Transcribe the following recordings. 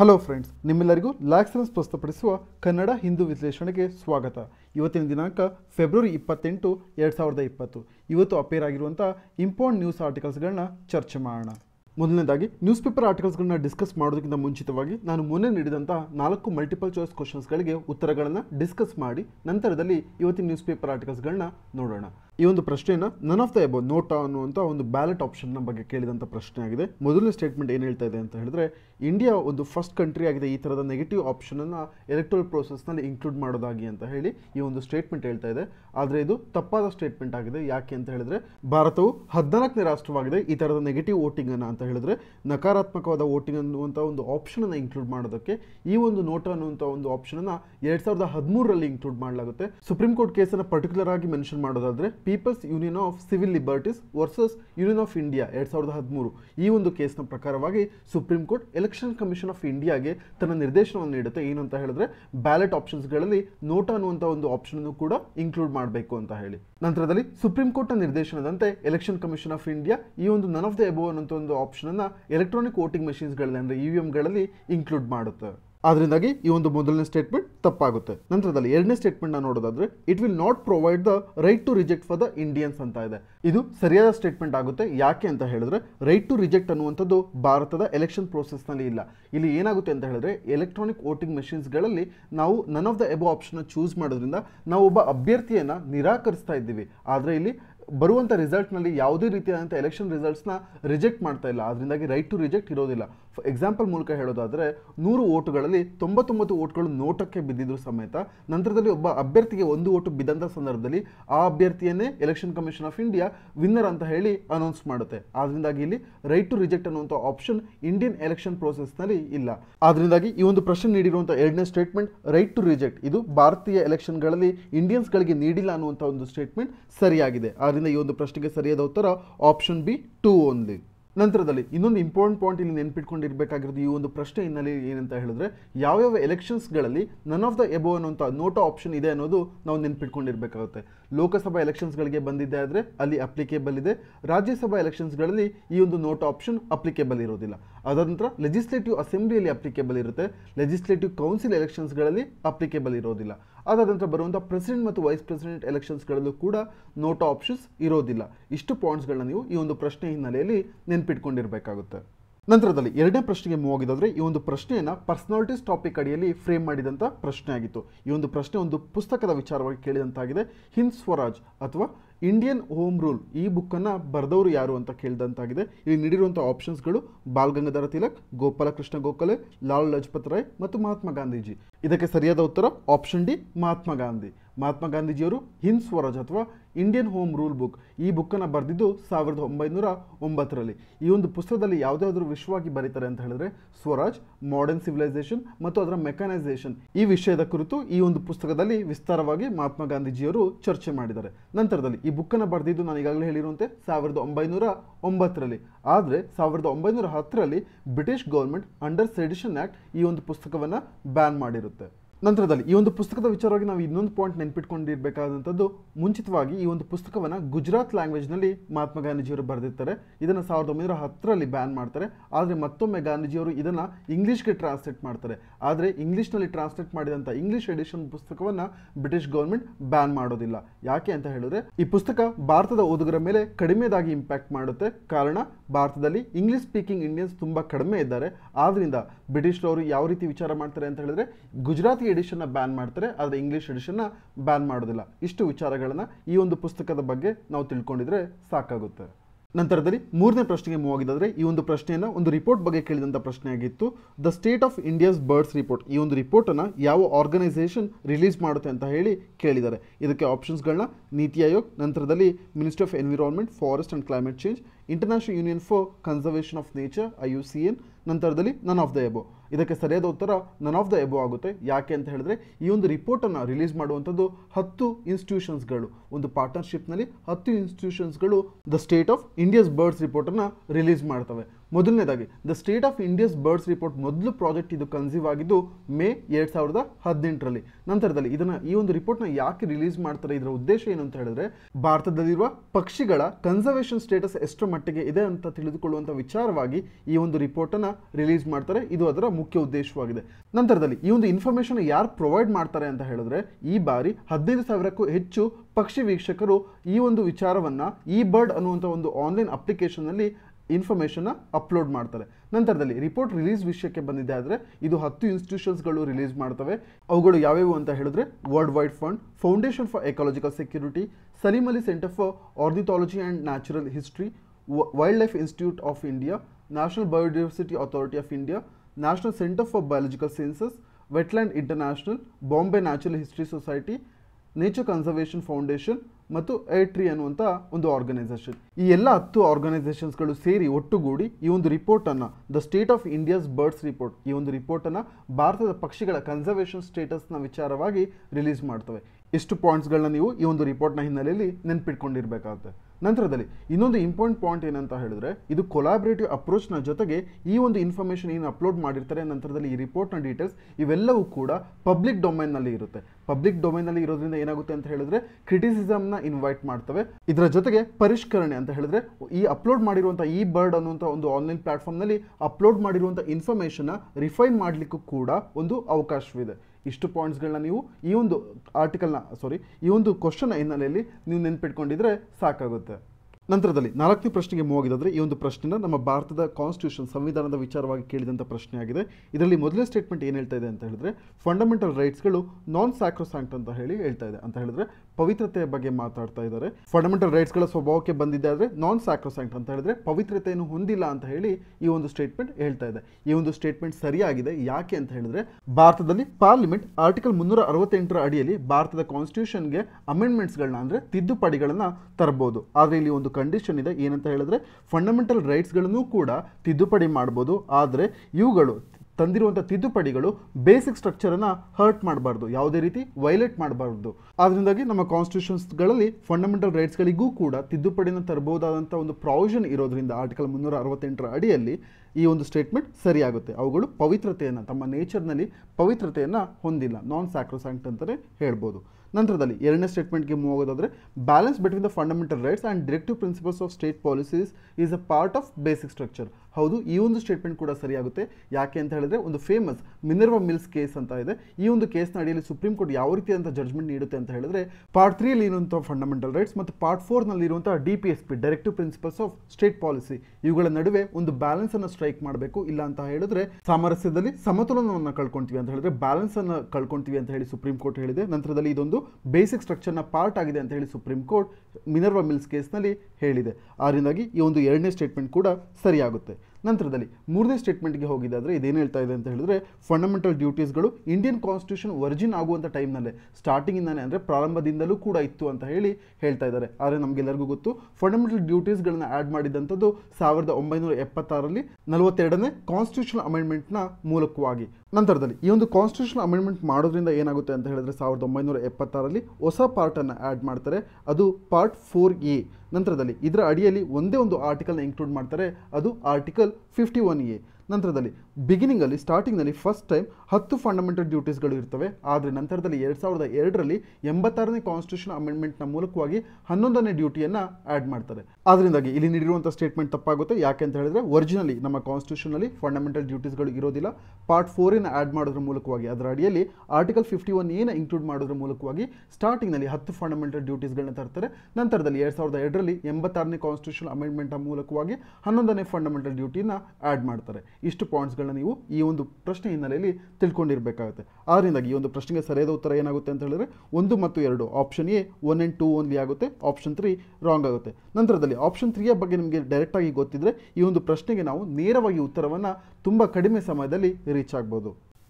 hello friends ನಿಮ್ಮೆಲ್ಲರಿಗೂ ಲ್ಯಾಕ್ಸನ್ಸ್ ಪ್ರಸ್ತುತಪಡಿಸುವ ಕನ್ನಡ ಹಿಂದೂ ವಿಶ್ಲೇಷಣೆಗೆ ಸ್ವಾಗತ ಇವತ್ತಿನ ದಿನಾಂಕ ಫೆಬ್ರವರಿ ಇಪ್ಪತ್ತೆಂಟು ಎರಡು ಸಾವಿರದ ಇಪ್ಪತ್ತು ಇವತ್ತು ಅಪೇರ್ ಆಗಿರುವಂಥ ಇಂಪಾರ್ಟೆಂಟ್ ನ್ಯೂಸ್ ಆರ್ಟಿಕಲ್ಸ್ಗಳನ್ನ ಚರ್ಚೆ ಮಾಡೋಣ ಮೊದಲನೇದಾಗಿ ನ್ಯೂಸ್ ಪೇಪರ್ ಆರ್ಟಿಕಲ್ಸ್ಗಳನ್ನ ಡಿಸ್ಕಸ್ ಮಾಡೋದಕ್ಕಿಂತ ಮುಂಚಿತವಾಗಿ ನಾನು ಮೊನ್ನೆ ನೀಡಿದಂಥ ನಾಲ್ಕು ಮಲ್ಟಿಪಲ್ ಚಾಯ್ಸ್ ಕ್ವಶನ್ಸ್ಗಳಿಗೆ ಉತ್ತರಗಳನ್ನು ಡಿಸ್ಕಸ್ ಮಾಡಿ ನಂತರದಲ್ಲಿ ಇವತ್ತಿನ ನ್ಯೂಸ್ ಪೇಪರ್ ಆರ್ಟಿಕಲ್ಸ್ಗಳನ್ನ ನೋಡೋಣ ಈ ಒಂದು ಪ್ರಶ್ನೆಯನ್ನು ನನ್ ಆಫ್ ದ ಎಬೋ ನೋಟಾ ಅನ್ನುವಂಥ ಒಂದು ಬ್ಯಾಲೆಟ್ ಆಪ್ಷನ್ನ ಬಗ್ಗೆ ಕೇಳಿದಂಥ ಪ್ರಶ್ನೆ ಆಗಿದೆ ಮೊದಲನೇ ಸ್ಟೇಟ್ಮೆಂಟ್ ಏನು ಹೇಳ್ತಾ ಇದೆ ಅಂತ ಹೇಳಿದ್ರೆ ಇಂಡಿಯಾ ಒಂದು ಫಸ್ಟ್ ಕಂಟ್ರಿ ಆಗಿದೆ ಈ ಥರದ ನೆಗೆಟಿವ್ ಆಪ್ಷನನ್ನು ಎಲೆಕ್ಟ್ರಲ್ ಪ್ರೋಸೆಸ್ನಲ್ಲಿ ಇನ್ಕ್ಲೂಡ್ ಮಾಡೋದಾಗಿ ಅಂತ ಹೇಳಿ ಈ ಒಂದು ಸ್ಟೇಟ್ಮೆಂಟ್ ಹೇಳ್ತಾ ಇದೆ ಆದರೆ ಇದು ತಪ್ಪಾದ ಸ್ಟೇಟ್ಮೆಂಟ್ ಆಗಿದೆ ಯಾಕೆ ಅಂತ ಹೇಳಿದ್ರೆ ಭಾರತವು ಹದಿನಾಲ್ಕನೇ ರಾಷ್ಟ್ರವಾಗಿದೆ ಈ ಥರದ ನೆಗೆಟಿವ್ ವೋಟಿಂಗನ್ನು ಅಂತ ಹೇಳಿದ್ರೆ ನಕಾರಾತ್ಮಕವಾದ ವೋಟಿಂಗ್ ಅನ್ನುವಂಥ ಒಂದು ಆಪ್ಷನನ್ನು ಇನ್ಕ್ಲೂಡ್ ಮಾಡೋದಕ್ಕೆ ಈ ಒಂದು ನೋಟ ಅನ್ನುವಂಥ ಒಂದು ಆಪ್ಷನನ್ನು ಎರಡು ಸಾವಿರದ ಹದಿಮೂರರಲ್ಲಿ ಇನ್ಕ್ಲೂಡ್ ಮಾಡಲಾಗುತ್ತೆ ಸುಪ್ರೀಂ ಕೋರ್ಟ್ ಕೇಸನ್ನು ಪರ್ಟಿಕ್ಯುಲರ್ ಆಗಿ ಮೆನ್ಷನ್ ಮಾಡೋದಾದ್ರೆ people's union of civil liberties versus union of India ಎರಡು ಸಾವಿರದ ಹದಿಮೂರು ಈ ಒಂದು ಕೇಸ್ನ ಪ್ರಕಾರವಾಗಿ supreme court election commission of ಇಂಡಿಯಾಗೆ ತನ್ನ ನಿರ್ದೇಶನವನ್ನು ನೀಡುತ್ತೆ ಏನು ಅಂತ ಹೇಳಿದ್ರೆ ಬ್ಯಾಲೆಟ್ ಆಪ್ಷನ್ಸ್ಗಳಲ್ಲಿ ನೋಟ ಅನ್ನುವಂಥ ಒಂದು ಆಪ್ಷನ್ ಕೂಡ ಇನ್ಕ್ಲೂಡ್ ಮಾಡಬೇಕು ಅಂತ ಹೇಳಿ ನಂತರದಲ್ಲಿ ಸುಪ್ರೀಂ ಕೋರ್ಟ್ನ ನಿರ್ದೇಶನದಂತೆ ಎಲೆಕ್ಷನ್ ಕಮಿಷನ್ ಆಫ್ ಇಂಡಿಯಾ ಈ ಒಂದು ನನ್ ಆಫ್ ದ ಎಬೋ ಅನ್ನುವಂಥ ಒಂದು ಆಪ್ಷನನ್ನು ಎಲೆಕ್ಟ್ರಾನಿಕ್ ವೋಟಿಂಗ್ ಮೆಷಿನ್ಸ್ಗಳಲ್ಲಿ ಅಂದರೆ ಇ ವಿ ಎಮ್ಗಳಲ್ಲಿ ಇನ್ಕ್ಲೂಡ್ ಮಾಡುತ್ತೆ ಆದ್ರಿಂದಾಗಿ ಈ ಒಂದು ಮೊದಲನೇ ಸ್ಟೇಟ್ಮೆಂಟ್ ತಪ್ಪಾಗುತ್ತೆ ನಂತರದಲ್ಲಿ ಎರಡನೇ ಸ್ಟೇಟ್ಮೆಂಟ್ ನೋಡೋದಾದ್ರೆ it will not provide the right to reject for the Indians ಅಂತ ಇದೆ ಇದು ಸರಿಯಾದ ಸ್ಟೇಟ್ಮೆಂಟ್ ಆಗುತ್ತೆ ಯಾಕೆ ಅಂತ ಹೇಳಿದ್ರೆ ರೈಟ್ ಟು ರಿಜೆಕ್ಟ್ ಅನ್ನುವಂಥದ್ದು ಭಾರತದ ಎಲೆಕ್ಷನ್ ಪ್ರೋಸೆಸ್ನಲ್ಲಿ ಇಲ್ಲ ಇಲ್ಲಿ ಏನಾಗುತ್ತೆ ಅಂತ ಹೇಳಿದ್ರೆ ಎಲೆಕ್ಟ್ರಾನಿಕ್ ವೋಟಿಂಗ್ ಮೆಷಿನ್ಸ್ಗಳಲ್ಲಿ ನಾವು none of the above option choose ಮಾಡೋದ್ರಿಂದ ನಾವು ಒಬ್ಬ ಅಭ್ಯರ್ಥಿಯನ್ನ ನಿರಾಕರಿಸ್ತಾ ಇದ್ದೀವಿ ಆದರೆ ಇಲ್ಲಿ ಬರುವಂಥ ರಿಸಲ್ಟ್ನಲ್ಲಿ ಯಾವುದೇ ರೀತಿಯಾದಂಥ ಎಲೆಕ್ಷನ್ ರಿಸಲ್ಟ್ಸ್ನ ರಿಜೆಕ್ಟ್ ಮಾಡ್ತಾ ಇಲ್ಲ ಅದರಿಂದಾಗಿ ರೈಟ್ ಟು ರಿಜೆಕ್ಟ್ ಇರೋದಿಲ್ಲ ಫಾರ್ ಎಕ್ಸಾಂಪಲ್ ಮೂಲಕ ಹೇಳೋದಾದರೆ ನೂರು ಓಟುಗಳಲ್ಲಿ ತೊಂಬತ್ತೊಂಬತ್ತು ಓಟ್ಗಳು ನೋಟಕ್ಕೆ ಬಿದ್ದಿದ್ರು ಸಮೇತ ನಂತರದಲ್ಲಿ ಒಬ್ಬ ಅಭ್ಯರ್ಥಿಗೆ ಒಂದು ಓಟು ಬಿದ್ದಂಥ ಸಂದರ್ಭದಲ್ಲಿ ಆ ಅಭ್ಯರ್ಥಿಯನ್ನೇ election commission of India winner ಅಂತ ಹೇಳಿ ಅನೌನ್ಸ್ ಮಾಡುತ್ತೆ ಆದ್ರಿಂದಾಗಿ ಇಲ್ಲಿ ರೈಟ್ ಟು ರಿಜೆಕ್ಟ್ ಅನ್ನುವಂಥ ಆಪ್ಷನ್ ಇಂಡಿಯನ್ ಎಲೆಕ್ಷನ್ ಪ್ರೋಸೆಸ್ನಲ್ಲಿ ಇಲ್ಲ ಆದ್ರಿಂದಾಗಿ ಈ ಒಂದು ಪ್ರಶ್ನೆ ನೀಡಿರುವಂಥ ಎರಡನೇ ಸ್ಟೇಟ್ಮೆಂಟ್ ರೈಟ್ ಟು ರಿಜೆಕ್ಟ್ ಇದು ಭಾರತೀಯ ಎಲೆಕ್ಷನ್ಗಳಲ್ಲಿ ಇಂಡಿಯನ್ಸ್ಗಳಿಗೆ ನೀಡಿಲ್ಲ ಅನ್ನುವಂಥ ಒಂದು ಸ್ಟೇಟ್ಮೆಂಟ್ ಸರಿಯಾಗಿದೆ ಆದ್ದರಿಂದ ಈ ಒಂದು ಪ್ರಶ್ನೆಗೆ ಸರಿಯಾದ ಉತ್ತರ ಆಪ್ಷನ್ ಬಿ ಟೂ ಓನ್ಲಿ ನಂತರದಲ್ಲಿ ಇನ್ನೊಂದು ಇಂಪಾರ್ಟೆಂಟ್ ಪಾಯಿಂಟ್ ಇಲ್ಲಿ ನೆನ್ಪಿಟ್ಕೊಂಡಿರ್ಬೇಕಾಗಿರೋದು ಈ ಒಂದು ಪ್ರಶ್ನೆ ಹಿನ್ನೆಲೆ ಏನಂತ ಹೇಳಿದ್ರೆ ಯಾವ್ಯಾವ ಎಲೆಕ್ಷನ್ಸ್ಗಳಲ್ಲಿ ನನ್ ಆಫ್ ದ ಎಬೋ ಅನ್ನುವಂಥ ನೋಟೋ ಆಪ್ಷನ್ ಇದೆ ಅನ್ನೋದು ನಾವು ನೆನ್ಪಿಟ್ಕೊಂಡಿರ್ಬೇಕಾಗುತ್ತೆ ಲೋಕಸಭಾ ಎಲೆಕ್ಷನ್ಸ್ಗಳಿಗೆ ಬಂದಿದ್ದೆ ಆದರೆ ಅಲ್ಲಿ ಅಪ್ಲಿಕೇಬಲ್ ಇದೆ ರಾಜ್ಯಸಭಾ ಎಲೆಕ್ಷನ್ಸ್ಗಳಲ್ಲಿ ಈ ಒಂದು ನೋಟ್ ಆಪ್ಷನ್ ಅಪ್ಲಿಕೇಬಲ್ ಇರೋದಿಲ್ಲ ಅದಾದ ನಂತರ ಲೆಜಿಸ್ಲೇಟಿವ್ ಅಸೆಂಬ್ಲಿಯಲ್ಲಿ ಅಪ್ಲಿಕೇಬಲ್ ಇರುತ್ತೆ ಲೆಜಿಸ್ಲೇಟಿವ್ ಕೌನ್ಸಿಲ್ ಎಲೆಕ್ಷನ್ಸ್ಗಳಲ್ಲಿ ಅಪ್ಲಿಕೇಬಲ್ ಇರೋದಿಲ್ಲ ಅದಾದ ನಂತರ ಬರುವಂಥ ಪ್ರೆಸಿಡೆಂಟ್ ಮತ್ತು ವೈಸ್ ಪ್ರೆಸಿಡೆಂಟ್ ಎಲೆಕ್ಷನ್ಸ್ಗಳಲ್ಲೂ ಕೂಡ ನೋಟೋ ಆಪ್ಷನ್ಸ್ ಇರೋದಿಲ್ಲ ಇಷ್ಟು ಪಾಯಿಂಟ್ಸ್ಗಳನ್ನ ನೀವು ಈ ಒಂದು ಪ್ರಶ್ನೆ ಹಿನ್ನೆಲೆಯಲ್ಲಿ ನೆನ್ಪಿಟ್ಕೊಂಡಿರಬೇಕಾಗುತ್ತೆ ನಂತರದಲ್ಲಿ ಎರಡನೇ ಪ್ರಶ್ನೆಗೆ ಮೂವ್ ಆಗಿದ್ದಾದ್ರೆ ಈ ಒಂದು ಪ್ರಶ್ನೆಯನ್ನು ಪರ್ಸನಾಲಿಟೀಸ್ ಟಾಪಿಕ್ ಅಡಿಯಲ್ಲಿ ಫ್ರೇಮ್ ಮಾಡಿದಂಥ ಪ್ರಶ್ನೆ ಆಗಿತ್ತು ಈ ಒಂದು ಪ್ರಶ್ನೆ ಒಂದು ಪುಸ್ತಕದ ವಿಚಾರವಾಗಿ ಕೇಳಿದಂತಾಗಿದೆ ಹಿಂದ್ ಸ್ವರಾಜ್ ಅಥವಾ ಇಂಡಿಯನ್ ಹೋಮ್ ರೂಲ್ ಈ ಬುಕ್ಕನ್ನು ಬರೆದವರು ಯಾರು ಅಂತ ಕೇಳಿದಂತಾಗಿದೆ ಇಲ್ಲಿ ನೀಡಿರುವಂಥ ಆಪ್ಷನ್ಸ್ಗಳು ಬಾಲ್ ಗಂಗಾಧರ ತಿಲಕ್ ಗೋಪಾಲಕೃಷ್ಣ ಗೋಖಲೆ ಲಾಲ್ ಲಜಪತ್ ರಾಯ್ ಮತ್ತು ಮಹಾತ್ಮ ಗಾಂಧೀಜಿ ಇದಕ್ಕೆ ಸರಿಯಾದ ಉತ್ತರ ಆಪ್ಷನ್ ಡಿ ಮಹಾತ್ಮ ಗಾಂಧಿ ಮಹಾತ್ಮ ಗಾಂಧೀಜಿಯವರು ಹಿಂದ್ ಸ್ವರಾಜ್ ಅಥವಾ ಇಂಡಿಯನ್ ಹೋಮ್ ರೂಲ್ ಬುಕ್ ಈ ಬುಕ್ಕನ್ನು ಬರೆದಿದ್ದು ಸಾವಿರದ ಒಂಬೈನೂರ ಒಂಬತ್ತರಲ್ಲಿ ಈ ಒಂದು ಪುಸ್ತಕದಲ್ಲಿ ಯಾವುದಾದ್ರೂ ವಿಷಯವಾಗಿ ಬರೀತಾರೆ ಅಂತ ಹೇಳಿದ್ರೆ ಸ್ವರಾಜ್ ಮಾಡರ್ನ್ ಸಿವಿಲೈಸೇಷನ್ ಮತ್ತು ಅದರ ಮೆಕನೈಸೇಷನ್ ಈ ವಿಷಯದ ಕುರಿತು ಈ ಒಂದು ಪುಸ್ತಕದಲ್ಲಿ ವಿಸ್ತಾರವಾಗಿ ಮಹಾತ್ಮ ಗಾಂಧೀಜಿಯವರು ಚರ್ಚೆ ಮಾಡಿದ್ದಾರೆ ನಂತರದಲ್ಲಿ ಈ ಬುಕ್ಕನ್ನು ಬರೆದಿದ್ದು ನಾನು ಈಗಾಗಲೇ ಹೇಳಿರುವಂತೆ ಸಾವಿರದ ಒಂಬೈನೂರ ಒಂಬತ್ತರಲ್ಲಿ ಆದರೆ ಸಾವಿರದ ಒಂಬೈನೂರ ಹತ್ತರಲ್ಲಿ British government under sedition act ಈ ಒಂದು ಪುಸ್ತಕವನ್ನು ಬ್ಯಾನ್ ಮಾಡಿರುತ್ತೆ ನಂತರದಲ್ಲಿ ಈ ಒಂದು ಪುಸ್ತಕದ ವಿಚಾರವಾಗಿ ನಾವು ಇನ್ನೊಂದು ಪಾಯಿಂಟ್ ನೆನ್ಪಿಟ್ಕೊಂಡಿರ್ಬೇಕಾದಂಥದ್ದು ಮುಂಚಿತವಾಗಿ ಈ ಒಂದು ಪುಸ್ತಕವನ್ನು ಗುಜರಾತ್ ಲ್ಯಾಂಗ್ವೇಜ್ನಲ್ಲಿ ಮಹಾತ್ಮ ಗಾಂಧೀಜಿಯವರು ಬರೆದಿರ್ತಾರೆ ಇದನ್ನು ಸಾವಿರದ ಒಂಬೈನೂರ ಹತ್ತರಲ್ಲಿ ಬ್ಯಾನ್ ಮಾಡ್ತಾರೆ ಆದರೆ ಮತ್ತೊಮ್ಮೆ ಗಾಂಧೀಜಿಯವರು ಇದನ್ನು ಇಂಗ್ಲೀಷ್ಗೆ ಟ್ರಾನ್ಸ್ಲೇಟ್ ಮಾಡ್ತಾರೆ ಆದರೆ ಇಂಗ್ಲೀಷ್ನಲ್ಲಿ ಟ್ರಾನ್ಸ್ಲೇಟ್ ಮಾಡಿದಂಥ ಇಂಗ್ಲೀಷ್ ಎಡಿಷನ್ ಪುಸ್ತಕವನ್ನು ಬ್ರಿಟಿಷ್ ಗೌರ್ಮೆಂಟ್ ಬ್ಯಾನ್ ಮಾಡೋದಿಲ್ಲ ಯಾಕೆ ಅಂತ ಹೇಳಿದ್ರೆ ಈ ಪುಸ್ತಕ ಭಾರತದ ಓದುಗರ ಮೇಲೆ ಕಡಿಮೆದಾಗಿ ಇಂಪ್ಯಾಕ್ಟ್ ಮಾಡುತ್ತೆ ಕಾರಣ ಭಾರತದಲ್ಲಿ ಇಂಗ್ಲಿಷ್ ಸ್ಪೀಕಿಂಗ್ ಇಂಡಿಯನ್ಸ್ ತುಂಬ ಕಡಿಮೆ ಇದ್ದಾರೆ ಆದ್ರಿಂದ ಬ್ರಿಟಿಷ್ರವರು ಯಾವ ರೀತಿ ವಿಚಾರ ಮಾಡ್ತಾರೆ ಅಂತ ಹೇಳಿದ್ರೆ ಗುಜರಾತಿ ಎಡಿಷನ್ನ ಬ್ಯಾನ್ ಮಾಡ್ತಾರೆ ಆದರೆ ಇಂಗ್ಲಿಷ್ ಎಡಿಷನ್ನ ಬ್ಯಾನ್ ಮಾಡೋದಿಲ್ಲ ಇಷ್ಟು ವಿಚಾರಗಳನ್ನು ಈ ಒಂದು ಪುಸ್ತಕದ ಬಗ್ಗೆ ನಾವು ತಿಳ್ಕೊಂಡಿದ್ರೆ ಸಾಕಾಗುತ್ತೆ ನಂತರದಲ್ಲಿ ಮೂರನೇ ಪ್ರಶ್ನೆಗೆ ಮೂವ್ ಆಗಿದ್ದಾದ್ರೆ ಈ ಒಂದು ಪ್ರಶ್ನೆಯನ್ನು ಒಂದು ರಿಪೋರ್ಟ್ ಬಗ್ಗೆ ಕೇಳಿದಂಥ ಪ್ರಶ್ನೆ ಆಗಿತ್ತು the state of India's birds report ಈ ಒಂದು ರಿಪೋರ್ಟನ್ನು ಯಾವ ಆರ್ಗನೈಸೇಷನ್ ರಿಲೀಸ್ ಮಾಡುತ್ತೆ ಅಂತ ಹೇಳಿ ಕೇಳಿದ್ದಾರೆ ಇದಕ್ಕೆ ಆಪ್ಷನ್ಸ್ಗಳನ್ನ ನೀತಿ ಆಯೋಗ್ ನಂತರದಲ್ಲಿ ministry of environment forest and climate change international union for conservation of nature I U C N ನಂತರದಲ್ಲಿ ನನ್ ಆಫ್ ದ ಎಬೋ ಇದಕ್ಕೆ ಸರಿಯಾದ ಉತ್ತರ ನನ್ ಆಫ್ ದ ಎಬೋ ಆಗುತ್ತೆ ಯಾಕೆ ಅಂತ ಹೇಳಿದ್ರೆ ಈ ಒಂದು ರಿಪೋರ್ಟನ್ನು ರಿಲೀಸ್ ಮಾಡುವಂಥದ್ದು ಹತ್ತು ಇನ್ಸ್ಟಿಟ್ಯೂಷನ್ಸ್ಗಳು ಒಂದು ಪಾರ್ಟ್ನರ್ಶಿಪ್ನಲ್ಲಿ ಹತ್ತು ಇನ್ಸ್ಟಿಟ್ಯೂಷನ್ಸ್ಗಳು the state of India's birds ರಿಪೋರ್ಟನ್ನು ರಿಲೀಸ್ ಮಾಡ್ತವೆ ಮೊದಲನೇದಾಗಿ the state of India's birds report ಮೊದಲು ಪ್ರಾಜೆಕ್ಟ್ ಇದು ಕನ್ಸೀವ್ ಆಗಿದ್ದು ಮೇ ಎರಡ್ ಸಾವಿರದ ಹದಿನೆಂಟರಲ್ಲಿ ನಂತರದಲ್ಲಿ ಇದನ್ನ ಈ ಒಂದು ರಿಪೋರ್ಟ್ನ ಯಾಕೆ ರಿಲೀಸ್ ಮಾಡ್ತಾರೆ ಇದರ ಉದ್ದೇಶ ಏನು ಅಂತ ಹೇಳಿದ್ರೆ ಭಾರತದಲ್ಲಿರುವ ಪಕ್ಷಿಗಳ ಕನ್ಸರ್ವೇಷನ್ ಸ್ಟೇಟಸ್ ಎಷ್ಟರ ಮಟ್ಟಿಗೆ ಇದೆ ಅಂತ ತಿಳಿದುಕೊಳ್ಳುವಂಥ ವಿಚಾರವಾಗಿ ಈ ಒಂದು ರಿಪೋರ್ಟನ್ನು ರಿಲೀಸ್ ಮಾಡ್ತಾರೆ ಇದು ಅದರ ಮುಖ್ಯ ಉದ್ದೇಶವಾಗಿದೆ ನಂತರದಲ್ಲಿ ಈ ಒಂದು ಇನ್ಫಾರ್ಮೇಷನ್ ಯಾರು ಪ್ರೊವೈಡ್ ಮಾಡ್ತಾರೆ ಅಂತ ಹೇಳಿದ್ರೆ ಈ ಬಾರಿ ಹದಿನೈದು ಸಾವಿರಕ್ಕೂ ಹೆಚ್ಚು ಪಕ್ಷಿ ವೀಕ್ಷಕರು ಈ ಒಂದು ವಿಚಾರವನ್ನ ಈ ಬರ್ಡ್ ಅನ್ನುವಂಥ ಒಂದು ಆನ್ಲೈನ್ ಅಪ್ಲಿಕೇಶನ್ನಲ್ಲಿ ಇನ್ಫಾರ್ಮೇಷನ್ನ ಅಪ್ಲೋಡ್ ಮಾಡ್ತಾರೆ ನಂತರದಲ್ಲಿ ರಿಪೋರ್ಟ್ ರಿಲೀಸ್ ವಿಷಯಕ್ಕೆ ಬಂದಿದೆ ಆದರೆ ಇದು ಹತ್ತು ಇನ್ಸ್ಟಿಟ್ಯೂಷನ್ಸ್ಗಳು ರಿಲೀಸ್ ಮಾಡ್ತವೆ ಅವುಗಳು ಯಾವ್ಯಾವು ಅಂತ ಹೇಳಿದ್ರೆ world wide fund foundation for ecological security Salim Ali centre for ornithology and natural history wildlife institute of India national biodiversity authority of India national centre for biological sciences wetland international Bombay natural history society nature conservation foundation ಮತ್ತು ATREE ಅನ್ನುವಂಥ ಒಂದು organisation ಈ ಎಲ್ಲ ಹತ್ತು ಆರ್ಗನೈಸೇಷನ್ಸ್ಗಳು ಸೇರಿ ಒಟ್ಟುಗೂಡಿ ಈ ಒಂದು ರಿಪೋರ್ಟನ್ನು the state of India's birds report ಈ ಒಂದು ರಿಪೋರ್ಟನ್ನು ಭಾರತದ ಪಕ್ಷಿಗಳ ಕನ್ಸರ್ವೇಷನ್ ಸ್ಟೇಟಸ್ನ ವಿಚಾರವಾಗಿ ರಿಲೀಸ್ ಮಾಡ್ತವೆ ಇಷ್ಟು ಪಾಯಿಂಟ್ಸ್ಗಳನ್ನ ನೀವು ಈ ಒಂದು ರಿಪೋರ್ಟ್ನ ಹಿನ್ನೆಲೆಯಲ್ಲಿ ನೆನ್ಪಿಟ್ಕೊಂಡಿರ್ಬೇಕಾಗುತ್ತೆ ನಂತರದಲ್ಲಿ ಇನ್ನೊಂದು ಇಂಪಾರ್ಟೆಂಟ್ ಪಾಯಿಂಟ್ ಏನಂತ ಹೇಳಿದ್ರೆ ಇದು ಕೊಲಾಬ್ರೇಟಿವ್ ಅಪ್ರೋಚ್ನ ಜೊತೆಗೆ ಈ ಒಂದು ಇನ್ಫಾರ್ಮೇಷನ್ ಏನು ಅಪ್ಲೋಡ್ ಮಾಡಿರ್ತಾರೆ ನಂತರದಲ್ಲಿ ಈ ರಿಪೋರ್ಟ್ನ ಡೀಟೇಲ್ಸ್ ಇವೆಲ್ಲವೂ ಕೂಡ ಪಬ್ಲಿಕ್ ಡೊಮೈನ್ನಲ್ಲಿ ಇರುತ್ತೆ ಪಬ್ಲಿಕ್ ಡೊಮೈನ್ನಲ್ಲಿ ಇರೋದ್ರಿಂದ ಏನಾಗುತ್ತೆ ಅಂತ ಹೇಳಿದ್ರೆ ಕ್ರಿಟಿಸಿಸಮ್ನ ಇನ್ವೈಟ್ ಮಾಡ್ತವೆ ಇದರ ಜೊತೆಗೆ ಪರಿಷ್ಕರಣೆ ಅಂತ ಹೇಳಿದ್ರೆ ಈ ಅಪ್ಲೋಡ್ ಮಾಡಿರುವಂಥ ಈ ಬರ್ಡ್ ಅನ್ನುವಂಥ ಒಂದು ಆನ್ಲೈನ್ ಪ್ಲಾಟ್ಫಾರ್ಮ್ನಲ್ಲಿ ಅಪ್ಲೋಡ್ ಮಾಡಿರುವಂಥ ಇನ್ಫಾರ್ಮೇಷನ್ನ ರಿಫೈನ್ ಮಾಡಲಿಕ್ಕೂ ಕೂಡ ಒಂದು ಅವಕಾಶವಿದೆ ಇಷ್ಟು ಪಾಯಿಂಟ್ಸ್ಗಳನ್ನ ನೀವು ಈ ಒಂದು ಆರ್ಟಿಕಲ್ನ ಸಾರಿ ಈ ಒಂದು ಕ್ವಶನ್ ಹಿನ್ನೆಲೆಯಲ್ಲಿ ನೀವು ನೆನ್ಪಿಟ್ಕೊಂಡಿದ್ರೆ ಸಾಕಾಗುತ್ತೆ ನಂತರದಲ್ಲಿ ನಾಲ್ಕನೇ ಪ್ರಶ್ನೆಗೆ ಮುಗಿದಾದ್ರೆ ಈ ಒಂದು ಪ್ರಶ್ನೆನ ನಮ್ಮ ಭಾರತದ ಕಾನ್ಸ್ಟಿಟ್ಯೂಷನ್ ಸಂವಿಧಾನದ ವಿಚಾರವಾಗಿ ಕೇಳಿದಂಥ ಪ್ರಶ್ನೆ ಆಗಿದೆ ಇದರಲ್ಲಿ ಮೊದಲನೇ ಸ್ಟೇಟ್ಮೆಂಟ್ ಏನು ಹೇಳ್ತಾ ಇದೆ ಅಂತ ಹೇಳಿದ್ರೆ ಫಂಡಮೆಂಟಲ್ ರೈಟ್ಸ್ಗಳು ನಾನ್ ಸ್ಯಾಕ್ರೋಸ್ಯಾಂಕ್ಟ್ ಅಂತ ಹೇಳಿ ಹೇಳ್ತಾ ಇದೆ ಅಂತ ಹೇಳಿದ್ರೆ ಪವಿತ್ರತೆಯ ಬಗ್ಗೆ ಮಾತಾಡ್ತಾ ಇದ್ದಾರೆ ಫಂಡಮೆಂಟಲ್ ರೈಟ್ಸ್ಗಳ ಸ್ವಭಾವಕ್ಕೆ ಬಂದಿದೆ ಆದರೆ ನಾನ್ ಸ್ಯಾಕ್ರೋಸ್ಯಾಂಕ್ಟ್ ಅಂತ ಹೇಳಿದ್ರೆ ಪವಿತ್ರತೆಯನ್ನು ಹೊಂದಿಲ್ಲ ಅಂತ ಹೇಳಿ ಈ ಒಂದು ಸ್ಟೇಟ್ಮೆಂಟ್ ಹೇಳ್ತಾ ಇದೆ ಈ ಒಂದು ಸ್ಟೇಟ್ಮೆಂಟ್ ಸರಿಯಾಗಿದೆ ಯಾಕೆ ಅಂತ ಹೇಳಿದ್ರೆ ಭಾರತದಲ್ಲಿ ಪಾರ್ಲಿಮೆಂಟ್ ಆರ್ಟಿಕಲ್ ಮುನ್ನೂರ ಅರವತ್ತೆಂಟರ ಅಡಿಯಲ್ಲಿ ಭಾರತದ ಕಾನ್ಸ್ಟಿಟ್ಯೂಷನ್ಗೆ ಅಮೆಂಡ್ಮೆಂಟ್ಸ್ಗಳನ್ನ ಅಂದ್ರೆ ತಿದ್ದುಪಡಿಗಳನ್ನ ತರಬಹುದು ಆದರೆ ಇಲ್ಲಿ ಒಂದು ಕಂಡೀಷನ್ ಇದೆ ಏನಂತ ಹೇಳಿದ್ರೆ ಫಂಡಮೆಂಟಲ್ ರೈಟ್ಸ್ಗಳನ್ನು ಕೂಡ ತಿದ್ದುಪಡಿ ಮಾಡ್ಬೋದು ಆದರೆ ಇವುಗಳು ತಂದಿರುವಂಥ ತಿದ್ದುಪಡಿಗಳು ಬೇಸಿಕ್ ಸ್ಟ್ರಕ್ಚರನ್ನು ಹರ್ಟ್ ಮಾಡಬಾರ್ದು ಯಾವುದೇ ರೀತಿ ವೈಲೇಟ್ ಮಾಡಬಾರ್ದು ಆದ್ರಿಂದಾಗಿ ನಮ್ಮ ಕಾನ್ಸ್ಟಿಟ್ಯೂಷನ್ಸ್ಗಳಲ್ಲಿ ಫಂಡಮೆಂಟಲ್ ರೈಟ್ಸ್ಗಳಿಗೂ ಕೂಡ ತಿದ್ದುಪಡಿನ ತರಬಹುದಾದಂಥ ಒಂದು ಪ್ರಾವಿಷನ್ ಇರೋದ್ರಿಂದ ಆರ್ಟಿಕಲ್ ಮುನ್ನೂರ ಅರವತ್ತೆಂಟರ ಅಡಿಯಲ್ಲಿ ಈ ಒಂದು ಸ್ಟೇಟ್ಮೆಂಟ್ ಸರಿಯಾಗುತ್ತೆ ಅವುಗಳು ಪವಿತ್ರತೆಯನ್ನು ತಮ್ಮ ನೇಚರ್ನಲ್ಲಿ ಪವಿತ್ರತೆಯನ್ನು ಹೊಂದಿಲ್ಲ ನಾನ್ ಸ್ಯಾಕ್ರೋಸ್ಯಾಂಕ್ಟ್ ಅಂತಲೇ ಹೇಳ್ಬೋದು ನಂತರದಲ್ಲಿ ಎರಡನೇ ಸ್ಟೇಟ್ಮೆಂಟ್ಗೆ ಮೂವ್ ಆಗೋದಾದ್ರೆ balance between the fundamental rights and directive principles of state policies is a part of basic structure ಹೌದು ಈ ಒಂದು ಸ್ಟೇಟ್ಮೆಂಟ್ ಕೂಡ ಸರಿಯಾಗುತ್ತೆ ಯಾಕೆ ಅಂತ ಹೇಳಿದ್ರೆ ಒಂದು ಫೇಮಸ್ ಮಿನರ್ವಾ ಮಿಲ್ಸ್ ಕೇಸ್ ಅಂತ ಇದೆ ಈ ಒಂದು ಕೇಸ್ನ ಅಡಿಯಲ್ಲಿ ಸುಪ್ರೀಂ ಕೋರ್ಟ್ ಯಾವ ರೀತಿಯಾದಂಥ ಜಡ್ಜ್ಮೆಂಟ್ ನೀಡುತ್ತೆ ಅಂತ ಹೇಳಿದ್ರೆ ಪಾರ್ಟ್ ತ್ರೀಯಲ್ಲಿ ಇರುವಂಥ ಫಂಡಮೆಂಟಲ್ ರೈಟ್ಸ್ ಮತ್ತು ಪಾರ್ಟ್ ಫೋರ್ನಲ್ಲಿ ಇರುವಂಥ D P S P directive principles of state policy ಇವುಗಳ ನಡುವೆ ಒಂದು ಬ್ಯಾಲೆನ್ಸ್ ಅನ್ನು ಸ್ಟ್ರೈಕ್ ಮಾಡಬೇಕು ಇಲ್ಲ ಅಂತ ಹೇಳಿದ್ರೆ ಸಾಮರಸ್ಯದಲ್ಲಿ ಸಮತೋಲನವನ್ನು ಕಳ್ಕೊಂತೀವಿ ಅಂತ ಹೇಳಿದ್ರೆ ಬ್ಯಾಲೆನ್ಸ್ ಅನ್ನು ಕಳ್ಕೊಂತೀವಿ ಅಂತ ಹೇಳಿ ಸುಪ್ರೀಂ ಕೋರ್ಟ್ ಹೇಳಿದೆ ನಂತರದಲ್ಲಿ ಇದೊಂದು ಬೇಸಿಕ್ ಸ್ಟ್ರಕ್ಚರ್ನ ಪಾರ್ಟ್ ಆಗಿದೆ ಅಂತ ಹೇಳಿ ಸುಪ್ರೀಂ ಕೋರ್ಟ್ ಮಿನರ್ವಾ ಮಿಲ್ಸ್ ಕೇಸ್ನಲ್ಲಿ ಹೇಳಿದೆ ಆದ್ದರಿಂದಾಗಿ ಈ ಒಂದು ಎರಡನೇ ಸ್ಟೇಟ್ಮೆಂಟ್ ಕೂಡ ಸರಿಯಾಗುತ್ತೆ ನಂತರದಲ್ಲಿ ಮೂರನೇ ಸ್ಟೇಟ್ಮೆಂಟ್ಗೆ ಹೋಗಿದ್ದಾದ್ರೆ ಇದೇನು ಹೇಳ್ತಾ ಇದೆ ಅಂತ ಹೇಳಿದ್ರೆ ಫಂಡಮೆಂಟಲ್ ಡ್ಯೂಟೀಸ್ಗಳು ಇಂಡಿಯನ್ ಕಾನ್ಸ್ಟಿಟ್ಯೂಷನ್ ಒರಿಜಿನ್ ಆಗುವಂಥ ಟೈಮ್ನಲ್ಲೇ ಸ್ಟಾರ್ಟಿಂಗಿಂದಾನೆ ಅಂದರೆ ಪ್ರಾರಂಭದಿಂದಲೂ ಕೂಡ ಇತ್ತು ಅಂತ ಹೇಳಿ ಹೇಳ್ತಾ ಇದ್ದಾರೆ ಆದರೆ ನಮಗೆಲ್ಲರಿಗೂ ಗೊತ್ತು ಫಂಡಮೆಂಟಲ್ ಡ್ಯೂಟೀಸ್ಗಳನ್ನ ಆ್ಯಡ್ ಮಾಡಿದಂಥದ್ದು ಸಾವಿರದ ಒಂಬೈನೂರ ಎಪ್ಪತ್ತಾರರಲ್ಲಿ ನಲವತ್ತೆರಡನೇ ಕಾನ್ಸ್ಟಿಟ್ಯೂಷನ್ ಅಮೆಂಡ್ಮೆಂಟ್ನ ಮೂಲಕವಾಗಿ ನಂತರದಲ್ಲಿ ಈ ಒಂದು ಕಾನ್ಸ್ಟಿಟ್ಯೂಷನ್ ಅಮೆಂಡ್ಮೆಂಟ್ ಮಾಡೋದ್ರಿಂದ ಏನಾಗುತ್ತೆ ಅಂತ ಹೇಳಿದ್ರೆ ಸಾವಿರದ ಒಂಬೈನೂರ ಎಪ್ಪತ್ತಾರರಲ್ಲಿ ಹೊಸ ಪಾರ್ಟನ್ನು ಆ್ಯಡ್ ಮಾಡ್ತಾರೆ ಅದು ಪಾರ್ಟ್ ಫೋರ್ ಎ ನಂತರದಲ್ಲಿ ಇದರ ಅಡಿಯಲ್ಲಿ ಒಂದೇ ಒಂದು ಆರ್ಟಿಕಲ್ನ ಇನ್ಕ್ಲೂಡ್ ಮಾಡ್ತಾರೆ ಅದು ಆರ್ಟಿಕಲ್ ಫಿಫ್ಟಿ ಒನ್ ಎ ನಂತರದಲ್ಲಿ ಬಿಗಿನಿಂಗಲ್ಲಿ ಸ್ಟಾರ್ಟಿಂಗ್ನಲ್ಲಿ ಫಸ್ಟ್ ಟೈಮ್ ಹತ್ತು ಫಂಡಮೆಂಟಲ್ ಡ್ಯೂಟೀಸ್ಗಳು ಇರ್ತವೆ ಆದರೆ ನಂತರದಲ್ಲಿ ಎರಡು ಸಾವಿರದ ಎರಡರಲ್ಲಿ ಎಂಬತ್ತಾರನೇ ಕಾನ್ಸ್ಟಿಟ್ಯೂಷನ್ ಅಮೆಂಡ್ಮೆಂಟ್ನ ಮೂಲಕವಾಗಿ ಹನ್ನೊಂದನೇ ಡ್ಯೂಟಿಯನ್ನು ಆ್ಯಡ್ ಮಾಡ್ತಾರೆ ಅದರಿಂದಾಗಿ ಇಲ್ಲಿ ನೀಡಿರುವಂಥ ಸ್ಟೇಟ್ಮೆಂಟ್ ತಪ್ಪಾಗುತ್ತೆ ಯಾಕೆ ಅಂತ ಹೇಳಿದ್ರೆ ಒರಿಜಿನಲಿ ನಮ್ಮ ಕಾನ್ಸ್ಟಿಟ್ಯೂಷನಲ್ಲಿ ಫಂಡಮೆಂಟಲ್ ಡ್ಯೂಟೀಸ್ಗಳು ಇರೋದಿಲ್ಲ ಪಾರ್ಟ್ ಫೋರಿನ ಆ್ಯಡ್ ಮಾಡೋದ್ರ ಮೂಲಕವಾಗಿ ಅದರ ಅಡಿಯಲ್ಲಿ ಆರ್ಟಿಕಲ್ ಫಿಫ್ಟಿ ಒನ್ ಏನ ಇನ್ಕ್ಲೂಡ್ ಮಾಡೋದ್ರ ಮೂಲಕವಾಗಿ ಸ್ಟಾರ್ಟಿಂಗ್ನಲ್ಲಿ ಹತ್ತು ಫಂಡಮೆಂಟಲ್ ಡ್ಯೂಟೀಸ್ಗಳನ್ನ ತರ್ತಾರೆ ನಂತರದಲ್ಲಿ ಎರಡು ಸಾವಿರದ ಎರಡರಲ್ಲಿ ಎಂಬತ್ತಾರನೇ ಕಾನ್ಸ್ಟಿಟ್ಯೂಷನ್ ಅಮೆಂಡ್ಮೆಂಟ್ನ ಮೂಲಕವಾಗಿ ಹನ್ನೊಂದನೇ ಫಂಡಮೆಂಟಲ್ ಡ್ಯೂಟಿನ ಆ್ಯಡ್ ಮಾಡ್ತಾರೆ ಇಷ್ಟು ಪಾಯಿಂಟ್ಸ್ಗಳನ್ನ ನೀವು ಈ ಒಂದು ಪ್ರಶ್ನೆ ಹಿನ್ನೆಲೆಯಲ್ಲಿ ತಿಳ್ಕೊಂಡಿರಬೇಕಾಗುತ್ತೆ ಆದ್ದರಿಂದಾಗಿ ಈ ಒಂದು ಪ್ರಶ್ನೆಗೆ ಸರಿಯಾದ ಉತ್ತರ ಏನಾಗುತ್ತೆ ಅಂತ ಹೇಳಿದ್ರೆ ಒಂದು ಮತ್ತು ಎರಡು option A one and two only ಆಗುತ್ತೆ ಆಪ್ಷನ್ ತ್ರೀ ರಾಂಗ್ ಆಗುತ್ತೆ ನಂತರದಲ್ಲಿ ಆಪ್ಷನ್ ತ್ರೀಯ ಬಗ್ಗೆ ನಿಮಗೆ ಡೈರೆಕ್ಟಾಗಿ ಗೊತ್ತಿದ್ರೆ ಈ ಒಂದು ಪ್ರಶ್ನೆಗೆ ನಾವು ನೇರವಾಗಿ ಉತ್ತರವನ್ನು ತುಂಬ ಕಡಿಮೆ ಸಮಯದಲ್ಲಿ ರೀಚ್ ಆಗ್ಬೋದು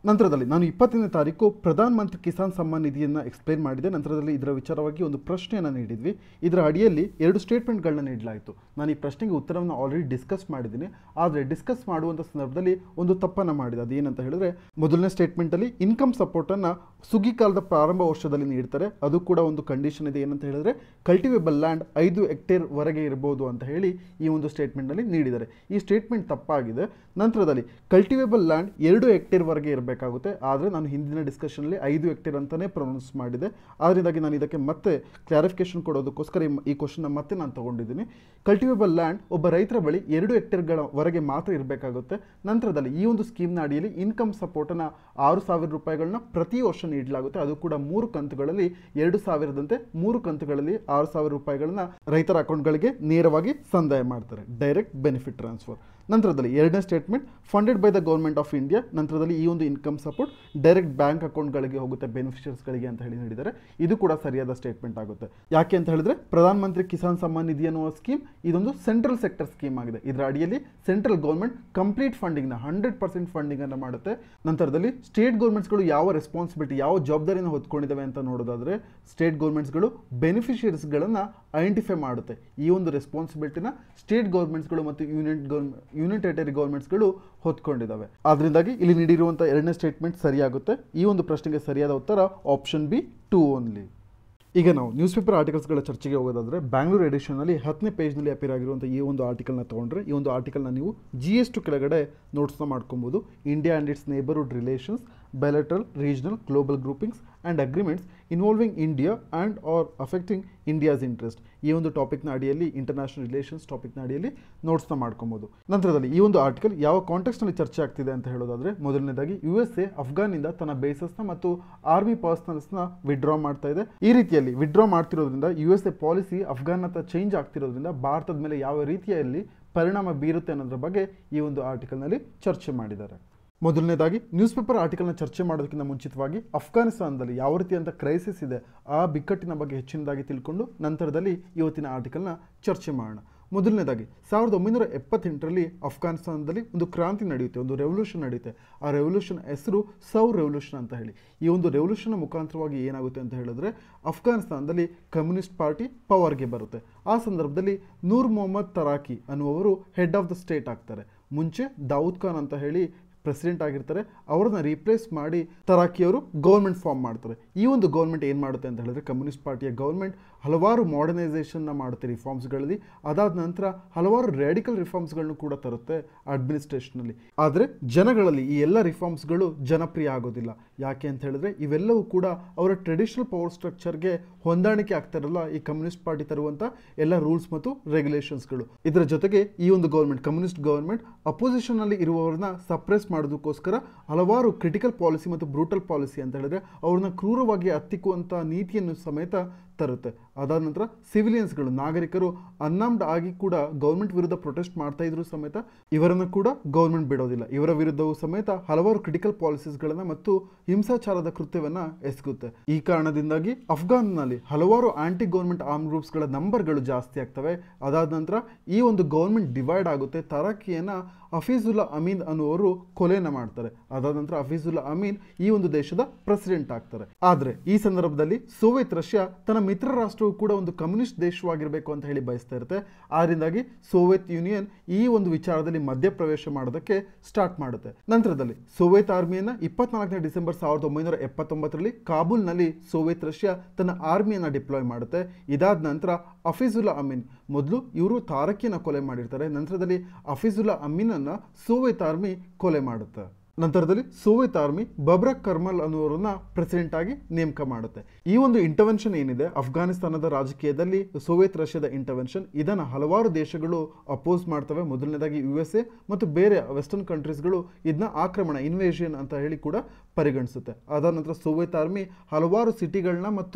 ನಂತರದಲ್ಲಿ ನಾನು ಇಪ್ಪತ್ತನೇ ತಾರೀಕು ಪ್ರಧಾನ ಮಂತ್ರಿ ಕಿಸಾನ್ ಸಮ್ಮಾನ್ ನಿಧಿಯನ್ನು ಎಕ್ಸ್ಪ್ಲೇನ್ ಮಾಡಿದೆ ನಂತರದಲ್ಲಿ ಇದರ ವಿಚಾರವಾಗಿ ಒಂದು ಪ್ರಶ್ನೆಯನ್ನು ನೀಡಿದ್ವಿ ಇದರ ಅಡಿಯಲ್ಲಿ ಎರಡು ಸ್ಟೇಟ್ಮೆಂಟ್ಗಳನ್ನ ನೀಡಲಾಯಿತು ನಾನು ಈ ಪ್ರಶ್ನೆಗೆ ಉತ್ತರವನ್ನು ಆಲ್ರೆಡಿ ಡಿಸ್ಕಸ್ ಮಾಡಿದ್ದೀನಿ ಆದರೆ ಡಿಸ್ಕಸ್ ಮಾಡುವಂಥ ಸಂದರ್ಭದಲ್ಲಿ ಒಂದು ತಪ್ಪನ್ನು ಮಾಡಿದೆ ಅದೇನಂತ ಹೇಳಿದ್ರೆ ಮೊದಲನೇ ಸ್ಟೇಟ್ಮೆಂಟಲ್ಲಿ ಇನ್ಕಮ್ ಸಪೋರ್ಟನ್ನು ಸುಗ್ಗಿ ಕಾಲದ ಪ್ರಾರಂಭ ವರ್ಷದಲ್ಲಿ ನೀಡ್ತಾರೆ ಅದು ಕೂಡ ಒಂದು ಕಂಡೀಷನ್ ಇದೆ ಏನಂತ ಹೇಳಿದ್ರೆ ಕಲ್ಟಿವೇಬಲ್ ಲ್ಯಾಂಡ್ ಐದು ಹೆಕ್ಟೇರ್ ವರೆಗೆ ಇರಬಹುದು ಅಂತ ಹೇಳಿ ಈ ಒಂದು ಸ್ಟೇಟ್ಮೆಂಟ್ನಲ್ಲಿ ನೀಡಿದ್ದಾರೆ ಈ ಸ್ಟೇಟ್ಮೆಂಟ್ ತಪ್ಪಾಗಿದೆ ನಂತರದಲ್ಲಿ ಕಲ್ಟಿವೇಬಲ್ ಲ್ಯಾಂಡ್ ಎರಡು ಹೆಕ್ಟೇರ್ ವರೆಗೆ ಇರಬೇಕಾಗುತ್ತೆ ಆದರೆ ನಾನು ಹಿಂದಿನ ಡಿಸ್ಕಷನಲ್ಲಿ ಐದು ಹೆಕ್ಟೇರ್ ಅಂತಲೇ ಪ್ರೊನೌನ್ಸ್ ಮಾಡಿದೆ ಅದರಿಂದಾಗಿ ನಾನು ಇದಕ್ಕೆ ಮತ್ತೆ ಕ್ಲಾರಿಫಿಕೇಶನ್ ಕೊಡೋದಕ್ಕೋಸ್ಕರ ಈ- ಈ ಕ್ವಶನ್ನ ಮತ್ತೆ ನಾನು ತಗೊಂಡಿದ್ದೀನಿ ಕಲ್ಟಿವೇಬಲ್ ಲ್ಯಾಂಡ್ ಒಬ್ಬ ರೈತರ ಬಳಿ ಎರಡು ಹೆಕ್ಟೇರ್ಗಳ ವರೆಗೆ ಮಾತ್ರ ಇರಬೇಕಾಗುತ್ತೆ ನಂತರದಲ್ಲಿ ಈ ಒಂದು ಸ್ಕೀಮ್ನ ಅಡಿಯಲ್ಲಿ ಇನ್ಕಮ್ ಸಪೋರ್ಟನ್ನು ಆರು ಸಾವಿರ ರೂಪಾಯಿಗಳನ್ನ ಪ್ರತಿ ವರ್ಷ ನೀಡಲಾಗುತ್ತೆ ಅದು ಕೂಡ ಮೂರು ಕಂತುಗಳಲ್ಲಿ ಎರಡು ಸಾವಿರದಂತೆ ಮೂರು ಕಂತುಗಳಲ್ಲಿ ಆರು ಸಾವಿರ ರೂಪಾಯಿಗಳನ್ನ ರೈತರ ಅಕೌಂಟ್ಗಳಿಗೆ ನೇರವಾಗಿ ಸಂದಾಯ ಮಾಡ್ತಾರೆ ಡೈರೆಕ್ಟ್ ಬೆನಿಫಿಟ್ ಟ್ರಾನ್ಸ್ಫರ್ ನಂತರದಲ್ಲಿ ಎರಡನೇ statement funded by the government of India ನಂತರದಲ್ಲಿ ಈ ಒಂದು ಇನ್ಕಮ್ ಸಪೋರ್ಟ್ ಡೈರೆಕ್ಟ್ ಬ್ಯಾಂಕ್ ಅಕೌಂಟ್ಗಳಿಗೆ ಹೋಗುತ್ತೆ ಬೆನಿಫಿಷಿಯರ್ಸ್ಗಳಿಗೆ ಅಂತ ಹೇಳಿ ನೀಡಿದ್ದಾರೆ ಇದು ಕೂಡ ಸರಿಯಾದ ಸ್ಟೇಟ್ಮೆಂಟ್ ಆಗುತ್ತೆ ಯಾಕೆ ಅಂತ ಹೇಳಿದ್ರೆ ಪ್ರಧಾನ ಮಂತ್ರಿ ಕಿಸಾನ್ ಸಮ್ಮಾನ್ ನಿಧಿ ಅನ್ನುವ ಸ್ಕೀಮ್ ಇದೊಂದು ಸೆಂಟ್ರಲ್ ಸೆಕ್ಟರ್ ಸ್ಕೀಮ್ ಆಗಿದೆ ಇದರ ಅಡಿಯಲ್ಲಿ ಸೆಂಟ್ರಲ್ ಗೌರ್ಮೆಂಟ್ ಕಂಪ್ಲೀಟ್ ಫಂಡಿಂಗ್ನ ಹಂಡ್ರೆಡ್ ಪರ್ಸೆಂಟ್ ಫಂಡಿಂಗ್ ಅನ್ನು ಮಾಡುತ್ತೆ ನಂತರದಲ್ಲಿ ಸ್ಟೇಟ್ ಗೌರ್ಮೆಂಟ್ಸ್ಗಳು ಯಾವ ರೆಸ್ಪಾನ್ಸಿಬಿಲಿಟಿ ಯಾವ ಜವಾಬ್ದಾರಿನ ಹೊತ್ಕೊಂಡಿದ್ದಾವೆ ಅಂತ ನೋಡೋದಾದ್ರೆ ಸ್ಟೇಟ್ ಗೌರ್ಮೆಂಟ್ಸ್ಗಳು ಬೆನಿಫಿಷಿಯರೀಸ್ಗಳನ್ನು ಐಡೆಂಟಿಫೈ ಮಾಡುತ್ತೆ ಈ ಒಂದು ರೆಸ್ಪಾನ್ಸಿಬಿಲಿಟಿನ ಸ್ಟೇಟ್ ಗೌರ್ಮೆಂಟ್ಸ್ಗಳು ಮತ್ತು ಯೂನಿಟ್ ಗೌರ್ಮೆ ಯೂನಿಟ್ ಟೆರಿಟರಿ ಗೌರ್ಮೆಂಟ್ಸ್ಗಳು ಹೊತ್ಕೊಂಡಿದ್ದಾವೆ ಅದರಿಂದಾಗಿ ಇಲ್ಲಿ ನೀಡಿರುವಂಥ ಎರಡನೇ ಸ್ಟೇಟ್ಮೆಂಟ್ ಸರಿಯಾಗುತ್ತೆ ಈ ಒಂದು ಪ್ರಶ್ನೆಗೆ ಸರಿಯಾದ ಉತ್ತರ ಆಪ್ಷನ್ ಬಿ ಟೂ ಓನ್ಲಿ ಈಗ ನಾವು ನ್ಯೂಸ್ ಪೇಪರ್ ಆರ್ಟಿಕಲ್ಸ್ಗಳ ಚರ್ಚೆಗೆ ಹೋಗೋದಾದ್ರೆ ಬ್ಯಾಂಗ್ಳೂರ್ ಎಡಿಷನಲ್ಲಿ ಹತ್ತನೇ ಪೇಜ್ನಲ್ಲಿ ಅಪಿಯರ್ ಆಗಿರುವಂಥ ಈ ಒಂದು ಆರ್ಟಿಕಲ್ನ ತೊಗೊಂಡ್ರೆ ಈ ಒಂದು ಆರ್ಟಿಕಲ್ನ ನೀವು ಜಿ ಎಸ್ ಟು ಕೆಳಗಡೆ ನೋಟ್ಸ್ನ ಮಾಡ್ಕೊಬೋದು India and its neighbourhood relations bilateral, regional, global groupings and agreements involving India and or affecting India's interest ಈ ಒಂದು ಟಾಪಿಕ್ನ ಅಡಿಯಲ್ಲಿ ಇಂಟರ್ನ್ಯಾಷನಲ್ ರಿಲೇಷನ್ಸ್ ಟಾಪಿಕ್ನ ಅಡಿಯಲ್ಲಿ ನೋಟ್ಸ್ನ ಮಾಡ್ಕೊಬೋದು ನಂತರದಲ್ಲಿ ಈ ಒಂದು ಆರ್ಟಿಕಲ್ ಯಾವ ಕಾಂಟೆಕ್ಸ್ನಲ್ಲಿ ಚರ್ಚೆ ಆಗ್ತಿದೆ ಅಂತ ಹೇಳೋದಾದ್ರೆ ಮೊದಲನೇದಾಗಿ ಯು ಎಸ್ ಎ ಅಫ್ಘಾನಿಂದ ತನ್ನ ಬೇಸಸ್ನ ಮತ್ತು ಆರ್ಮಿ ಪರ್ಸನಲ್ಸ್ನ ವಿಡ್ರಾ ಮಾಡ್ತಾ ಇದೆ ಈ ರೀತಿಯಲ್ಲಿ ವಿಡ್ರಾ ಮಾಡ್ತಿರೋದ್ರಿಂದ ಯು ಎಸ್ ಎ ಪಾಲಿಸಿ ಅಫ್ಘಾನ್ನತ್ತ ಚೇಂಜ್ ಆಗ್ತಿರೋದ್ರಿಂದ ಭಾರತದ ಮೇಲೆ ಯಾವ ರೀತಿಯಲ್ಲಿ ಪರಿಣಾಮ ಬೀರುತ್ತೆ ಅನ್ನೋದ್ರ ಬಗ್ಗೆ ಈ ಒಂದು ಆರ್ಟಿಕಲ್ನಲ್ಲಿ ಚರ್ಚೆ ಮಾಡಿದ್ದಾರೆ ಮೊದಲನೇದಾಗಿ ನ್ಯೂಸ್ ಪೇಪರ್ ಆರ್ಟಿಕಲ್ನ ಚರ್ಚೆ ಮಾಡೋದಕ್ಕಿಂತ ಮುಂಚಿತವಾಗಿ ಅಫ್ಘಾನಿಸ್ತಾನದಲ್ಲಿ ಯಾವ ರೀತಿಯಂಥ ಕ್ರೈಸಿಸ್ ಇದೆ ಆ ಬಿಕ್ಕಟ್ಟಿನ ಬಗ್ಗೆ ಹೆಚ್ಚಿನದಾಗಿ ತಿಳ್ಕೊಂಡು ನಂತರದಲ್ಲಿ ಇವತ್ತಿನ ಆರ್ಟಿಕಲ್ನ ಚರ್ಚೆ ಮಾಡೋಣ ಮೊದಲನೇದಾಗಿ ಸಾವಿರದ ಒಂಬೈನೂರ ಎಪ್ಪತ್ತೆಂಟರಲ್ಲಿ ಅಫ್ಘಾನಿಸ್ತಾನದಲ್ಲಿ ಒಂದು ಕ್ರಾಂತಿ ನಡೆಯುತ್ತೆ ಒಂದು ರೆವಲ್ಯೂಷನ್ ನಡೆಯುತ್ತೆ ಆ ರೆವಲ್ಯೂಷನ್ ಹೆಸರು ಸೌ ರೆವಲ್ಯೂಷನ್ ಅಂತ ಹೇಳಿ ಈ ಒಂದು ರೆವಲ್ಯೂಷನ್ ಮುಖಾಂತರವಾಗಿ ಏನಾಗುತ್ತೆ ಅಂತ ಹೇಳಿದ್ರೆ ಅಫ್ಘಾನಿಸ್ತಾನದಲ್ಲಿ ಕಮ್ಯುನಿಸ್ಟ್ ಪಾರ್ಟಿ ಪವರ್ಗೆ ಬರುತ್ತೆ ಆ ಸಂದರ್ಭದಲ್ಲಿ ನೂರ್ ಮೊಹಮ್ಮದ್ ತರಾಕಿ ಅನ್ನುವರು ಹೆಡ್ ಆಫ್ ದ ಸ್ಟೇಟ್ ಆಗ್ತಾರೆ ಮುಂಚೆ ದಾವೂದ್ ಖಾನ್ ಅಂತ ಹೇಳಿ ಪ್ರೆಸಿಡೆಂಟ್ ಆಗಿರ್ತಾರೆ ಅವ್ರನ್ನ ರೀಪ್ಲೇಸ್ ಮಾಡಿ ತರಾಕಿಯವರು ಗೌರ್ಮೆಂಟ್ ಫಾರ್ಮ್ ಮಾಡ್ತಾರೆ ಈ ಒಂದು ಗೌರ್ಮೆಂಟ್ ಏನು ಮಾಡುತ್ತೆ ಅಂತ ಹೇಳಿದ್ರೆ ಕಮ್ಯುನಿಸ್ಟ್ ಪಾರ್ಟಿಯ ಗೌರ್ಮೆಂಟ್ ಹಲವಾರು ಮಾಡರ್ನೈಸೇಷನ್ನ ಮಾಡುತ್ತೆ ರಿಫಾರ್ಮ್ಸ್ಗಳಲ್ಲಿ ಅದಾದ ನಂತರ ಹಲವಾರು ರ್ಯಾಡಿಕಲ್ ರಿಫಾರ್ಮ್ಸ್ಗಳನ್ನು ಕೂಡ ತರುತ್ತೆ ಅಡ್ಮಿನಿಸ್ಟ್ರೇಷನಲ್ಲಿ ಆದರೆ ಜನಗಳಲ್ಲಿ ಈ ಎಲ್ಲ ರಿಫಾರ್ಮ್ಸ್ಗಳು ಜನಪ್ರಿಯ ಆಗೋದಿಲ್ಲ ಯಾಕೆ ಅಂತ ಹೇಳಿದ್ರೆ ಇವೆಲ್ಲವೂ ಕೂಡ ಅವರ ಟ್ರೆಡಿಷನಲ್ ಪವರ್ ಸ್ಟ್ರಕ್ಚರ್ಗೆ ಹೊಂದಾಣಿಕೆ ಆಗ್ತಾ ಇರಲ್ಲ ಈ ಕಮ್ಯುನಿಸ್ಟ್ ಪಾರ್ಟಿ ತರುವಂಥ ಎಲ್ಲ ರೂಲ್ಸ್ ಮತ್ತು ರೆಗ್ಯುಲೇಷನ್ಸ್ಗಳು ಇದರ ಜೊತೆಗೆ ಈ ಒಂದು ಗೌರ್ಮೆಂಟ್ ಕಮ್ಯುನಿಸ್ಟ್ ಗೌರ್ಮೆಂಟ್ ಅಪೋಸಿಷನ್ನಲ್ಲಿ ಇರುವವರನ್ನ ಸಪ್ರೆಸ್ ಮಾಡೋದಕ್ಕೋಸ್ಕರ ಹಲವಾರು ಕ್ರಿಟಿಕಲ್ ಪಾಲಿಸಿ ಮತ್ತು ಬ್ರೂಟಲ್ ಪಾಲಿಸಿ ಅಂತ ಹೇಳಿದ್ರೆ ಅವ್ರನ್ನ ಕ್ರೂರವಾಗಿ ಹತ್ತಿಕ್ಕುವಂಥ ನೀತಿಯನ್ನು ಸಮೇತ ತರುತ್ತೆ ಅದಾದ ನಂತರ ಸಿವಿಲಿಯನ್ಸ್ಗಳು ನಾಗರಿಕರು ಅನ್ನಾಮ್ಡ್ ಆಗಿ ಕೂಡ ಗೌರ್ಮೆಂಟ್ ವಿರುದ್ಧ ಪ್ರೊಟೆಸ್ಟ್ ಮಾಡ್ತಾ ಇದ್ರು ಸಮೇತ ಇವರನ್ನು ಕೂಡ ಗೌರ್ಮೆಂಟ್ ಬಿಡೋದಿಲ್ಲ ಇವರ ವಿರುದ್ಧವೂ ಸಮೇತ ಹಲವಾರು ಕ್ರಿಟಿಕಲ್ ಪಾಲಿಸೀಸ್ಗಳನ್ನು ಮತ್ತು ಹಿಂಸಾಚಾರದ ಕೃತ್ಯವನ್ನ ಎಸಗುತ್ತೆ ಈ ಕಾರಣದಿಂದಾಗಿ ಅಫ್ಘಾನ್ನಲ್ಲಿ ಹಲವಾರು ಆಂಟಿ ಗೌರ್ಮೆಂಟ್ ಆರ್ಮ್ ಗ್ರೂಪ್ಸ್ಗಳ ನಂಬರ್ಗಳು ಜಾಸ್ತಿ ಆಗ್ತವೆ ಅದಾದ ನಂತರ ಈ ಒಂದು ಗೌರ್ಮೆಂಟ್ ಡಿವೈಡ್ ಆಗುತ್ತೆ ತರಾಕಿಯನ್ನ ಹಫೀಜುಲ್ಲಾ ಅಮೀನ್ ಅನ್ನುವರು ಕೊಲೆನ ಮಾಡ್ತಾರೆ ಅದಾದ ನಂತರ ಹಫೀಜುಲ್ಲಾ ಅಮೀನ್ ಈ ಒಂದು ದೇಶದ ಪ್ರೆಸಿಡೆಂಟ್ ಆಗ್ತಾರೆ ಆದ್ರೆ ಈ ಸಂದರ್ಭದಲ್ಲಿ ಸೋವಿಯತ್ ರಷ್ಯಾ ತನ್ನ ಮಿತ್ರ ರಾಷ್ಟ್ರವು ಕೂಡ ಒಂದು ಕಮ್ಯುನಿಸ್ಟ್ ದೇಶವಾಗಿರಬೇಕು ಅಂತ ಹೇಳಿ ಬಯಸ್ತಾ ಇರುತ್ತೆ ಆದ್ರಿಂದಾಗಿ ಸೋವಿಯತ್ ಯೂನಿಯನ್ ಈ ಒಂದು ವಿಚಾರದಲ್ಲಿ ಮಧ್ಯಪ್ರವೇಶ ಮಾಡೋದಕ್ಕೆ ಸ್ಟಾರ್ಟ್ ಮಾಡುತ್ತೆ ನಂತರದಲ್ಲಿ ಸೋವಿಯತ್ ಆರ್ಮಿಯನ್ನ ಇಪ್ಪತ್ನಾಲ್ಕನೇ ಡಿಸೆಂಬರ್ ಸಾವಿರದ ಒಂಬೈನೂರ ಎಪ್ಪತ್ತೊಂಬತ್ತರಲ್ಲಿ ಕಾಬೂಲ್ನಲ್ಲಿ ಸೋವಿಯತ್ ರಷ್ಯಾ ತನ್ನ ಆರ್ಮಿಯನ್ನ ಡಿಪ್ಲಾಯ್ ಮಾಡುತ್ತೆ ಇದಾದ ನಂತರ ಅಫೀಜುಲ್ಲಾ ಅಮೀನ್ ಮೊದಲು ಇವರು ತಾರಕಿಯನ್ನ ಕೊಲೆ ಮಾಡಿರ್ತಾರೆ ನಂತರದಲ್ಲಿ ಅಫೀಜುಲ್ಲಾ ಅಮೀನನ್ನ ಸೋವಿಯತ್ ಆರ್ಮಿ ಕೊಲೆ ಮಾಡುತ್ತೆ ನಂತರದಲ್ಲಿ ಸೋವಿಯತ್ ಆರ್ಮಿ ಬಬ್ರಕ್ ಕರ್ಮಲ್ ಅನ್ನುವರನ್ನ ಪ್ರೆಸಿಡೆಂಟ್ ಆಗಿ ನೇಮಕ ಮಾಡುತ್ತೆ ಈ ಒಂದು ಇಂಟರ್ವೆನ್ಷನ್ ಏನಿದೆ ಅಫ್ಘಾನಿಸ್ತಾನದ ರಾಜಕೀಯದಲ್ಲಿ ಸೋವಿಯತ್ ರಷ್ಯಾದ ಇಂಟರ್ವೆನ್ಷನ್ ಇದನ್ನು ಹಲವಾರು ದೇಶಗಳು ಅಪೋಸ್ ಮಾಡ್ತವೆ ಮೊದಲನೇದಾಗಿ ಯು ಎಸ್ ಎ ಮತ್ತು ಬೇರೆ ವೆಸ್ಟರ್ನ್ ಕಂಟ್ರೀಸ್ಗಳು ಇದನ್ನ ಆಕ್ರಮಣ ಇನ್ವೇಷನ್ ಅಂತ ಹೇಳಿ ಕೂಡ ಪರಿಗಣಿಸುತ್ತೆ ಅದಾದ ನಂತರ ಸೋವಿಯತ್ ಆರ್ಮಿ ಹಲವಾರು ಸಿಟಿಗಳನ್ನ ಮತ್ತು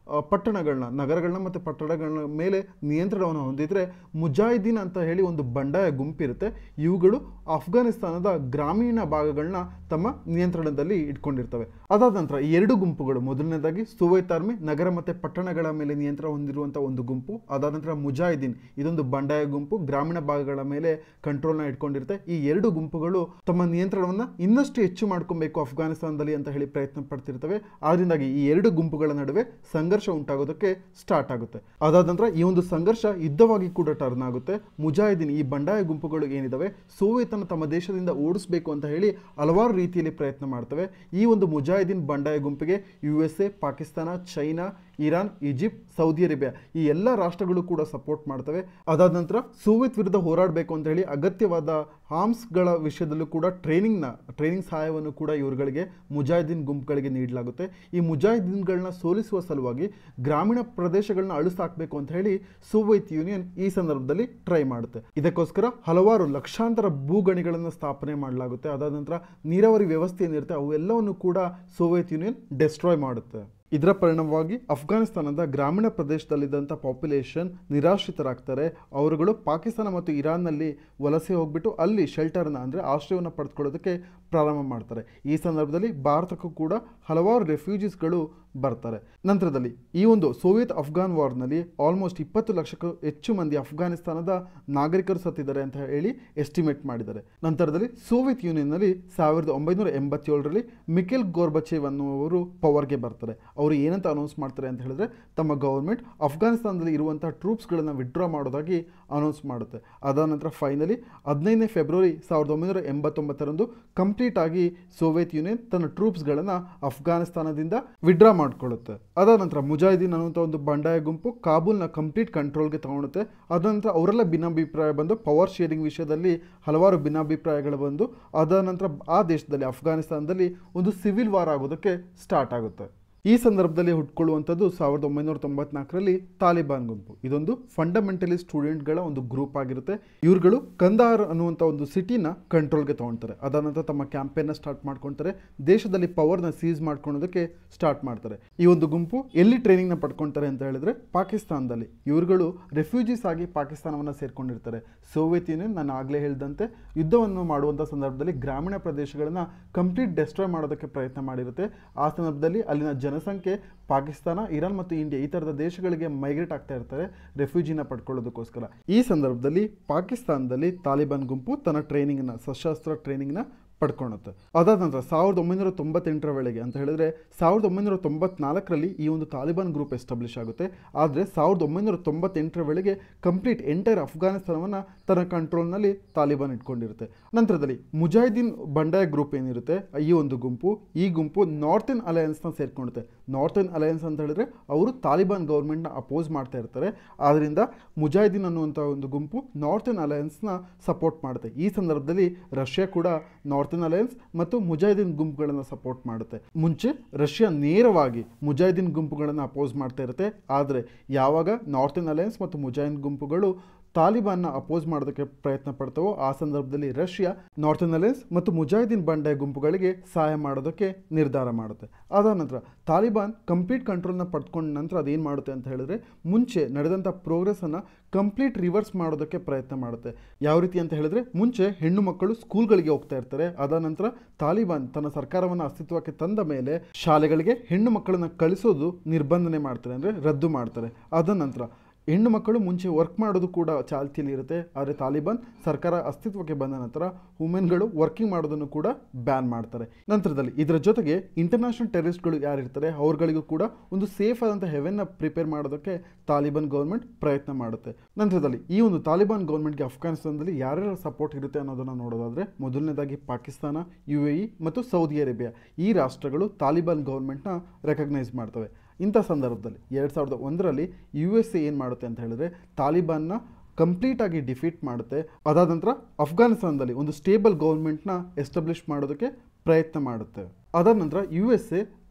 ಆ, ಪಟ್ಟಣಗಳನ್ನ ನಗರಗಳನ್ನ ಮತ್ತು ಪಟ್ಟಣಗಳ ಮೇಲೆ ನಿಯಂತ್ರಣವನ್ನು ಹೊಂದಿದ್ರೆ ಮುಜಾಹಿದೀನ್ ಅಂತ ಹೇಳಿ ಒಂದು ಬಂಡಾಯ ಗುಂಪಿರುತ್ತೆ ಇವುಗಳು ಅಫ್ಘಾನಿಸ್ತಾನದ ಗ್ರಾಮೀಣ ಭಾಗಗಳನ್ನ ತಮ್ಮ ನಿಯಂತ್ರಣದಲ್ಲಿ ಇಟ್ಕೊಂಡಿರ್ತವೆ ಅದಾದ ನಂತರ ಈ ಎರಡು ಗುಂಪುಗಳು ಮೊದಲನೇದಾಗಿ ಸೋವಿಯತ್ ಆರ್ಮಿ ನಗರ ಮತ್ತು ಪಟ್ಟಣಗಳ ಮೇಲೆ ನಿಯಂತ್ರಣ ಹೊಂದಿರುವಂಥ ಒಂದು ಗುಂಪು ಅದಾದ ನಂತರ ಮುಜಾಹಿದೀನ್ ಇದೊಂದು ಬಂಡಾಯ ಗುಂಪು ಗ್ರಾಮೀಣ ಭಾಗಗಳ ಮೇಲೆ ಕಂಟ್ರೋಲ್ನ ಇಟ್ಕೊಂಡಿರುತ್ತೆ ಈ ಎರಡು ಗುಂಪುಗಳು ತಮ್ಮ ನಿಯಂತ್ರಣವನ್ನು ಇನ್ನಷ್ಟು ಹೆಚ್ಚು ಮಾಡ್ಕೊಬೇಕು ಅಫ್ಘಾನಿಸ್ತಾನದಲ್ಲಿ ಅಂತ ಹೇಳಿ ಪ್ರಯತ್ನ ಪಡ್ತಿರ್ತವೆ ಆದ್ರಿಂದಾಗಿ ಈ ಎರಡು ಗುಂಪುಗಳ ನಡುವೆ ಸಂಘರ್ಷ ಉಂಟಾಗೋದಕ್ಕೆ ಸ್ಟಾರ್ಟ್ ಆಗುತ್ತೆ ಅದಾದ ನಂತರ ಈ ಒಂದು ಸಂಘರ್ಷ ಯುದ್ಧವಾಗಿ ಕೂಡ ಟರ್ನ್ ಆಗುತ್ತೆ ಮುಜಾಹಿದೀನ್ ಈ ಬಂಡಾಯ ಗುಂಪುಗಳು ಏನಿದಾವೆ ಸೋವಿಯತನ್ನು ತಮ್ಮ ದೇಶದಿಂದ ಓಡಿಸಬೇಕು ಅಂತ ಹೇಳಿ ಹಲವಾರು ರೀತಿಯಲ್ಲಿ ಪ್ರಯತ್ನ ಮಾಡ್ತವೆ ಈ ಒಂದು ಮುಜಾಹಿದೀನ್ ಬಂಡಾಯ ಗುಂಪಿಗೆ U S A Pakistan China Iran Egypt Saudi Arabia ಈ ಎಲ್ಲ ರಾಷ್ಟ್ರಗಳು ಕೂಡ ಸಪೋರ್ಟ್ ಮಾಡ್ತವೆ ಅದಾದ ನಂತರ ಸೋವಿಯತ್ ವಿರುದ್ಧ ಹೋರಾಡಬೇಕು ಅಂತ ಹೇಳಿ ಅಗತ್ಯವಾದ ಆರ್ಮ್ಸ್ಗಳ ವಿಷಯದಲ್ಲೂ ಕೂಡ ಟ್ರೈನಿಂಗ್ನ ಟ್ರೈನಿಂಗ್ ಸಹಾಯವನ್ನು ಕೂಡ ಇವರುಗಳಿಗೆ ಮುಜಾಹಿದೀನ್ ಗುಂಪುಗಳಿಗೆ ನೀಡಲಾಗುತ್ತೆ ಈ ಮುಜಾಹಿದೀನ್ಗಳನ್ನ ಸೋಲಿಸುವ ಸಲುವಾಗಿ ಗ್ರಾಮೀಣ ಪ್ರದೇಶಗಳನ್ನ ಅಳಿಸಾಕಬೇಕು ಅಂತ ಹೇಳಿ ಸೋವಿಯತ್ ಯೂನಿಯನ್ ಈ ಸಂದರ್ಭದಲ್ಲಿ ಟ್ರೈ ಮಾಡುತ್ತೆ ಇದಕ್ಕೋಸ್ಕರ ಹಲವಾರು ಲಕ್ಷಾಂತರ ಭೂಗಣಿಗಳನ್ನು ಸ್ಥಾಪನೆ ಮಾಡಲಾಗುತ್ತೆ ಅದಾದ ನಂತರ ನೀರಾವರಿ ವ್ಯವಸ್ಥೆ ಏನಿರುತ್ತೆ ಅವೆಲ್ಲವನ್ನು ಕೂಡ ಸೋವಿಯತ್ ಯೂನಿಯನ್ ಡೆಸ್ಟ್ರಾಯ್ ಮಾಡುತ್ತೆ ಇದರ ಪರಿಣಾಮವಾಗಿ ಅಫ್ಘಾನಿಸ್ತಾನದ ಗ್ರಾಮೀಣ ಪ್ರದೇಶದಲ್ಲಿದ್ದಂಥ ಪಾಪ್ಯುಲೇಷನ್ ನಿರಾಶ್ರಿತರಾಗ್ತಾರೆ ಅವರುಗಳು ಪಾಕಿಸ್ತಾನ ಮತ್ತು ಇರಾನ್ನಲ್ಲಿ ವಲಸೆ ಹೋಗ್ಬಿಟ್ಟು ಅಲ್ಲಿ ಶೆಲ್ಟರ್ನ ಅಂದರೆ ಆಶ್ರಯವನ್ನು ಪಡೆದುಕೊಳ್ಳೋದಕ್ಕೆ ಪ್ರಾರಂಭ ಮಾಡ್ತಾರೆ ಈ ಸಂದರ್ಭದಲ್ಲಿ ಭಾರತಕ್ಕೂ ಕೂಡ ಹಲವಾರು ರೆಫ್ಯೂಜೀಸ್ಗಳು ಬರ್ತಾರೆ ನಂತರದಲ್ಲಿ ಈ ಒಂದು ಸೋವಿಯತ್ ಅಫ್ಘಾನ್ ವಾರ್ನಲ್ಲಿ ಆಲ್ಮೋಸ್ಟ್ ಇಪ್ಪತ್ತು ಲಕ್ಷಕ್ಕೂ ಹೆಚ್ಚು ಮಂದಿ ಅಫ್ಘಾನಿಸ್ತಾನದ ನಾಗರಿಕರು ಸತ್ತಿದ್ದಾರೆ ಅಂತ ಹೇಳಿ ಎಸ್ಟಿಮೇಟ್ ಮಾಡಿದ್ದಾರೆ ನಂತರದಲ್ಲಿ ಸೋವಿಯತ್ ಯೂನಿಯನ್ನಲ್ಲಿ ಸಾವಿರದ ಒಂಬೈನೂರ ಎಂಬತ್ತೇಳರಲ್ಲಿ ಮಿಕೆಲ್ ಗೋರ್ಬಚೇವ್ ಅನ್ನುವರು ಪವರ್ಗೆ ಬರ್ತಾರೆ ಅವರು ಏನಂತ ಅನೌನ್ಸ್ ಮಾಡ್ತಾರೆ ಅಂತ ಹೇಳಿದ್ರೆ ತಮ್ಮ ಗೌರ್ಮೆಂಟ್ ಅಫ್ಘಾನಿಸ್ತಾನದಲ್ಲಿ ಇರುವಂತಹ ಟ್ರೂಪ್ಸ್ಗಳನ್ನು ವಿಡ್ರಾ ಮಾಡೋದಾಗಿ ಅನೌನ್ಸ್ ಮಾಡುತ್ತೆ ಅದಾದ ನಂತರ ಫೈನಲಿ ಹದಿನೈದನೇ ಫೆಬ್ರವರಿ ಸಾವಿರದ ಒಂಬೈನೂರ ಎಂಬತ್ತೊಂಬತ್ತರಂದು ಕಂಪ್ಲೀಟ್ ಆಗಿ ಸೋವಿಯತ್ ಯೂನಿಯನ್ ತನ್ನ ಟ್ರೂಪ್ಸ್ಗಳನ್ನು ಅಫ್ಘಾನಿಸ್ತಾನದಿಂದ ವಿಡ್ರಾ ಮಾಡ್ಕೊಳ್ಳುತ್ತೆ ಅದಾದ ನಂತರ ಮುಜಾಹಿದೀನ್ ಅನ್ನುವಂಥ ಒಂದು ಬಂಡಾಯ ಗುಂಪು ಕಾಬೂಲ್ನ ಕಂಪ್ಲೀಟ್ ಕಂಟ್ರೋಲ್ಗೆ ತಗೊಳುತ್ತೆ ಅದಾದ ನಂತರ ಅವರೆಲ್ಲ ಭಿನ್ನಾಭಿಪ್ರಾಯ ಬಂದು ಪವರ್ ಶೇರಿಂಗ್ ವಿಷಯದಲ್ಲಿ ಹಲವಾರು ಭಿನ್ನಾಭಿಪ್ರಾಯಗಳು ಬಂದು ಅದಾದ ನಂತರ ಆ ದೇಶದಲ್ಲಿ ಅಫ್ಘಾನಿಸ್ತಾನದಲ್ಲಿ ಒಂದು ಸಿವಿಲ್ ವಾರ್ ಆಗೋದಕ್ಕೆ ಸ್ಟಾರ್ಟ್ ಆಗುತ್ತೆ ಈ ಸಂದರ್ಭದಲ್ಲಿ ಹುಟ್ಕೊಳ್ಳುವಂಥದ್ದು ಸಾವಿರದ ಒಂಬೈನೂರ ತೊಂಬತ್ನಾಲ್ಕರಲ್ಲಿ ತಾಲಿಬಾನ್ ಗುಂಪು ಇದೊಂದು ಫಂಡಮೆಂಟಲಿ ಸ್ಟೂಡೆಂಟ್ಗಳ ಒಂದು ಗ್ರೂಪ್ ಆಗಿರುತ್ತೆ ಇವ್ರುಗಳು ಕಂದಾರ್ ಅನ್ನುವಂಥ ಒಂದು ಸಿಟಿನ ಕಂಟ್ರೋಲ್ಗೆ ತೊಗೊಳ್ತಾರೆ ಅದಾದ ನಂತರ ತಮ್ಮ ಕ್ಯಾಂಪೇನ್ನ ಸ್ಟಾರ್ಟ್ ಮಾಡ್ಕೊಳ್ತಾರೆ ದೇಶದಲ್ಲಿ ಪವರ್ನ ಸೀಸ್ ಮಾಡ್ಕೊಳೋದಕ್ಕೆ ಸ್ಟಾರ್ಟ್ ಮಾಡ್ತಾರೆ ಈ ಒಂದು ಗುಂಪು ಎಲ್ಲಿ ಟ್ರೈನಿಂಗ್ನ ಪಡ್ಕೊಳ್ತಾರೆ ಅಂತ ಹೇಳಿದ್ರೆ ಪಾಕಿಸ್ತಾನದಲ್ಲಿ ಇವ್ರುಗಳು ರೆಫ್ಯೂಜೀಸ್ ಆಗಿ ಪಾಕಿಸ್ತಾನವನ್ನು ಸೇರ್ಕೊಂಡಿರ್ತಾರೆ ಸೋವಿಯತ್ ಯೂನಿಯನ್ ನಾನು ಆಗಲೇ ಹೇಳಿದಂತೆ ಯುದ್ಧವನ್ನು ಮಾಡುವಂಥ ಸಂದರ್ಭದಲ್ಲಿ ಗ್ರಾಮೀಣ ಪ್ರದೇಶಗಳನ್ನು ಕಂಪ್ಲೀಟ್ ಡೆಸ್ಟ್ರಾಯ್ ಮಾಡೋದಕ್ಕೆ ಪ್ರಯತ್ನ ಮಾಡಿರುತ್ತೆ ಆ ಸಂದರ್ಭದಲ್ಲಿ ಅಲ್ಲಿನ ಜನಸಂಖ್ಯೆ ಪಾಕಿಸ್ತಾನ ಇರಾನ್ ಮತ್ತು ಇಂಡಿಯಾ ಈ ಥರದ ದೇಶಗಳಿಗೆ ಮೈಗ್ರೇಟ್ ಆಗ್ತಾ ಇರ್ತಾರೆ ರೆಫ್ಯೂಜಿನ ಪಡ್ಕೊಳ್ಳೋದಕ್ಕೋಸ್ಕರ ಈ ಸಂದರ್ಭದಲ್ಲಿ ಪಾಕಿಸ್ತಾನದಲ್ಲಿ ತಾಲಿಬಾನ್ ಗುಂಪು ತನ್ನ ಟ್ರೈನಿಂಗ್ನ ಸಶಸ್ತ್ರ ಟ್ರೈನಿಂಗ್ನ ಪಡ್ಕೊಳುತ್ತೆ ಅದಾದ ನಂತರ ಸಾವಿರದ ಒಂಬೈನೂರ ತೊಂಬತ್ತೆಂಟರ ವೇಳೆಗೆ ಅಂತ ಹೇಳಿದ್ರೆ ಸಾವಿರದ ಒಂಬೈನೂರ ತೊಂಬತ್ನಾಲ್ಕರಲ್ಲಿ ಈ ಒಂದು ತಾಲಿಬಾನ್ ಗ್ರೂಪ್ ಎಸ್ಟಾಬ್ಲಿಷ್ ಆಗುತ್ತೆ ಆದರೆ ಸಾವಿರದ ಒಂಬೈನೂರ ತೊಂಬತ್ತೆಂಟರ ವೇಳೆಗೆ ಕಂಪ್ಲೀಟ್ ಎಂಟೈರ್ ಅಫ್ಘಾನಿಸ್ತಾನವನ್ನು ತನ್ನ ಕಂಟ್ರೋಲ್ನಲ್ಲಿ ತಾಲಿಬಾನ್ ಇಟ್ಕೊಂಡಿರುತ್ತೆ ನಂತರದಲ್ಲಿ ಮುಜಾಹಿದೀನ್ ಬಂಡಾಯ ಗ್ರೂಪ್ ಏನಿರುತ್ತೆ ಈ ಒಂದು ಗುಂಪು ಈ ಗುಂಪು ನಾರ್ತನ್ ಅಲಯನ್ಸ್ನ ಸೇರ್ಕೊಳ್ಳುತ್ತೆ ನಾರ್ತನ್ ಅಲಯನ್ಸ್ ಅಂತ ಹೇಳಿದ್ರೆ ಅವರು ತಾಲಿಬಾನ್ ಗೌರ್ಮೆಂಟ್ನ ಅಪೋಸ್ ಮಾಡ್ತಾ ಇರ್ತಾರೆ ಆದ್ದರಿಂದ ಮುಜಾಹಿದೀನ್ ಅನ್ನುವಂಥ ಒಂದು ಗುಂಪು ನಾರ್ತನ್ ಅಲಯನ್ಸ್ನ ಸಪೋರ್ಟ್ ಮಾಡುತ್ತೆ ಈ ಸಂದರ್ಭದಲ್ಲಿ ರಷ್ಯಾ ಕೂಡ ನಾರ್ತನ್ ಅಲಯನ್ಸ್ ಮತ್ತು ಮುಜಾಹಿದೀನ್ ಗುಂಪುಗಳನ್ನು ಸಪೋರ್ಟ್ ಮಾಡುತ್ತೆ ಮುಂಚೆ ರಷ್ಯಾ ನೇರವಾಗಿ ಮುಜಾಹಿದೀನ್ ಗುಂಪುಗಳನ್ನು ಅಪೋಸ್ ಮಾಡ್ತಾ ಇರುತ್ತೆ ಆದರೆ ಯಾವಾಗ ನಾರ್ತನ್ ಅಲಯನ್ಸ್ ಮತ್ತು ಮುಜಾಹಿದೀನ್ ಗುಂಪುಗಳು ತಾಲಿಬಾನ್ನ ಅಪೋಸ್ ಮಾಡೋದಕ್ಕೆ ಪ್ರಯತ್ನ ಪಡ್ತವೋ ಆ ಸಂದರ್ಭದಲ್ಲಿ ರಷ್ಯಾ ನಾರ್ತನ್ ಅಲಯನ್ಸ್ ಮತ್ತು ಮುಜಾಹಿದೀನ್ ಬಂಡಾಯ ಗುಂಪುಗಳಿಗೆ ಸಹಾಯ ಮಾಡೋದಕ್ಕೆ ನಿರ್ಧಾರ ಮಾಡುತ್ತೆ ಅದಾದ ನಂತರ ತಾಲಿಬಾನ್ ಕಂಪ್ಲೀಟ್ ಕಂಟ್ರೋಲ್ನ ಪಡ್ಕೊಂಡ ನಂತರ ಅದೇನು ಮಾಡುತ್ತೆ ಅಂತ ಹೇಳಿದ್ರೆ ಮುಂಚೆ ನಡೆದಂಥ ಪ್ರೋಗ್ರೆಸ್ಸನ್ನು ಕಂಪ್ಲೀಟ್ ರಿವರ್ಸ್ ಮಾಡೋದಕ್ಕೆ ಪ್ರಯತ್ನ ಮಾಡುತ್ತೆ ಯಾವ ರೀತಿ ಅಂತ ಹೇಳಿದ್ರೆ ಮುಂಚೆ ಹೆಣ್ಣು ಮಕ್ಕಳು ಸ್ಕೂಲ್ಗಳಿಗೆ ಹೋಗ್ತಾ ಇರ್ತಾರೆ ಅದಾದ ನಂತರ ತಾಲಿಬಾನ್ ತನ್ನ ಸರ್ಕಾರವನ್ನು ಅಸ್ತಿತ್ವಕ್ಕೆ ತಂದ ಮೇಲೆ ಶಾಲೆಗಳಿಗೆ ಹೆಣ್ಣು ಮಕ್ಕಳನ್ನ ಕಳಿಸೋದು ನಿರ್ಬಂಧನೆ ಮಾಡ್ತಾರೆ ಅಂದರೆ ರದ್ದು ಮಾಡ್ತಾರೆ ಅದ ನಂತರ ಹೆಣ್ಣು ಮಕ್ಕಳು ಮುಂಚೆ ವರ್ಕ್ ಮಾಡೋದು ಕೂಡ ಚಾಲ್ತಿಯಲ್ಲಿ ಇರುತ್ತೆ ಆದರೆ ತಾಲಿಬಾನ್ ಸರ್ಕಾರ ಅಸ್ತಿತ್ವಕ್ಕೆ ಬಂದ ನಂತರ ವುಮೆನ್ಗಳು ವರ್ಕಿಂಗ್ ಮಾಡೋದನ್ನು ಕೂಡ ಬ್ಯಾನ್ ಮಾಡ್ತಾರೆ ನಂತರದಲ್ಲಿ ಇದರ ಜೊತೆಗೆ ಇಂಟರ್ನ್ಯಾಷನಲ್ ಟೆರರಿಸ್ಟ್ಗಳು ಯಾರಿರ್ತಾರೆ ಅವ್ರಗಳಿಗೂ ಕೂಡ ಒಂದು ಸೇಫ್ ಆದಂಥ ಹೆವೆನ್ನ ಪ್ರಿಪೇರ್ ಮಾಡೋದಕ್ಕೆ ತಾಲಿಬಾನ್ ಗೌರ್ಮೆಂಟ್ ಪ್ರಯತ್ನ ಮಾಡುತ್ತೆ ನಂತರದಲ್ಲಿ ಈ ಒಂದು ತಾಲಿಬಾನ್ ಗೌರ್ಮೆಂಟ್ಗೆ ಅಫ್ಘಾನಿಸ್ತಾನದಲ್ಲಿ ಯಾರ್ಯಾರ ಸಪೋರ್ಟ್ ಇರುತ್ತೆ ಅನ್ನೋದನ್ನು ನೋಡೋದಾದ್ರೆ ಮೊದಲನೇದಾಗಿ ಪಾಕಿಸ್ತಾನ ಯು ಎ ಇ ಮತ್ತು ಸೌದಿ ಅರೇಬಿಯಾ ಈ ರಾಷ್ಟ್ರಗಳು ತಾಲಿಬಾನ್ ಗೌರ್ಮೆಂಟ್ನ ರೆಕಗ್ನೈಸ್ ಮಾಡ್ತವೆ ಇಂಥ ಸಂದರ್ಭದಲ್ಲಿ ಎರಡು ಸಾವಿರದ ಒಂದರಲ್ಲಿ ಯು ಎಸ್ ಎ ಏನು ಮಾಡುತ್ತೆ ಅಂತ ಹೇಳಿದ್ರೆ ತಾಲಿಬಾನ್ನ ಕಂಪ್ಲೀಟಾಗಿ ಡಿಫೀಟ್ ಮಾಡುತ್ತೆ ಅದಾದ ನಂತರ ಅಫ್ಘಾನಿಸ್ತಾನದಲ್ಲಿ ಒಂದು ಸ್ಟೇಬಲ್ ಗೌರ್ಮೆಂಟ್ನ ಎಸ್ಟಾಬ್ಲಿಷ್ ಮಾಡೋದಕ್ಕೆ ಪ್ರಯತ್ನ ಮಾಡುತ್ತೆ ಅದಾದ ನಂತರ ಯು ಎಸ್ ಎ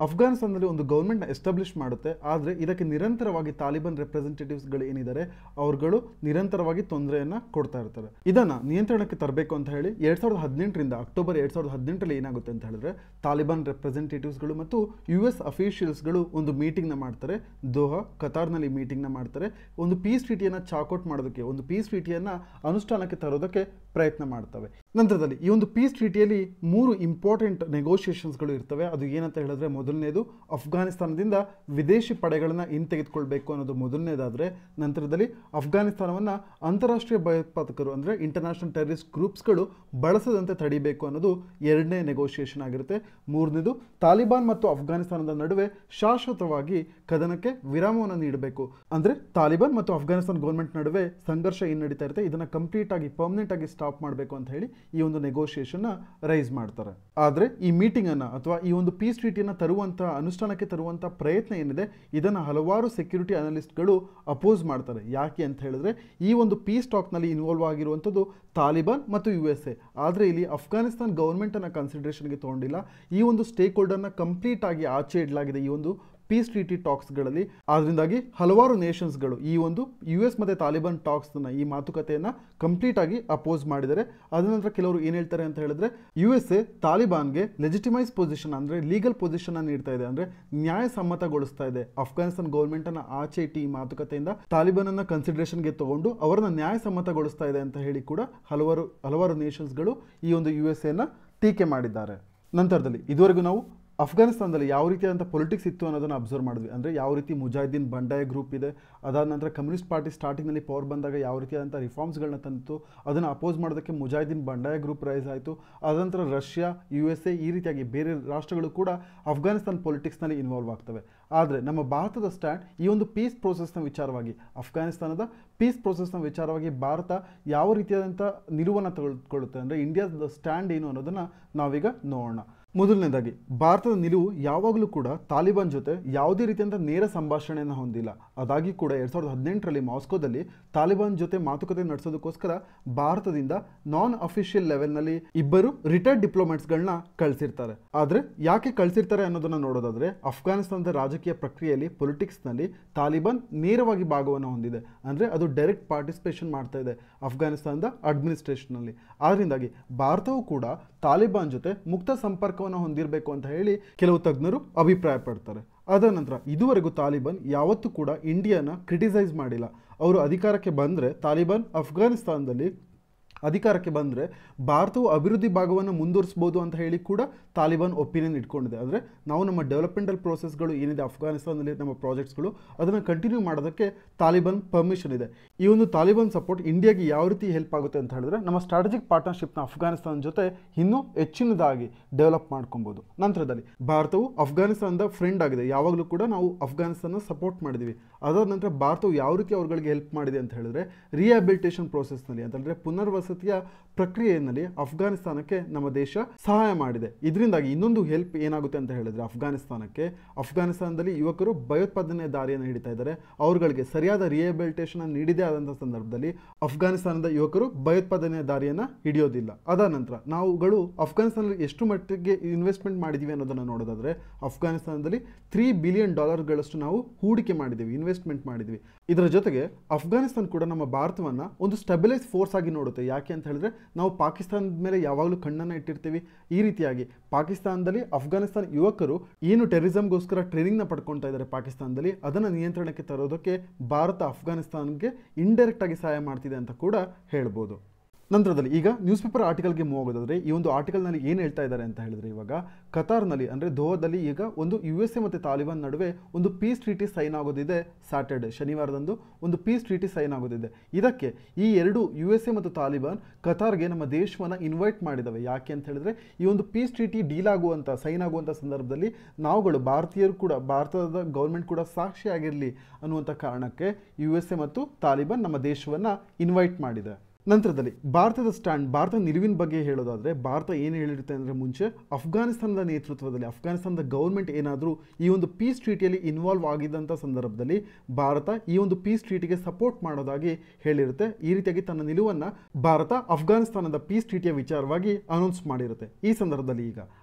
ಅಫ್ಘಾನಿಸ್ತಾನದಲ್ಲಿ ಒಂದು ಗೌರ್ಮೆಂಟ್ನ ಎಸ್ಟಾಬ್ಲಿಷ್ ಮಾಡುತ್ತೆ ಆದರೆ ಇದಕ್ಕೆ ನಿರಂತರವಾಗಿ ತಾಲಿಬಾನ್ ರೆಪ್ರೆಸೆಂಟೇಟಿವ್ಸ್ಗಳು ಏನಿದ್ದಾರೆ ಅವರುಗಳು ನಿರಂತರವಾಗಿ ತೊಂದರೆಯನ್ನು ಕೊಡ್ತಾ ಇರ್ತಾರೆ ಇದನ್ನು ನಿಯಂತ್ರಣಕ್ಕೆ ತರಬೇಕು ಅಂತ ಹೇಳಿ ಎರಡು ಸಾವಿರದ ಹದಿನೆಂಟರಿಂದ ಅಕ್ಟೋಬರ್ ಎರಡು ಸಾವಿರದ ಹದಿನೆಂಟರಲ್ಲಿ ಏನಾಗುತ್ತೆ ಅಂತ ಹೇಳಿದ್ರೆ ತಾಲಿಬಾನ್ ರೆಪ್ರೆಸೆಂಟೇಟಿವ್ಸ್ಗಳು ಮತ್ತು ಯು ಎಸ್ ಅಫಿಷಿಯಲ್ಸ್ಗಳು ಒಂದು ಮೀಟಿಂಗ್ನ ಮಾಡ್ತಾರೆ ದೋಹಾ ಕತಾರ್ನಲ್ಲಿ ಮೀಟಿಂಗ್ನ ಮಾಡ್ತಾರೆ ಒಂದು ಪೀಸ್ ಟ್ರೀಟಿಯನ್ನು ಚಾಕೌಟ್ ಮಾಡೋದಕ್ಕೆ ಒಂದು ಪೀಸ್ ಟ್ರೀಟಿಯನ್ನು ಅನುಷ್ಠಾನಕ್ಕೆ ತರೋದಕ್ಕೆ ಪ್ರಯತ್ನ ಮಾಡ್ತವೆ ನಂತರದಲ್ಲಿ ಈ ಒಂದು ಪೀಸ್ ಟ್ರೀಟಿಯಲ್ಲಿ ಮೂರು ಇಂಪಾರ್ಟೆಂಟ್ ನೆಗೋಷಿಯೇಷನ್ಸ್ಗಳು ಇರ್ತವೆ ಅದು ಏನಂತ ಹೇಳಿದ್ರೆ ಮೊದಲನೇದು ಅಫ್ಘಾನಿಸ್ತಾನದಿಂದ ವಿದೇಶಿ ಪಡೆಗಳನ್ನು ಹಿಂತೆಗೆದುಕೊಳ್ಬೇಕು ಅನ್ನೋದು ಮೊದಲನೇದಾದರೆ ನಂತರದಲ್ಲಿ ಅಫ್ಘಾನಿಸ್ತಾನವನ್ನು ಅಂತಾರಾಷ್ಟ್ರೀಯ ಭಯೋತ್ಪಾದಕರು ಅಂದರೆ ಇಂಟರ್ನ್ಯಾಷನಲ್ ಟೆರರಿಸ್ಟ್ ಗ್ರೂಪ್ಸ್ಗಳು ಬಳಸದಂತೆ ತಡಿಬೇಕು ಅನ್ನೋದು ಎರಡನೇ ನೆಗೋಷಿಯೇಷನ್ ಆಗಿರುತ್ತೆ ಮೂರನೇದು ತಾಲಿಬಾನ್ ಮತ್ತು ಅಫ್ಘಾನಿಸ್ತಾನದ ನಡುವೆ ಶಾಶ್ವತವಾಗಿ ಕದನಕ್ಕೆ ವಿರಾಮವನ್ನು ನೀಡಬೇಕು ಅಂದರೆ ತಾಲಿಬಾನ್ ಮತ್ತು ಅಫ್ಘಾನಿಸ್ತಾನ ಗೌರ್ಮೆಂಟ್ ನಡುವೆ ಸಂಘರ್ಷ ಏನು ನಡೀತಾ ಇರುತ್ತೆ ಇದನ್ನು ಕಂಪ್ಲೀಟ್ ಆಗಿ ಪರ್ಮನೆಂಟ್ ಆಗಿ ಸ್ಟಾಪ್ ಮಾಡಬೇಕು ಅಂತ ಹೇಳಿ ಈ ಒಂದು ನೆಗೋಷಿಯೇಷನ್ ರೈಸ್ ಮಾಡ್ತಾರೆ ಆದರೆ ಈ ಮೀಟಿಂಗ್ ಅನ್ನ ಅಥವಾ ಈ ಒಂದು ಪೀಸ್ ಟ್ರೀಟಿಯನ್ನು ತರುವಂಥ ಅನುಷ್ಠಾನಕ್ಕೆ ತರುವಂಥ ಪ್ರಯತ್ನ ಏನಿದೆ ಇದನ್ನು ಹಲವಾರು ಸೆಕ್ಯೂರಿಟಿ ಅನಲಿಸ್ಟ್ಗಳು ಅಪೋಸ್ ಮಾಡ್ತಾರೆ ಯಾಕೆ ಅಂತ ಹೇಳಿದ್ರೆ ಈ ಒಂದು ಪೀಸ್ ಟಾಕ್ನಲ್ಲಿ ಇನ್ವಾಲ್ವ್ ಆಗಿರುವಂಥದ್ದು ತಾಲಿಬಾನ್ ಮತ್ತು ಯು ಎಸ್ ಎ ಆದರೆ ಇಲ್ಲಿ ಅಫ್ಘಾನಿಸ್ತಾನ್ ಗೌರ್ಮೆಂಟನ್ನು ಕನ್ಸಿಡರೇಷನ್ಗೆ ತೊಗೊಂಡಿಲ್ಲ ಈ ಒಂದು ಸ್ಟೇಕ್ ಹೋಲ್ಡರ್ನ ಕಂಪ್ಲೀಟ್ ಆಗಿ ಆಚೆ ಇಡಲಾಗಿದೆ ಈ ಒಂದು ಪೀಸ್ ಟ್ರೀಟಿ ಟಾಕ್ಸ್ಗಳಲ್ಲಿ ಆದ್ರಿಂದಾಗಿ ಹಲವಾರು ನೇಷನ್ಸ್ಗಳು ಈ ಒಂದು ಯು ಎಸ್ ಮತ್ತು ತಾಲಿಬಾನ್ ಟಾಕ್ಸ್ನ ಈ ಮಾತುಕತೆಯನ್ನು ಕಂಪ್ಲೀಟ್ ಆಗಿ ಅಪೋಸ್ ಮಾಡಿದ್ದಾರೆ ಅದ ನಂತರ ಕೆಲವರು ಏನು ಹೇಳ್ತಾರೆ ಅಂತ ಹೇಳಿದ್ರೆ ಯು ಎಸ್ ಎ ತಾಲಿಬಾನ್ಗೆ ಲೆಜಿಟಿಮೈಸ್ ಪೊಸಿಷನ್ ಅಂದರೆ ಲೀಗಲ್ ಪೊಸಿಷನ್ ನೀಡ್ತಾ ಇದೆ ಅಂದರೆ ನ್ಯಾಯಸಮ್ಮತಗೊಳಿಸ್ತಾ ಇದೆ ಅಫ್ಘಾನಿಸ್ತಾನ್ ಗೌರ್ಮೆಂಟ್ ಅನ್ನ ಆಚೆ ಇಟ್ಟು ಈ ಮಾತುಕತೆಯಿಂದ ತಾಲಿಬಾನ್ ಅನ್ನ ಕನ್ಸಿಡರೇಷನ್ಗೆ ತಗೊಂಡು ಅವರನ್ನ ನ್ಯಾಯಸಮ್ಮತಗೊಳಿಸ್ತಾ ಇದೆ ಅಂತ ಹೇಳಿ ಕೂಡ ಹಲವಾರು ಹಲವಾರು ನೇಷನ್ಸ್ಗಳು ಈ ಒಂದು ಯು ಎಸ್ ಎನ ಟೀಕೆ ಮಾಡಿದ್ದಾರೆ ನಂತರದಲ್ಲಿ ಇದುವರೆಗೂ ನಾವು ಅಫ್ಘಾನಿಸ್ತಾನದಲ್ಲಿ ಯಾವ ರೀತಿಯಾದಂಥ ಪೊಲಿಟಿಕ್ಸ್ ಇತ್ತು ಅನ್ನೋದನ್ನು ಅಬ್ಸರ್ವ್ ಮಾಡಿದ್ವಿ ಅಂದರೆ ಯಾವ ರೀತಿ ಮುಜಾಹಿದ್ದೀನ್ ಬಂಡಾಯ ಗ್ರೂಪ್ ಇದೆ ಅದಾದ ನಂತರ ಕಮ್ಯುನಿಸ್ಟ್ ಪಾರ್ಟಿ ಸ್ಟಾರ್ಟಿಂಗ್ನಲ್ಲಿ ಪವರ್ ಬಂದಾಗ ಯಾವ ರೀತಿಯಾದಂಥ ರಿಫಾರ್ಮ್ಸ್ಗಳನ್ನ ತಂತು ಅದನ್ನು ಅಪೋಸ್ ಮಾಡೋದಕ್ಕೆ ಮುಜಾಹಿದ್ದೀನ್ ಬಂಡಾಯ ಗ್ರೂಪ್ ರೈಸ್ ಆಯಿತು ಅದಂತರ ರಷ್ಯಾ ಯು ಎಸ್ ಎ ಈ ರೀತಿಯಾಗಿ ಬೇರೆ ರಾಷ್ಟ್ರಗಳು ಕೂಡ ಅಫ್ಘಾನಿಸ್ತಾನ್ ಪೊಲಿಟಿಕ್ಸ್ನಲ್ಲಿ ಇನ್ವಾಲ್ವ್ ಆಗ್ತವೆ ಆದರೆ ನಮ್ಮ ಭಾರತದ ಸ್ಟ್ಯಾಂಡ್ ಈ ಒಂದು ಪೀಸ್ ಪ್ರೋಸೆಸ್ನ ವಿಚಾರವಾಗಿ ಅಫ್ಘಾನಿಸ್ತಾನದ ಪೀಸ್ ಪ್ರೋಸೆಸ್ನ ವಿಚಾರವಾಗಿ ಭಾರತ ಯಾವ ರೀತಿಯಾದಂಥ ನಿಲುವನ್ನು ತೆಗೆದುಕೊಳ್ಳುತ್ತೆ ಅಂದರೆ ಇಂಡಿಯಾದ ಸ್ಟ್ಯಾಂಡ್ ಏನು ಅನ್ನೋದನ್ನು ನಾವೀಗ ನೋಡೋಣ ಮೊದಲನೇದಾಗಿ ಭಾರತದ ನಿಲುವು ಯಾವಾಗಲೂ ಕೂಡ ತಾಲಿಬಾನ್ ಜೊತೆ ಯಾವುದೇ ರೀತಿಯಂಥ ನೇರ ಸಂಭಾಷಣೆಯನ್ನು ಹೊಂದಿಲ್ಲ ಅದಾಗಿ ಕೂಡ ಎರಡು ಸಾವಿರದ ಹದಿನೆಂಟರಲ್ಲಿ ಮಾಸ್ಕೋದಲ್ಲಿ ತಾಲಿಬಾನ್ ಜೊತೆ ಮಾತುಕತೆ ನಡೆಸೋದಕ್ಕೋಸ್ಕರ ಭಾರತದಿಂದ ನಾನ್ ಅಫಿಷಿಯಲ್ ಲೆವೆಲ್ನಲ್ಲಿ ಇಬ್ಬರು ರಿಟೈರ್ಡ್ ಡಿಪ್ಲೊಮ್ಯಾಟ್ಸ್ಗಳನ್ನ ಕಳಿಸಿರ್ತಾರೆ ಆದರೆ ಯಾಕೆ ಕಳಿಸಿರ್ತಾರೆ ಅನ್ನೋದನ್ನು ನೋಡೋದಾದ್ರೆ ಅಫ್ಘಾನಿಸ್ತಾನದ ರಾಜಕೀಯ ಪ್ರಕ್ರಿಯೆಯಲ್ಲಿ ಪೊಲಿಟಿಕ್ಸ್ನಲ್ಲಿ ತಾಲಿಬಾನ್ ನೇರವಾಗಿ ಭಾಗವನ್ನು ಹೊಂದಿದೆ ಅಂದರೆ ಅದು ಡೈರೆಕ್ಟ್ ಪಾರ್ಟಿಸಿಪೇಷನ್ ಮಾಡ್ತಾ ಇದೆ ಅಫ್ಘಾನಿಸ್ತಾನದ ಅಡ್ಮಿನಿಸ್ಟ್ರೇಷನ್ನಲ್ಲಿ ಆದ್ದರಿಂದಾಗಿ ಭಾರತವು ಕೂಡ ತಾಲಿಬಾನ್ ಜೊತೆ ಮುಕ್ತ ಸಂಪರ್ಕವನ್ನು ಹೊಂದಿರಬೇಕು ಅಂತ ಹೇಳಿ ಕೆಲವು ತಜ್ಞರು ಅಭಿಪ್ರಾಯ ಪಡ್ತಾರೆ ಅದ ನಂತರ ಇದುವರೆಗೂ ತಾಲಿಬಾನ್ ಯಾವತ್ತೂ ಕೂಡ ಇಂಡಿಯಾನ ಕ್ರಿಟಿಸೈಸ್ ಮಾಡಿಲ್ಲ ಅವರು ಅಧಿಕಾರಕ್ಕೆ ಬಂದರೆ ತಾಲಿಬಾನ್ ಅಫ್ಘಾನಿಸ್ತಾನದಲ್ಲಿ ಅಧಿಕಾರಕ್ಕೆ ಬಂದರೆ ಭಾರತವು ಅಭಿವೃದ್ಧಿ ಭಾಗವನ್ನು ಮುಂದುವರಿಸ್ಬೋದು ಅಂತ ಹೇಳಿ ಕೂಡ ತಾಲಿಬಾನ್ ಒಪಿನಿಯನ್ ಇಟ್ಕೊಂಡಿದೆ ಅಂದರೆ ನಾವು ನಮ್ಮ ಡೆವಲಪ್ಮೆಂಟಲ್ ಪ್ರೋಸೆಸ್ಗಳು ಏನಿದೆ ಅಫ್ಘಾನಿಸ್ತಾನದಲ್ಲಿ ನಮ್ಮ ಪ್ರಾಜೆಕ್ಟ್ಸ್ಗಳು ಅದನ್ನು ಕಂಟಿನ್ಯೂ ಮಾಡೋದಕ್ಕೆ ತಾಲಿಬಾನ್ ಪರ್ಮಿಷನ್ ಇದೆ ಈ ಒಂದು ತಾಲಿಬಾನ್ ಸಪೋರ್ಟ್ ಇಂಡಿಯಾಗೆ ಯಾವ ರೀತಿ ಹೆಲ್ಪ್ ಆಗುತ್ತೆ ಅಂತ ಹೇಳಿದ್ರೆ ನಮ್ಮ ಸ್ಟ್ರಾಟಜಿಕ್ ಪಾರ್ಟ್ನರ್ಶಿಪ್ನ ಅಫ್ಘಾನಿಸ್ತಾನ ಜೊತೆ ಇನ್ನೂ ಹೆಚ್ಚಿನದಾಗಿ ಡೆವಲಪ್ ಮಾಡ್ಕೊಬೋದು ನಂತರದಲ್ಲಿ ಭಾರತವು ಅಫ್ಘಾನಿಸ್ತಾನದ ಫ್ರೆಂಡ್ ಆಗಿದೆ ಯಾವಾಗಲೂ ಕೂಡ ನಾವು ಅಫ್ಘಾನಿಸ್ತಾನ ಸಪೋರ್ಟ್ ಮಾಡಿದ್ವಿ ಅದಾದ ನಂತರ ಭಾರತವು ಯಾವ ರೀತಿ ಅವ್ರುಗಳಿಗೆ ಹೆಲ್ಪ್ ಮಾಡಿದೆ ಅಂತ ಹೇಳಿದ್ರೆ ರಿಹ್ಯಾಬಿಲಿಟೇಷನ್ ಪ್ರೋಸೆಸ್ನಲ್ಲಿ ಅಂತಂದರೆ ಪುನರ್ವಸತಿಯ ಪ್ರಕ್ರಿಯೆಯಲ್ಲಿ ಅಫ್ಘಾನಿಸ್ತಾನಕ್ಕೆ ನಮ್ಮ ದೇಶ ಸಹಾಯ ಮಾಡಿದೆ ಇದರಿಂದಾಗಿ ಇನ್ನೊಂದು ಹೆಲ್ಪ್ ಏನಾಗುತ್ತೆ ಅಂತ ಹೇಳಿದ್ರೆ ಅಫ್ಘಾನಿಸ್ತಾನಕ್ಕೆ ಅಫ್ಘಾನಿಸ್ತಾನದಲ್ಲಿ ಯುವಕರು ಭಯೋತ್ಪಾದನೆ ದಾರಿಯನ್ನು ಹಿಡಿತಾ ಇದ್ದಾರೆ ಅವರುಗಳಿಗೆ ಸರಿಯಾದ ರಿಹ್ಯಾಬಿಲಿಟೇಷನ್ ನೀಡಿದೇ ಆದಂಥ ಸಂದರ್ಭದಲ್ಲಿ ಅಫ್ಘಾನಿಸ್ತಾನದ ಯುವಕರು ಭಯೋತ್ಪಾದನೆ ದಾರಿಯನ್ನು ಹಿಡಿಯೋದಿಲ್ಲ ಅದಾದ ನಂತರ ನಾವುಗಳು ಅಫ್ಘಾನಿಸ್ತಾನದಲ್ಲಿ ಎಷ್ಟು ಮಟ್ಟಿಗೆ ಇನ್ವೆಸ್ಟ್ಮೆಂಟ್ ಮಾಡಿದ್ದೀವಿ ಅನ್ನೋದನ್ನು ನೋಡೋದಾದ್ರೆ ಅಫ್ಘಾನಿಸ್ತಾನದಲ್ಲಿ ತ್ರೀ ಬಿಲಿಯನ್ ಡಾಲರ್ಗಳಷ್ಟು ನಾವು ಹೂಡಿಕೆ ಮಾಡಿದ್ದೀವಿ ಇನ್ವೆಸ್ಟ್ಮೆಂಟ್ ಮಾಡಿದ್ವಿ ಇದರ ಜೊತೆಗೆ ಅಫ್ಘಾನಿಸ್ತಾನ ಕೂಡ ನಮ್ಮ ಭಾರತವನ್ನು ಒಂದು ಸ್ಟೆಬಿಲೈಸ್ ಫೋರ್ಸ್ ಆಗಿ ನೋಡುತ್ತೆ ಯಾಕೆ ಅಂತ ಹೇಳಿದ್ರೆ ನಾವು ಪಾಕಿಸ್ತಾನದ ಮೇಲೆ ಯಾವಾಗಲೂ ಕಣ್ಣನ್ನು ಇಟ್ಟಿರ್ತೀವಿ ಈ ರೀತಿಯಾಗಿ ಪಾಕಿಸ್ತಾನದಲ್ಲಿ ಅಫ್ಘಾನಿಸ್ತಾನ ಯುವಕರು ಏನು ಟೆರರಿಸಮ್ಗೋಸ್ಕರ ಟ್ರೈನಿಂಗ್ನ ಪಡ್ಕೊಳ್ತಾ ಇದ್ದಾರೆ ಪಾಕಿಸ್ತಾನದಲ್ಲಿ ಅದನ್ನು ನಿಯಂತ್ರಣಕ್ಕೆ ತರೋದಕ್ಕೆ ಭಾರತ ಅಫ್ಘಾನಿಸ್ತಾನ್ಗೆ ಇಂಡೈರೆಕ್ಟ್ ಆಗಿ ಸಹಾಯ ಮಾಡ್ತಿದೆ ಅಂತ ಕೂಡ ಹೇಳ್ಬೋದು ನಂತರದಲ್ಲಿ ಈಗ ನ್ಯೂಸ್ ಪೇಪರ್ ಆರ್ಟಿಕಲ್ಗೆ ಮೂವ್ ಆಗೋದಾದ್ರೆ ಈ ಒಂದು ಆರ್ಟಿಕಲ್ನಲ್ಲಿ ಏನು ಹೇಳ್ತಾ ಇದ್ದಾರೆ ಅಂತ ಹೇಳಿದ್ರೆ ಇವಾಗ ಕತಾರ್ನಲ್ಲಿ ಅಂದರೆ ದೋಹಾದಲ್ಲಿ ಈಗ ಒಂದು ಯು ಎಸ್ ಎ ಮತ್ತು ತಾಲಿಬಾನ್ ನಡುವೆ ಒಂದು ಪೀಸ್ ಟ್ರೀಟಿ ಸೈನ್ ಆಗೋದಿದೆ ಸ್ಯಾಟರ್ಡೆ ಶನಿವಾರದಂದು ಒಂದು ಪೀಸ್ ಟ್ರೀಟಿ ಸೈನ್ ಆಗೋದಿದೆ ಇದಕ್ಕೆ ಈ ಎರಡು ಯು ಎಸ್ ಎ ಮತ್ತು ತಾಲಿಬಾನ್ ಕತಾರ್ಗೆ ನಮ್ಮ ದೇಶವನ್ನು ಇನ್ವೈಟ್ ಮಾಡಿದವೆ ಯಾಕೆ ಅಂತ ಹೇಳಿದ್ರೆ ಈ ಒಂದು ಪೀಸ್ ಟ್ರೀಟಿ ಡೀಲ್ ಆಗುವಂಥ ಸೈನ್ ಆಗುವಂಥ ಸಂದರ್ಭದಲ್ಲಿ ನಾವುಗಳು ಭಾರತೀಯರು ಕೂಡ ಭಾರತದ ಗೌರ್ಮೆಂಟ್ ಕೂಡ ಸಾಕ್ಷಿಯಾಗಿರಲಿ ಅನ್ನುವಂಥ ಕಾರಣಕ್ಕೆ ಯು ಎಸ್ ಎ ಮತ್ತು ತಾಲಿಬಾನ್ ನಮ್ಮ ದೇಶವನ್ನು ಇನ್ವೈಟ್ ಮಾಡಿದೆ ನಂತರದಲ್ಲಿ ಭಾರತದ ಸ್ಟ್ಯಾಂಡ್ ಭಾರತ ನಿಲುವಿನ ಬಗ್ಗೆ ಹೇಳೋದಾದರೆ ಭಾರತ ಏನು ಹೇಳಿರುತ್ತೆ ಅಂದರೆ ಮುಂಚೆ ಅಫ್ಘಾನಿಸ್ತಾನದ ನೇತೃತ್ವದಲ್ಲಿ ಅಫ್ಘಾನಿಸ್ತಾನದ ಗೌರ್ಮೆಂಟ್ ಏನಾದರೂ ಈ ಒಂದು ಪೀಸ್ ಟ್ರೀಟಿಯಲ್ಲಿ ಇನ್ವಾಲ್ವ್ ಆಗಿದ್ದಂಥ ಸಂದರ್ಭದಲ್ಲಿ ಭಾರತ ಈ ಒಂದು ಪೀಸ್ ಟ್ರೀಟಿಗೆ ಸಪೋರ್ಟ್ ಮಾಡೋದಾಗಿ ಹೇಳಿರುತ್ತೆ ಈ ರೀತಿಯಾಗಿ ತನ್ನ ನಿಲುವನ್ನು ಭಾರತ ಅಫ್ಘಾನಿಸ್ತಾನದ ಪೀಸ್ ಟ್ರೀಟಿಯ ವಿಚಾರವಾಗಿ ಅನೌನ್ಸ್ ಮಾಡಿರುತ್ತೆ ಈ ಸಂದರ್ಭದಲ್ಲಿ ಈಗ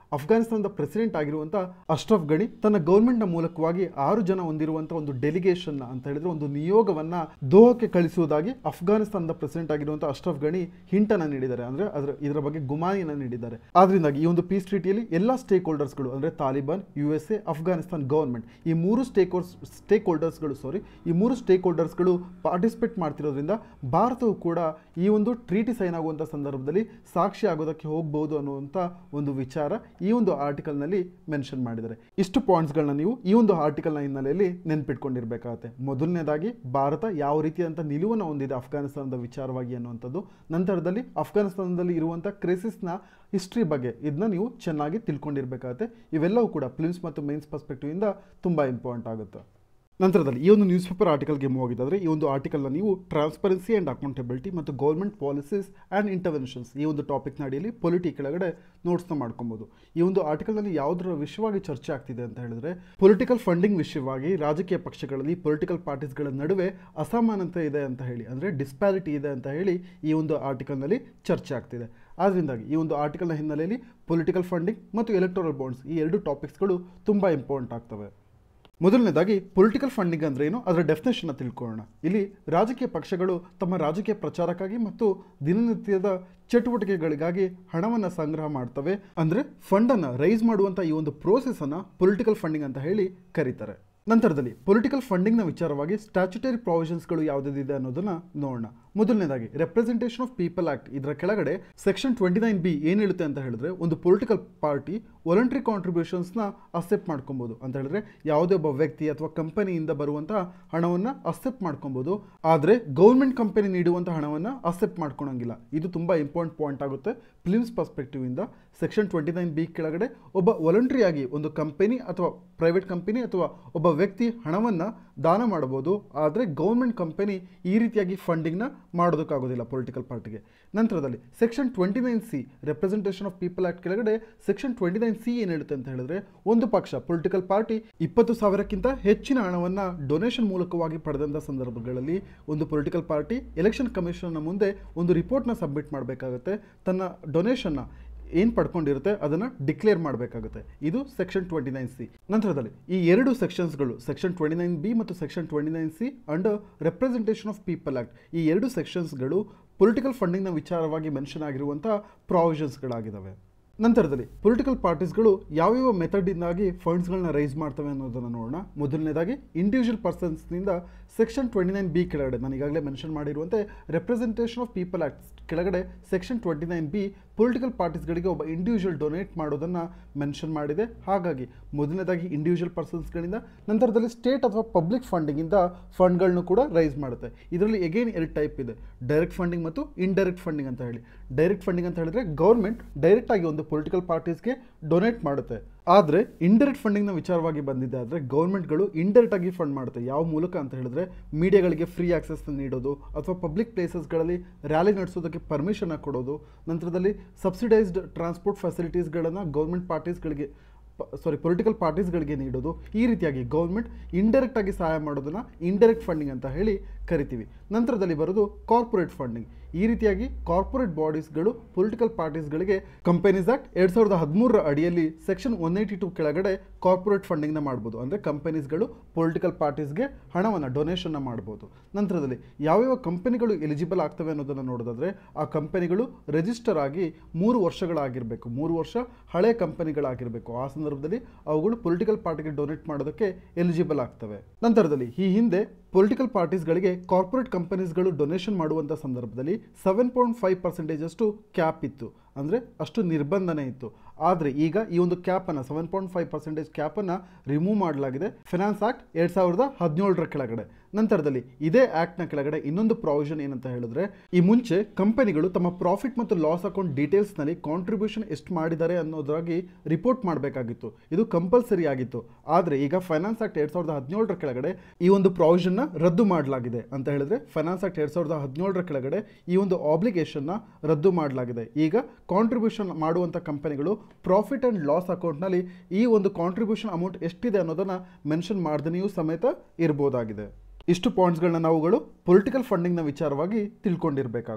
ಅಫ್ಘಾನಿಸ್ತಾನದ ಪ್ರೆಸಿಡೆಂಟ್ ಆಗಿರುವಂಥ ಅಶ್ರಫ್ ಗಣಿ ತನ್ನ ಗೌರ್ಮೆಂಟ್ನ ಮೂಲಕವಾಗಿ ಆರು ಜನ ಹೊಂದಿರುವಂಥ ಒಂದು ಡೆಲಿಗೇಷನ್ ಅಂತ ಹೇಳಿದ್ರೆ ಒಂದು ನಿಯೋಗವನ್ನ ದೋಹಕ್ಕೆ ಕಳಿಸುವುದಾಗಿ ಅಫ್ಘಾನಿಸ್ತಾನದ ಪ್ರೆಸಿಡೆಂಟ್ ಆಗಿರುವಂಥ ಅಶ್ರಫ್ ಗಣಿ ಹಿಂಟನ್ನು ನೀಡಿದ್ದಾರೆ ಅಂದ್ರೆ ಅದರ ಇದರ ಬಗ್ಗೆ ಗುಮಾನಿಯನ್ನು ನೀಡಿದ್ದಾರೆ ಆದ್ರಿಂದಾಗಿ ಈ ಒಂದು ಪೀಸ್ ಟ್ರೀಟಿಯಲ್ಲಿ ಎಲ್ಲ ಸ್ಟೇಕ್ ಹೋಲ್ಡರ್ಸ್ಗಳು ಅಂದ್ರೆ Taliban U S A Afghanistan government ಈ ಮೂರು ಸ್ಟೇಕ್ ಸ್ಟೇಕ್ ಹೋಲ್ಡರ್ಸ್ಗಳು ಸಾರಿ ಈ ಮೂರು ಸ್ಟೇಕ್ ಹೋಲ್ಡರ್ಸ್ಗಳು ಪಾರ್ಟಿಸಿಪೇಟ್ ಮಾಡ್ತಿರೋದ್ರಿಂದ ಭಾರತವು ಕೂಡ ಈ ಒಂದು ಟ್ರೀಟಿ ಸೈನ್ ಆಗುವಂಥ ಸಂದರ್ಭದಲ್ಲಿ ಸಾಕ್ಷಿ ಆಗೋದಕ್ಕೆ ಹೋಗ್ಬೋದು ಅನ್ನುವಂಥ ಒಂದು ವಿಚಾರ ಈ ಒಂದು ಆರ್ಟಿಕಲ್ನಲ್ಲಿ ಮೆನ್ಷನ್ ಮಾಡಿದ್ದಾರೆ ಇಷ್ಟು ಪಾಯಿಂಟ್ಸ್ಗಳನ್ನ ನೀವು ಈ ಒಂದು ಆರ್ಟಿಕಲ್ನ ಹಿನ್ನೆಲೆಯಲ್ಲಿ ನೆನ್ಪಿಟ್ಕೊಂಡಿರ್ಬೇಕಾಗತ್ತೆ ಮೊದಲನೇದಾಗಿ ಭಾರತ ಯಾವ ರೀತಿಯಾದಂಥ ನಿಲುವನ್ನು ಹೊಂದಿದೆ ಅಫ್ಘಾನಿಸ್ತಾನದ ವಿಚಾರವಾಗಿ ಅನ್ನುವಂಥದ್ದು ನಂತರದಲ್ಲಿ ಅಫ್ಘಾನಿಸ್ತಾನದಲ್ಲಿ ಇರುವಂಥ ಕ್ರೈಸಿಸ್ನ ಹಿಸ್ಟ್ರಿ ಬಗ್ಗೆ ಇದನ್ನ ನೀವು ಚೆನ್ನಾಗಿ ತಿಳ್ಕೊಂಡಿರ್ಬೇಕಾಗತ್ತೆ ಇವೆಲ್ಲವೂ ಕೂಡ ಫಿಲ್ಮ್ಸ್ ಮತ್ತು ಮೇನ್ಸ್ ಪರ್ಸ್ಪೆಕ್ಟಿವ್ ಇಂದ ತುಂಬ ಇಂಪಾರ್ಟೆಂಟ್ ಆಗುತ್ತೆ ನಂತರದಲ್ಲಿ ಈ ಒಂದು ನ್ಯೂಸ್ ಪೇಪರ್ ಆರ್ಟಿಕಲ್ಗೆ ಮೂವ್ ಆಗಿದ್ದಾದರೆ ಈ ಒಂದು ಆರ್ಟಿಕಲ್ನ ನೀವು ಟ್ರಾನ್ಸ್ಪರೆನ್ಸಿ ಆ್ಯಂಡ್ ಅಕೌಂಟಬಿಲಿಟಿ ಮತ್ತು ಗೌರ್ಮೆಂಟ್ ಪಾಲಿಸೀಸ್ ಆ್ಯಂಡ್ ಇಂಟರ್ವೆನ್ಷನ್ಸ್ ಈ ಒಂದು ಟಾಪಿಕ್ನ ಅಡಿಯಲ್ಲಿ ಪೊಲಿಟಿ ಕೆಳಗಡೆ ನೋಟ್ಸ್ನ ಮಾಡ್ಕೊಬೋದು ಈ ಒಂದು ಆರ್ಟಿಕಲ್ನಲ್ಲಿ ಯಾವುದರ ವಿಷಯವಾಗಿ ಚರ್ಚೆ ಆಗ್ತಿದೆ ಅಂತ ಹೇಳಿದ್ರೆ ಪೊಲಿಟಿಕಲ್ ಫಂಡಿಂಗ್ ವಿಷಯವಾಗಿ ರಾಜಕೀಯ ಪಕ್ಷಗಳಲ್ಲಿ ಪೊಲಿಟಿಕಲ್ ಪಾರ್ಟೀಸ್ಗಳ ನಡುವೆ ಅಸಮಾನತೆ ಇದೆ ಅಂತ ಹೇಳಿ ಅಂದರೆ ಡಿಸ್ಪ್ಯಾರಿಟಿ ಇದೆ ಅಂತ ಹೇಳಿ ಈ ಒಂದು ಆರ್ಟಿಕಲ್ನಲ್ಲಿ ಚರ್ಚೆ ಆಗ್ತಿದೆ ಆದ್ದರಿಂದಾಗಿ ಈ ಒಂದು ಆರ್ಟಿಕಲ್ನ ಹಿನ್ನೆಲೆಯಲ್ಲಿ ಪೊಲಿಟಿಕಲ್ ಫಂಡಿಂಗ್ ಮತ್ತು ಎಲೆಕ್ಟೋರಲ್ ಬಾಂಡ್ಸ್ ಈ ಎರಡು ಟಾಪಿಕ್ಸ್ಗಳು ತುಂಬ ಇಂಪಾರ್ಟೆಂಟ್ ಆಗ್ತವೆ ಮೊದಲನೇದಾಗಿ ಪೊಲಿಟಿಕಲ್ ಫಂಡಿಂಗ್ ಅಂದ್ರೆ ಏನು ಅದರ ಡೆಫಿನೇಷನ್ ತಿಳ್ಕೊಳ್ಳೋಣ ಇಲ್ಲಿ ರಾಜಕೀಯ ಪಕ್ಷಗಳು ತಮ್ಮ ರಾಜಕೀಯ ಪ್ರಚಾರಕ್ಕಾಗಿ ಮತ್ತು ದಿನನಿತ್ಯದ ಚಟುವಟಿಕೆಗಳಿಗಾಗಿ ಹಣವನ್ನು ಸಂಗ್ರಹ ಮಾಡ್ತವೆ ಅಂದರೆ ಫಂಡನ್ನು ರೈಸ್ ಮಾಡುವಂಥ ಈ ಒಂದು ಪ್ರೋಸೆಸನ್ನು ಪೊಲಿಟಿಕಲ್ ಫಂಡಿಂಗ್ ಅಂತ ಹೇಳಿ ಕರೀತಾರೆ ನಂತರದಲ್ಲಿ ಪೊಲಿಟಿಕಲ್ ಫಂಡಿಂಗ್ನ ವಿಚಾರವಾಗಿ ಸ್ಟ್ಯಾಚ್ಯುಟರಿ ಪ್ರಾವಿಷನ್ಸ್ಗಳು ಯಾವುದಿದೆ ಅನ್ನೋದನ್ನ ನೋಡೋಣ ಮೊದಲನೇದಾಗಿ ರೆಪ್ರೆಸೆಂಟೇಷನ್ ಆಫ್ ಪೀಪಲ್ ಆಕ್ಟ್ ಇದರ ಕೆಳಗಡೆ ಸೆಕ್ಷನ್ ಟ್ವೆಂಟಿ ನೈನ್ ಬಿ ಏನು ಹೇಳುತ್ತೆ ಅಂತ ಹೇಳಿದ್ರೆ ಒಂದು ಪೊಲಿಟಿಕಲ್ ಪಾರ್ಟಿ ವಾಲಂಟ್ರಿ ಕಾಂಟ್ರಿಬ್ಯೂಷನ್ಸ್ನ ಅಕ್ಸೆಪ್ಟ್ ಮಾಡ್ಕೊಬೋದು ಅಂತ ಹೇಳಿದ್ರೆ ಯಾವುದೇ ಒಬ್ಬ ವ್ಯಕ್ತಿ ಅಥವಾ ಕಂಪನಿಯಿಂದ ಬರುವಂತಹ ಹಣವನ್ನು ಅಕ್ಸೆಪ್ಟ್ ಮಾಡ್ಕೊಬೋದು ಆದರೆ ಗೌರ್ಮೆಂಟ್ ಕಂಪನಿ ನೀಡುವಂಥ ಹಣವನ್ನು ಅಕ್ಸೆಪ್ಟ್ ಮಾಡ್ಕೊಳಂಗಿಲ್ಲ ಇದು ತುಂಬ ಇಂಪಾರ್ಟೆಂಟ್ ಪಾಯಿಂಟ್ ಆಗುತ್ತೆ ಫಿಲ್ಮ್ಸ್ ಪರ್ಸ್ಪೆಕ್ಟಿವ್ ಇಂದ ಸೆಕ್ಷನ್ ಟ್ವೆಂಟಿ ನೈನ್ ಬಿ ಕೆಳಗಡೆ ಒಬ್ಬ ವಾಲಂಟ್ರಿ ಆಗಿ ಒಂದು ಕಂಪನಿ ಅಥವಾ ಪ್ರೈವೇಟ್ ಕಂಪನಿ ಅಥವಾ ಒಬ್ಬ ವ್ಯಕ್ತಿ ಹಣವನ್ನು ದಾನ ಮಾಡಬಹುದು ಆದರೆ ಗೌರ್ಮೆಂಟ್ ಕಂಪನಿ ಈ ರೀತಿಯಾಗಿ ಫಂಡಿಂಗ್ನ ಮಾಡೋದಕ್ಕಾಗೋದಿಲ್ಲ ಪೊಲಿಟಿಕಲ್ ಪಾರ್ಟಿಗೆ ನಂತರದಲ್ಲಿ section twenty nine C representation of people act ಕೆಳಗಡೆ ಸೆಕ್ಷನ್ ಟ್ವೆಂಟಿ ನೈನ್ ಸಿ ಏನು ಹೇಳುತ್ತೆ ಅಂತ ಹೇಳಿದ್ರೆ ಒಂದು ಪಕ್ಷ ಪೊಲಿಟಿಕಲ್ ಪಾರ್ಟಿ ಇಪ್ಪತ್ತು ಸಾವಿರಕ್ಕಿಂತ ಹೆಚ್ಚಿನ ಹಣವನ್ನು ಡೊನೇಷನ್ ಮೂಲಕವಾಗಿ ಪಡೆದಂಥ ಸಂದರ್ಭಗಳಲ್ಲಿ ಒಂದು ಪೊಲಿಟಿಕಲ್ ಪಾರ್ಟಿ ಎಲೆಕ್ಷನ್ ಕಮಿಷನ್ನ ಮುಂದೆ ಒಂದು ರಿಪೋರ್ಟ್ನ ಸಬ್ಮಿಟ್ ಮಾಡಬೇಕಾಗುತ್ತೆ ತನ್ನ ಡೊನೇಷನ್ನ ಏನು ಪಡ್ಕೊಂಡಿರುತ್ತೆ ಅದನ್ನು ಡಿಕ್ಲೇರ್ ಮಾಡಬೇಕಾಗುತ್ತೆ ಇದು ಸೆಕ್ಷನ್ ಟ್ವೆಂಟಿ ನೈನ್ ಸಿ ನಂತರದಲ್ಲಿ ಈ ಎರಡು ಸೆಕ್ಷನ್ಸ್ಗಳು ಸೆಕ್ಷನ್ ಟ್ವೆಂಟಿ ನೈನ್ ಬಿ ಮತ್ತು section twenty nine C under representation of people act ಈ ಎರಡು ಸೆಕ್ಷನ್ಸ್ಗಳು ಪೊಲಿಟಿಕಲ್ ಫಂಡಿಂಗ್ನ ವಿಚಾರವಾಗಿ ಮೆನ್ಷನ್ ಆಗಿರುವಂಥ ಪ್ರಾವಿಷನ್ಸ್ಗಳಾಗಿದ್ದಾವೆ ನಂತರದಲ್ಲಿ ಪೊಲಿಟಿಕಲ್ ಪಾರ್ಟೀಸ್ಗಳು ಯಾವ್ಯಾವ ಮೆಥಡಿಂದಾಗಿ ಫಂಡ್ಸ್ಗಳನ್ನ ರೈಸ್ ಮಾಡ್ತವೆ ಅನ್ನೋದನ್ನು ನೋಡೋಣ ಮೊದಲನೇದಾಗಿ ಇಂಡಿವಿಜುವಲ್ ಪರ್ಸನ್ಸ್ನಿಂದ ಸೆಕ್ಷನ್ ಟ್ವೆಂಟಿ ನೈನ್ ಬಿ ಕೆಳಗಡೆ ನಾನು ಈಗಾಗಲೇ ಮೆನ್ಷನ್ ಮಾಡಿರುವಂತೆ ರೆಪ್ರೆಸೆಂಟೇಷನ್ ಆಫ್ ಪೀಪಲ್ ಆಕ್ಟ್ ಕೆಳಗಡೆ section twenty nine B political ಪಾರ್ಟೀಸ್ಗಳಿಗೆ ಒಬ್ಬ ಇಂಡಿವಿಜುವಲ್ ಡೊನೇಟ್ ಮಾಡೋದನ್ನು ಮೆನ್ಷನ್ ಮಾಡಿದೆ ಹಾಗಾಗಿ ಮೊದಲನೇದಾಗಿ ಇಂಡಿವಿಜುವಲ್ ಪರ್ಸನ್ಸ್ಗಳಿಂದ ನಂತರದಲ್ಲಿ ಸ್ಟೇಟ್ ಅಥವಾ ಪಬ್ಲಿಕ್ ಫಂಡಿಂಗಿಂದ ಫಂಡ್ಗಳನ್ನು ಕೂಡ ರೈಸ್ ಮಾಡುತ್ತೆ ಇದರಲ್ಲಿ ಎಗೇನ್ ಎರಡು ಟೈಪ್ ಇದೆ ಡೈರೆಕ್ಟ್ ಫಂಡಿಂಗ್ ಮತ್ತು ಇಂಡೈರೆಕ್ಟ್ ಫಂಡಿಂಗ್ ಅಂತ ಹೇಳಿ ಡೈರೆಕ್ಟ್ ಫಂಡಿಂಗ್ ಅಂತ ಹೇಳಿದ್ರೆ ಗೌರ್ಮೆಂಟ್ ಡೈರೆಕ್ಟ್ ಆಗಿ ಒಂದು ಪೊಲಿಟಿಕಲ್ ಪಾರ್ಟೀಸ್ಗೆ ಡೊನೇಟ್ ಮಾಡುತ್ತೆ ಆದರೆ ಇಂಡೈರೆಕ್ಟ್ ಫಂಡಿಂಗ್ನ ವಿಚಾರವಾಗಿ ಬಂದಿದೆ ಆದರೆ ಗೌರ್ಮೆಂಟ್ಗಳು ಇಂಡೈರೆಕ್ಟ್ ಆಗಿ ಫಂಡ್ ಮಾಡುತ್ತೆ ಯಾವ ಮೂಲಕ ಅಂತ ಹೇಳಿದ್ರೆ ಮೀಡಿಯಾಗಳಿಗೆ ಫ್ರೀ ಆಕ್ಸೆಸ್ನ ನೀಡೋದು ಅಥವಾ ಪಬ್ಲಿಕ್ ಪ್ಲೇಸಸ್ಗಳಲ್ಲಿ ರ್ಯಾಲಿ ನಡೆಸೋದಕ್ಕೆ ಪರ್ಮಿಷನ್ ಕೊಡೋದು ನಂತರದಲ್ಲಿ ಸಬ್ಸಿಡೈಸ್ಡ್ ಟ್ರಾನ್ಸ್ಪೋರ್ಟ್ ಫೆಸಿಲಿಟೀಸ್ಗಳನ್ನು ಗೌರ್ಮೆಂಟ್ ಪಾರ್ಟೀಸ್ಗಳಿಗೆ ಸಾರಿ ಪೊಲಿಟಿಕಲ್ ಪಾರ್ಟೀಸ್ಗಳಿಗೆ ನೀಡೋದು ಈ ರೀತಿಯಾಗಿ ಗೌರ್ಮೆಂಟ್ ಇಂಡೈರೆಕ್ಟ್ ಆಗಿ ಸಹಾಯ ಮಾಡೋದನ್ನ ಇಂಡೈರೆಕ್ಟ್ ಫಂಡಿಂಗ್ ಅಂತ ಹೇಳಿ ಕರಿತೀವಿ ನಂತರದಲ್ಲಿ ಬರೋದು ಕಾರ್ಪೊರೇಟ್ ಫಂಡಿಂಗ್ ಈ ರೀತಿಯಾಗಿ ಕಾರ್ಪೊರೇಟ್ ಬಾಡೀಸ್ಗಳು ಪೊಲಿಟಿಕಲ್ ಪಾರ್ಟೀಸ್ಗಳಿಗೆ ಕಂಪನೀಸ್ ಆಕ್ಟ್ ಎರಡು ಸಾವಿರದ ಹದಿಮೂರರ ಅಡಿಯಲ್ಲಿ ಸೆಕ್ಷನ್ ಒನ್ ಏಯ್ಟಿ ಟು ಕೆಳಗಡೆ ಕಾರ್ಪೊರೇಟ್ ಫಂಡಿಂಗ್ನ ಮಾಡ್ಬೋದು ಅಂದರೆ ಕಂಪನೀಸ್ಗಳು ಪೊಲಿಟಿಕಲ್ ಪಾರ್ಟೀಸ್ಗೆ ಹಣವನ್ನು ಡೊನೇಷನ್ನ ಮಾಡ್ಬೋದು ನಂತರದಲ್ಲಿ ಯಾವ್ಯಾವ ಕಂಪನಿಗಳು ಎಲಿಜಿಬಲ್ ಆಗ್ತವೆ ಅನ್ನೋದನ್ನು ನೋಡೋದಾದ್ರೆ ಆ ಕಂಪನಿಗಳು ರಿಜಿಸ್ಟರ್ ಆಗಿ ಮೂರು ವರ್ಷಗಳಾಗಿರಬೇಕು ಮೂರು ವರ್ಷ ಹಳೆ ಕಂಪನಿಗಳಾಗಿರಬೇಕು ಆ ಸಂದರ್ಭದಲ್ಲಿ ಅವುಗಳು ಪೊಲಿಟಿಕಲ್ ಪಾರ್ಟಿಗೆ ಡೊನೇಟ್ ಮಾಡೋದಕ್ಕೆ ಎಲಿಜಿಬಲ್ ಆಗ್ತವೆ ನಂತರದಲ್ಲಿ ಈ ಹಿಂದೆ ಪೊಲಿಟಿಕಲ್ ಪಾರ್ಟೀಸ್ಗಳಿಗೆ ಕಾರ್ಪೊರೇಟ್ ಕಂಪನೀಸ್ಗಳು ಡೊನೇಷನ್ ಮಾಡುವಂಥ ಸಂದರ್ಭದಲ್ಲಿ ಸೆವೆನ್ ಪಾಯಿಂಟ್ ಫೈವ್ ಪರ್ಸೆಂಟೇಜ್ ಅಷ್ಟು ಕ್ಯಾಪ್ ಇತ್ತು ಅಂದರೆ ಅಷ್ಟು ನಿರ್ಬಂಧನೆ ಇತ್ತು ಆದರೆ ಈಗ ಈ ಒಂದು ಕ್ಯಾಪನ್ನು ಸೆವೆನ್ ಪಾಯಿಂಟ್ ಫೈವ್ ಪರ್ಸೆಂಟೇಜ್ ಕ್ಯಾಪನ್ನು ರಿಮೂವ್ ಮಾಡಲಾಗಿದೆ ಫಿನಾನ್ಸ್ ಆಕ್ಟ್ ಎರಡು ಸಾವಿರದ ಹದಿನೇಳರ ಕೆಳಗಡೆ ನಂತರದಲ್ಲಿ ಇದೇ ಆ್ಯಕ್ಟ್ನ ಕೆಳಗಡೆ ಇನ್ನೊಂದು ಪ್ರಾವಿಷನ್ ಏನಂತ ಹೇಳಿದ್ರೆ ಈ ಮುಂಚೆ ಕಂಪನಿಗಳು ತಮ್ಮ ಪ್ರಾಫಿಟ್ ಮತ್ತು ಲಾಸ್ ಅಕೌಂಟ್ ಡೀಟೇಲ್ಸ್ನಲ್ಲಿ ಕಾಂಟ್ರಿಬ್ಯೂಷನ್ ಎಷ್ಟು ಮಾಡಿದ್ದಾರೆ ಅನ್ನೋದಾಗಿ ರಿಪೋರ್ಟ್ ಮಾಡಬೇಕಾಗಿತ್ತು ಇದು ಕಂಪಲ್ಸರಿ ಆಗಿತ್ತು ಆದರೆ ಈಗ ಫೈನಾನ್ಸ್ ಆಕ್ಟ್ ಎರಡು ಸಾವಿರದ ಹದಿನೇಳರ ಕೆಳಗಡೆ ಈ ಒಂದು ಪ್ರಾವಿಷನ್ನ ರದ್ದು ಮಾಡಲಾಗಿದೆ ಅಂತ ಹೇಳಿದ್ರೆ ಫೈನಾನ್ಸ್ ಆಕ್ಟ್ ಎರಡು ಸಾವಿರದ ಹದಿನೇಳರ ಕೆಳಗಡೆ ಈ ಒಂದು ಆಬ್ಲಿಗೇಷನ್ನ ರದ್ದು ಮಾಡಲಾಗಿದೆ ಈಗ ಕಾಂಟ್ರಿಬ್ಯೂಷನ್ ಮಾಡುವಂಥ ಕಂಪನಿಗಳು ಪ್ರಾಫಿಟ್ ಆ್ಯಂಡ್ ಲಾಸ್ ಅಕೌಂಟ್ನಲ್ಲಿ ಈ ಒಂದು ಕಾಂಟ್ರಿಬ್ಯೂಷನ್ ಅಮೌಂಟ್ ಎಷ್ಟಿದೆ ಅನ್ನೋದನ್ನು ಮೆನ್ಷನ್ ಮಾಡ್ದನೆಯೂ ಸಮೇತ ಇರ್ಬೋದಾಗಿದೆ ಇಷ್ಟು ಪಾಯಿಂಟ್ಸ್ಗಳನ್ನ ನಾವುಗಳು ಪೊಲಿಟಿಕಲ್ ಫಂಡಿಂಗ್ನ ವಿಚಾರವಾಗಿ ತಿಳ್ಕೊಂಡಿರಬೇಕಾಗುತ್ತೆ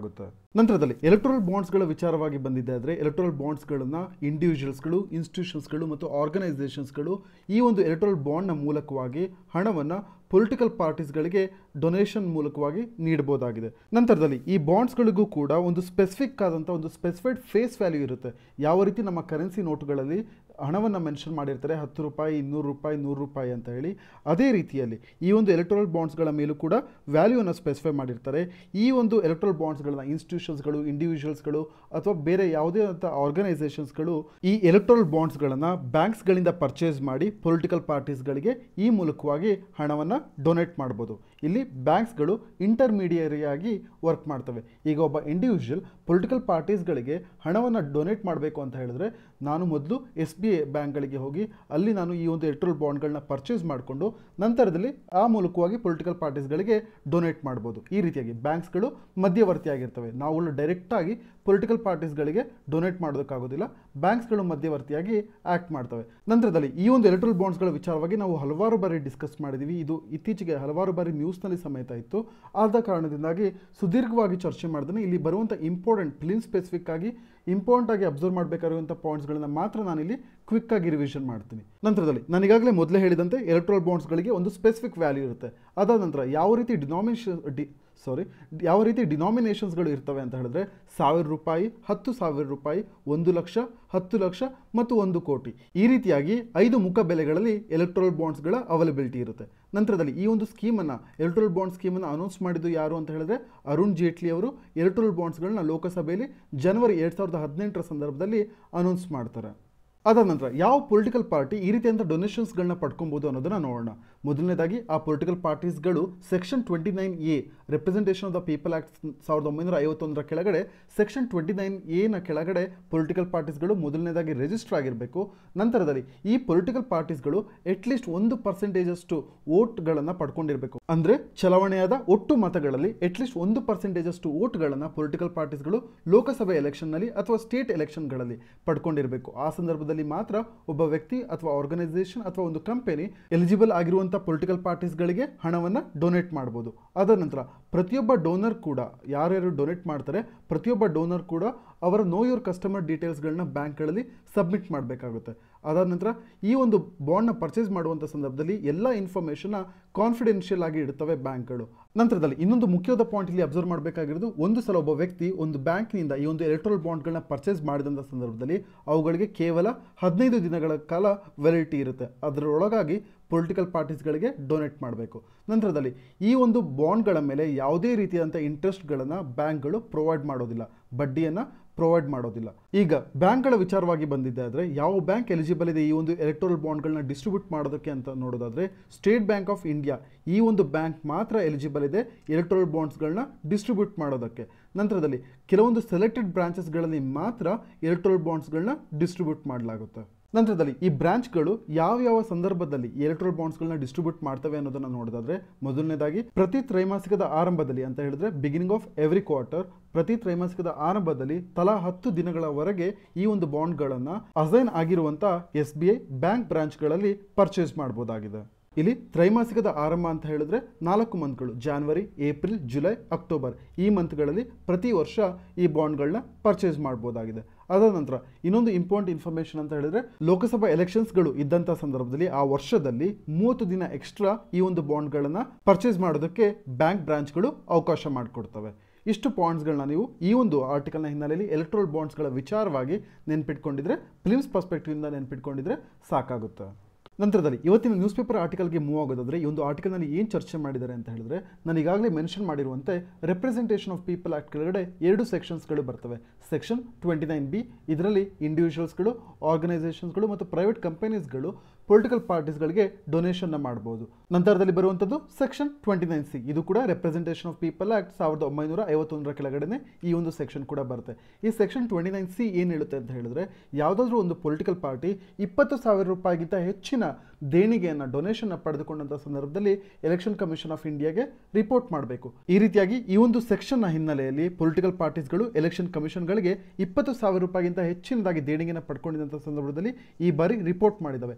ನಂತರದಲ್ಲಿ ಎಲೆಕ್ಟ್ರಲ್ ಬಾಂಡ್ಸ್ಗಳ ವಿಚಾರವಾಗಿ ಬಂದಿದೆ ಆದರೆ ಎಲೆಕ್ಟ್ರಲ್ ಬಾಂಡ್ಸ್ಗಳನ್ನು ಇಂಡಿವಿಜುವಲ್ಸ್ಗಳು ಇನ್ಸ್ಟಿಟ್ಯೂಷನ್ಸ್ಗಳು ಮತ್ತು ಆರ್ಗನೈಸೇಷನ್ಸ್ಗಳು ಈ ಒಂದು ಎಲೆಕ್ಟ್ರಲ್ ಬಾಂಡ್ನ ಮೂಲಕವಾಗಿ ಹಣವನ್ನು ಪೊಲಿಟಿಕಲ್ ಪಾರ್ಟೀಸ್ಗಳಿಗೆ ಡೊನೇಷನ್ ಮೂಲಕವಾಗಿ ನೀಡಬಹುದಾಗಿದೆ ನಂತರದಲ್ಲಿ ಈ ಬಾಂಡ್ಸ್ಗಳಿಗೂ ಕೂಡ ಒಂದು ಸ್ಪೆಸಿಫಿಕ್ ಆದಂಥ ಒಂದು ಸ್ಪೆಸಿಫೈಡ್ ಫೇಸ್ ವ್ಯಾಲ್ಯೂ ಇರುತ್ತೆ ಯಾವ ರೀತಿ ನಮ್ಮ ಕರೆನ್ಸಿ ನೋಟುಗಳಲ್ಲಿ ಹಣವನ್ನು ಮೆನ್ಷನ್ ಮಾಡಿರ್ತಾರೆ ಹತ್ತು ರೂಪಾಯಿ ಇನ್ನೂರು ರೂಪಾಯಿ ನೂರು ರೂಪಾಯಿ ಅಂತ ಹೇಳಿ ಅದೇ ರೀತಿಯಲ್ಲಿ ಈ ಒಂದು ಎಲೆಕ್ಟ್ರಲ್ ಬಾಂಡ್ಸ್ಗಳ ಮೇಲೂ ಕೂಡ ವ್ಯಾಲ್ಯೂವನ್ನು ಸ್ಪೆಸಿಫೈ ಮಾಡಿರ್ತಾರೆ ಈ ಒಂದು ಎಲೆಕ್ಟ್ರಲ್ ಬಾಂಡ್ಸ್ಗಳನ್ನ ಇನ್ಸ್ಟಿಟ್ಯೂಷನ್ಸ್ಗಳು ಇಂಡಿವಿಜುವಲ್ಸ್ಗಳು ಅಥವಾ ಬೇರೆ ಯಾವುದೇ ಅಂತ ಆರ್ಗನೈಸೇಷನ್ಸ್ಗಳು ಈ ಎಲೆಕ್ಟ್ರಲ್ ಬಾಂಡ್ಸ್ಗಳನ್ನು ಬ್ಯಾಂಕ್ಸ್ಗಳಿಂದ ಪರ್ಚೇಸ್ ಮಾಡಿ ಪೊಲಿಟಿಕಲ್ ಪಾರ್ಟೀಸ್ಗಳಿಗೆ ಈ ಮೂಲಕವಾಗಿ ಹಣವನ್ನು ಡೊನೇಟ್ ಮಾಡ್ಬೋದು ಇಲ್ಲಿ ಬ್ಯಾಂಕ್ಸ್ಗಳು ಇಂಟರ್ಮೀಡಿಯರಿಯಾಗಿ ವರ್ಕ್ ಮಾಡ್ತವೆ ಈಗ ಒಬ್ಬ ಇಂಡಿವಿಜುವಲ್ ಪೊಲಿಟಿಕಲ್ ಪಾರ್ಟೀಸ್ಗಳಿಗೆ ಹಣವನ್ನು ಡೊನೇಟ್ ಮಾಡಬೇಕು ಅಂತ ಹೇಳಿದ್ರೆ ನಾನು ಮೊದಲು ಎಸ್ ಬಿ ಐ ಬ್ಯಾಂಕ್ಗಳಿಗೆ ಹೋಗಿ ಅಲ್ಲಿ ನಾನು ಈ ಒಂದು ಎಲೆಕ್ಟ್ರಲ್ ಬಾಂಡ್ಗಳನ್ನ ಪರ್ಚೇಸ್ ಮಾಡಿಕೊಂಡು ನಂತರದಲ್ಲಿ ಆ ಮೂಲಕವಾಗಿ ಪೊಲಿಟಿಕಲ್ ಪಾರ್ಟೀಸ್ಗಳಿಗೆ ಡೊನೇಟ್ ಮಾಡ್ಬೋದು ಈ ರೀತಿಯಾಗಿ ಬ್ಯಾಂಕ್ಸ್ಗಳು ಮಧ್ಯವರ್ತಿಯಾಗಿರ್ತವೆ ನಾವು ಡೈರೆಕ್ಟಾಗಿ ಪೊಲಿಟಿಕಲ್ ಪಾರ್ಟೀಸ್ಗಳಿಗೆ ಡೊನೇಟ್ ಮಾಡೋದಕ್ಕಾಗೋದಿಲ್ಲ ಬ್ಯಾಂಕ್ಸ್ಗಳು ಮಧ್ಯವರ್ತಿಯಾಗಿ ಆ್ಯಕ್ಟ್ ಮಾಡ್ತವೆ ನಂತರದಲ್ಲಿ ಈ ಒಂದು ಎಲೆಕ್ಟ್ರಲ್ ಬಾಂಡ್ಸ್ಗಳ ವಿಚಾರವಾಗಿ ನಾವು ಹಲವಾರು ಬಾರಿ ಡಿಸ್ಕಸ್ ಮಾಡಿದ್ದೀವಿ ಇದು ಇತ್ತೀಚೆಗೆ ಹಲವಾರು ಬಾರಿ ನ್ಯೂಸ್ನಲ್ಲಿ ಸಮೇತ ಇತ್ತು ಆದ ಕಾರಣದಿಂದಾಗಿ ಸುದೀರ್ಘವಾಗಿ ಚರ್ಚೆ ಮಾಡಿದ್ರೆ ಇಲ್ಲಿ ಬರುವಂಥ ಇಂಪಾರ್ಟೆಂಟ್ ಫಿಲಿಮ್ ಸ್ಪೆಸಿಫಿಕ್ ಆಗಿ ಇಂಪಾರ್ಟೆಂಟ್ ಆಗಿ ಅಬ್ಸರ್ವ್ ಮಾಡಬೇಕಾಗಿರುವಂಥ ಪಾಯಿಂಟ್ಸ್ಗಳನ್ನ ಮಾತ್ರ ನಾನಿಲ್ಲಿ ಕ್ವಿಕ್ ಆಗಿ ರಿವಿಷನ್ ಮಾಡ್ತೀನಿ ನಂತರದಲ್ಲಿ ನಾನು ಈಗಾಗಲೇ ಮೊದಲೇ ಹೇಳಿದಂತೆ ಎಲೆಕ್ಟ್ರಲ್ ಬಾಂಡ್ಸ್ಗಳಿಗೆ ಒಂದು ಸ್ಪೆಸಿಫಿಕ್ ವ್ಯಾಲ್ಯೂ ಇರುತ್ತೆ ಅದಾದ ನಂತರ ಯಾವ ರೀತಿ ಡಿನಾಮಿನೇಷನ್ ಡಿ ಸಾರಿ ಯಾವ ರೀತಿ ಡಿನಾಮಿನೇಷನ್ಸ್ಗಳು ಇರ್ತವೆ ಅಂತ ಹೇಳಿದ್ರೆ ಸಾವಿರ ರೂಪಾಯಿ ಹತ್ತು ಸಾವಿರ ರೂಪಾಯಿ ಒಂದು ಲಕ್ಷ ಹತ್ತು ಲಕ್ಷ ಮತ್ತು ಒಂದು ಕೋಟಿ ಈ ರೀತಿಯಾಗಿ ಐದು ಮುಖ ಬೆಲೆಗಳಲ್ಲಿ ಎಲೆಕ್ಟ್ರಲ್ ಬಾಂಡ್ಸ್ಗಳ ಅವೈಲಬಿಲಿಟಿ ಇರುತ್ತೆ ನಂತರದಲ್ಲಿ ಈ ಒಂದು ಸ್ಕೀಮನ್ನು ಎಲೆಕ್ಟ್ರಲ್ ಬಾಂಡ್ ಸ್ಕೀಮನ್ನು ಅನೌನ್ಸ್ ಮಾಡಿದ್ದು ಯಾರು ಅಂತ ಹೇಳಿದ್ರೆ ಅರುಣ್ ಜೇಟ್ಲಿ ಅವರು ಎಲೆಕ್ಟ್ರಲ್ ಬಾಂಡ್ಸ್ಗಳನ್ನ ಲೋಕಸಭೆಯಲ್ಲಿ ಜನವರಿ ಎರಡು ಸಾವಿರದ ಹದಿನೆಂಟರ ಸಂದರ್ಭದಲ್ಲಿ ಅನೌನ್ಸ್ ಮಾಡ್ತಾರೆ ಅದಾದ ನಂತರ ಯಾವ ಪೊಲಿಟಿಕಲ್ ಪಾರ್ಟಿ ಈ ರೀತಿಯಂಥ ಡೊನೇಷನ್ಸ್ಗಳನ್ನ ಪಡ್ಕೊಬೋದು ಅನ್ನೋದನ್ನ ನೋಡೋಣ ಮೊದಲನೇದಾಗಿ ಆ ಪೊಲಿಟಿಕಲ್ ಪಾರ್ಟೀಸ್ಗಳು section twenty nine A representation of the people act ಸಾವಿರದ ಒಂಬೈನೂರ ಐವತ್ತೊಂದರ ಕೆಳಗಡೆ ಸೆಕ್ಷನ್ ಟ್ವೆಂಟಿ ನೈನ್ ಎನ ಕೆಳಗಡೆ ಪೊಲಿಟಿಕಲ್ ಪಾರ್ಟೀಸ್ಗಳು ಮೊದಲನೇದಾಗಿ ರಿಜಿಸ್ಟರ್ ಆಗಿರಬೇಕು ನಂತರದಲ್ಲಿ ಈ ಪೊಲಿಟಿಕಲ್ ಪಾರ್ಟೀಸ್ಗಳು ಅಟ್ಲೀಸ್ಟ್ ಒಂದು ಪರ್ಸೆಂಟೇಜಷ್ಟು ವೋಟ್ಗಳನ್ನು ಪಡ್ಕೊಂಡಿರಬೇಕು ಅಂದರೆ ಚಲಾವಣೆಯಾದ ಒಟ್ಟು ಮತಗಳಲ್ಲಿ ಅಟ್ಲೀಸ್ಟ್ ಒಂದು ಪರ್ಸೆಂಟೇಜಷ್ಟು ವೋಟ್ಗಳನ್ನು ಪೊಲಿಟಿಕಲ್ ಪಾರ್ಟೀಸ್ಗಳು ಲೋಕಸಭೆ ಎಲೆಕ್ಷನ್ನಲ್ಲಿ ಅಥವಾ ಸ್ಟೇಟ್ ಎಲೆಕ್ಷನ್ಗಳಲ್ಲಿ ಪಡ್ಕೊಂಡಿರಬೇಕು ಆ ಸಂದರ್ಭದಲ್ಲಿ ಮಾತ್ರ ಒಬ್ಬ ವ್ಯಕ್ತಿ ಅಥವಾ ಆರ್ಗನೈಸೇಷನ್ ಅಥವಾ ಒಂದು ಕಂಪನಿ ಎಲಿಜಿಬಲ್ ಆಗಿರುವಂಥ ಪೊಲಿಟಿಕಲ್ ಪಾರ್ಟೀಸ್ಗಳಿಗೆ ಹಣವನ್ನು ಡೊನೇಟ್ ಮಾಡ್ಬೋದು ಅದ ನಂತರ ಪ್ರತಿಯೊಬ್ಬ ಡೋನರ್ ಕೂಡ ಯಾರ್ಯಾರು ಡೊನೇಟ್ ಮಾಡ್ತಾರೆ ಪ್ರತಿಯೊಬ್ಬ ಡೋನರ್ ಕೂಡ ಅವರ ನೋ ಯೋರ್ ಕಸ್ಟಮರ್ ಡೀಟೇಲ್ಸ್ಗಳನ್ನ ಬ್ಯಾಂಕ್ಗಳಲ್ಲಿ ಸಬ್ಮಿಟ್ ಮಾಡಬೇಕಾಗುತ್ತೆ ಅದಾದ ನಂತರ ಈ ಒಂದು ಬಾಂಡ್ನ ಪರ್ಚೇಸ್ ಮಾಡುವಂಥ ಸಂದರ್ಭದಲ್ಲಿ ಎಲ್ಲ ಇನ್ಫಾರ್ಮೇಷನ್ನ ಕಾನ್ಫಿಡೆನ್ಷಿಯಲ್ ಆಗಿ ಇಡ್ತವೆ ಬ್ಯಾಂಕ್ಗಳು ನಂತರದಲ್ಲಿ ಇನ್ನೊಂದು ಮುಖ್ಯವಾದ ಪಾಯಿಂಟ್ ಇಲ್ಲಿ ಅಬ್ಸರ್ವ್ ಮಾಡಬೇಕಾಗಿರೋದು ಒಂದು ಸಲ ಒಬ್ಬ ವ್ಯಕ್ತಿ ಒಂದು ಬ್ಯಾಂಕ್ನಿಂದ ಈ ಒಂದು ಎಲೆಕ್ಟ್ರಲ್ ಬಾಂಡ್ಗಳನ್ನ ಪರ್ಚೇಸ್ ಮಾಡಿದಂಥ ಸಂದರ್ಭದಲ್ಲಿ ಅವುಗಳಿಗೆ ಕೇವಲ ಹದಿನೈದು ದಿನಗಳ ಕಾಲ ವ್ಯಾಲಿಡಿಟಿ ಇರುತ್ತೆ ಅದರೊಳಗಾಗಿ ಪೊಲಿಟಿಕಲ್ ಪಾರ್ಟೀಸ್ಗಳಿಗೆ ಡೊನೇಟ್ ಮಾಡಬೇಕು ನಂತರದಲ್ಲಿ ಈ ಒಂದು ಬಾಂಡ್ಗಳ ಮೇಲೆ ಯಾವುದೇ ರೀತಿಯಾದಂಥ ಇಂಟ್ರೆಸ್ಟ್ಗಳನ್ನು ಬ್ಯಾಂಕ್ಗಳು ಪ್ರೊವೈಡ್ ಮಾಡೋದಿಲ್ಲ ಬಡ್ಡಿಯನ್ನು ಪ್ರೊವೈಡ್ ಮಾಡೋದಿಲ್ಲ ಈಗ ಬ್ಯಾಂಕ್ಗಳ ವಿಚಾರವಾಗಿ ಬಂದಿದ್ದೆ ಆದರೆ ಯಾವ ಬ್ಯಾಂಕ್ ಎಲಿಜಿಬಲ್ ಇದೆ ಈ ಒಂದು ಎಲೆಕ್ಟ್ರಲ್ ಬಾಂಡ್ಗಳನ್ನ ಡಿಸ್ಟ್ರಿಬ್ಯೂಟ್ ಮಾಡೋದಕ್ಕೆ ಅಂತ ನೋಡೋದಾದರೆ ಸ್ಟೇಟ್ ಬ್ಯಾಂಕ್ ಆಫ್ ಇಂಡಿಯಾ ಈ ಒಂದು ಬ್ಯಾಂಕ್ ಮಾತ್ರ ಎಲಿಜಿಬಲ್ ಇದೆ ಎಲೆಕ್ಟ್ರಲ್ ಬಾಂಡ್ಸ್ಗಳನ್ನ ಡಿಸ್ಟ್ರಿಬ್ಯೂಟ್ ಮಾಡೋದಕ್ಕೆ ನಂತರದಲ್ಲಿ ಕೆಲವೊಂದು ಸೆಲೆಕ್ಟೆಡ್ ಬ್ರಾಂಚಸ್ಗಳಲ್ಲಿ ಮಾತ್ರ ಎಲೆಕ್ಟ್ರಲ್ ಬಾಂಡ್ಸ್ಗಳನ್ನ ಡಿಸ್ಟ್ರಿಬ್ಯೂಟ್ ಮಾಡಲಾಗುತ್ತೆ ನಂತರದಲ್ಲಿ ಈ ಬ್ರಾಂಚ್ಗಳು ಯಾವ ಯಾವ ಸಂದರ್ಭದಲ್ಲಿ ಎಲೆಕ್ಟ್ರಲ್ ಬಾಂಡ್ಸ್ಗಳನ್ನ ಡಿಸ್ಟ್ರಿಬ್ಯೂಟ್ ಮಾಡ್ತವೆ ಅನ್ನೋದನ್ನ ನೋಡೋದಾದ್ರೆ ಮೊದಲನೇದಾಗಿ ಪ್ರತಿ ತ್ರೈಮಾಸಿಕದ ಆರಂಭದಲ್ಲಿ ಅಂತ ಹೇಳಿದ್ರೆ ಬಿಗಿನಿಂಗ್ ಆಫ್ ಎವ್ರಿ ಕ್ವಾರ್ಟರ್ ಪ್ರತಿ ತ್ರೈಮಾಸಿಕದ ಆರಂಭದಲ್ಲಿ ತಲಾ ಹತ್ತು ದಿನಗಳವರೆಗೆ ಈ ಒಂದು ಬಾಂಡ್ಗಳನ್ನು ಅಸೈನ್ ಆಗಿರುವಂಥ ಎಸ್ ಬಿ ಐ ಬ್ಯಾಂಕ್ ಬ್ರಾಂಚ್ಗಳಲ್ಲಿ ಪರ್ಚೇಸ್ ಮಾಡ್ಬೋದಾಗಿದೆ ಇಲ್ಲಿ ತ್ರೈಮಾಸಿಕದ ಆರಂಭ ಅಂತ ಹೇಳಿದ್ರೆ ನಾಲ್ಕು ಮಂತ್ಗಳು ಜಾನ್ವರಿ ಏಪ್ರಿಲ್ ಜುಲೈ ಅಕ್ಟೋಬರ್ ಈ ಮಂತ್ಗಳಲ್ಲಿ ಪ್ರತಿ ವರ್ಷ ಈ ಬಾಂಡ್ಗಳನ್ನ ಪರ್ಚೇಸ್ ಮಾಡ್ಬೋದಾಗಿದೆ ಅದಾದ ನಂತರ ಇನ್ನೊಂದು ಇಂಪಾರ್ಟೆಂಟ್ ಇನ್ಫಾರ್ಮೇಷನ್ ಅಂತ ಹೇಳಿದ್ರೆ ಲೋಕಸಭಾ ಎಲೆಕ್ಷನ್ಸ್ಗಳು ಇದ್ದಂಥ ಸಂದರ್ಭದಲ್ಲಿ ಆ ವರ್ಷದಲ್ಲಿ ಮೂವತ್ತು ದಿನ ಎಕ್ಸ್ಟ್ರಾ ಈ ಒಂದು ಬಾಂಡ್ಗಳನ್ನು ಪರ್ಚೇಸ್ ಮಾಡೋದಕ್ಕೆ ಬ್ಯಾಂಕ್ ಬ್ರಾಂಚ್ಗಳು ಅವಕಾಶ ಮಾಡಿಕೊಡ್ತವೆ ಇಷ್ಟು ಪಾಯಿಂಟ್ಸ್ಗಳನ್ನ ನೀವು ಈ ಒಂದು ಆರ್ಟಿಕಲ್ನ ಹಿನ್ನೆಲೆಯಲ್ಲಿ ಎಲೆಕ್ಟ್ರಲ್ ಬಾಂಡ್ಸ್ಗಳ ವಿಚಾರವಾಗಿ ನೆನ್ಪಿಟ್ಕೊಂಡಿದ್ರೆ ಫಿಲಿಮ್ಸ್ ಪರ್ಸ್ಪೆಕ್ಟಿವಿಂದ ನೆನ್ಪಿಟ್ಕೊಂಡಿದ್ರೆ ಸಾಕಾಗುತ್ತೆ ನಂತರದಲ್ಲಿ ಇವತ್ತಿನ ನ್ಯೂಸ್ ಪೇಪರ್ ಆರ್ಟಿಕಲ್ಗೆ ಮೂವ್ ಆಗೋದಾದ್ರೆ ಈ ಒಂದು ಆರ್ಟಿಕಲ್ನಲ್ಲಿ ಏನು ಚರ್ಚೆ ಮಾಡಿದ್ದಾರೆ ಅಂತ ಹೇಳಿದ್ರೆ ನಾನು ಈಗಾಗಲೇ ಮೆನ್ಷನ್ ಮಾಡಿರುವಂತೆ ರೆಪ್ರೆಸೆಂಟೇಷನ್ ಆಫ್ ಪೀಪಲ್ ಆಕ್ಟ್ ಕೆಳಗಡೆ ಎರಡು ಸೆಕ್ಷನ್ಸ್ಗಳು ಬರ್ತವೆ ಸೆಕ್ಷನ್ ಟ್ವೆಂಟಿ ನೈನ್ ಬಿ ಇದರಲ್ಲಿ ಇಂಡಿವಿಜುವಲ್ಸ್ಗಳು ಆರ್ಗನೈಸೇಷನ್ಸ್ಗಳು ಮತ್ತು ಪ್ರೈವೇಟ್ ಕಂಪನೀಸ್ಗಳು ಪೊಲಿಟಿಕಲ್ ಪಾರ್ಟೀಸ್ಗಳಿಗೆ ಡೊನೇಷನ್ನ ಮಾಡ್ಬೋದು ನಂತರದಲ್ಲಿ ಬರುವಂಥದ್ದು ಸೆಕ್ಷನ್ ಟ್ವೆಂಟಿ ನೈನ್ ಸಿ ಇದು ಕೂಡ ರೆಪ್ರೆಸೆಂಟೇಷನ್ ಆಫ್ ಪೀಪಲ್ ಆಕ್ಟ್ ಸಾವಿರದ ಒಂಬೈನೂರ ಐವತ್ತೊಂದರ ಕೆಳಗಡೆ ಈ ಒಂದು ಸೆಕ್ಷನ್ ಕೂಡ ಬರುತ್ತೆ ಈ ಸೆಕ್ಷನ್ ಟ್ವೆಂಟಿ ನೈನ್ ಸಿ ಏನು ಹೇಳುತ್ತೆ ಅಂತ ಹೇಳಿದ್ರೆ ಯಾವುದಾದ್ರೂ ಒಂದು ಪೊಲಿಟಿಕಲ್ ಪಾರ್ಟಿ ಇಪ್ಪತ್ತು ಸಾವಿರ ರೂಪಾಯಿಗಿಂತ ಹೆಚ್ಚಿನ ದೇಣಿಗೆಯನ್ನು ಡೊನೇಷನ್ನ ಪಡೆದುಕೊಂಡಂಥ ಸಂದರ್ಭದಲ್ಲಿ ಎಲೆಕ್ಷನ್ ಕಮಿಷನ್ ಆಫ್ ಇಂಡಿಯಾಗೆ ರಿಪೋರ್ಟ್ ಮಾಡಬೇಕು ಈ ರೀತಿಯಾಗಿ ಈ ಒಂದು ಸೆಕ್ಷನ್ನ ಹಿನ್ನೆಲೆಯಲ್ಲಿ ಪೊಲಿಟಿಕಲ್ ಪಾರ್ಟೀಸ್ಗಳು ಎಲೆಕ್ಷನ್ ಕಮಿಷನ್ಗಳಿಗೆ ಇಪ್ಪತ್ತು ಸಾವಿರ ರೂಪಾಯಿಗಿಂತ ಹೆಚ್ಚಿನದಾಗಿ ದೇಣಿಗೆನ ಪಡ್ಕೊಂಡಿದ್ದಂಥ ಸಂದರ್ಭದಲ್ಲಿ ಈ ಬಾರಿ ರಿಪೋರ್ಟ್ ಮಾಡಿದ್ದಾವೆ ಇದನ್ನು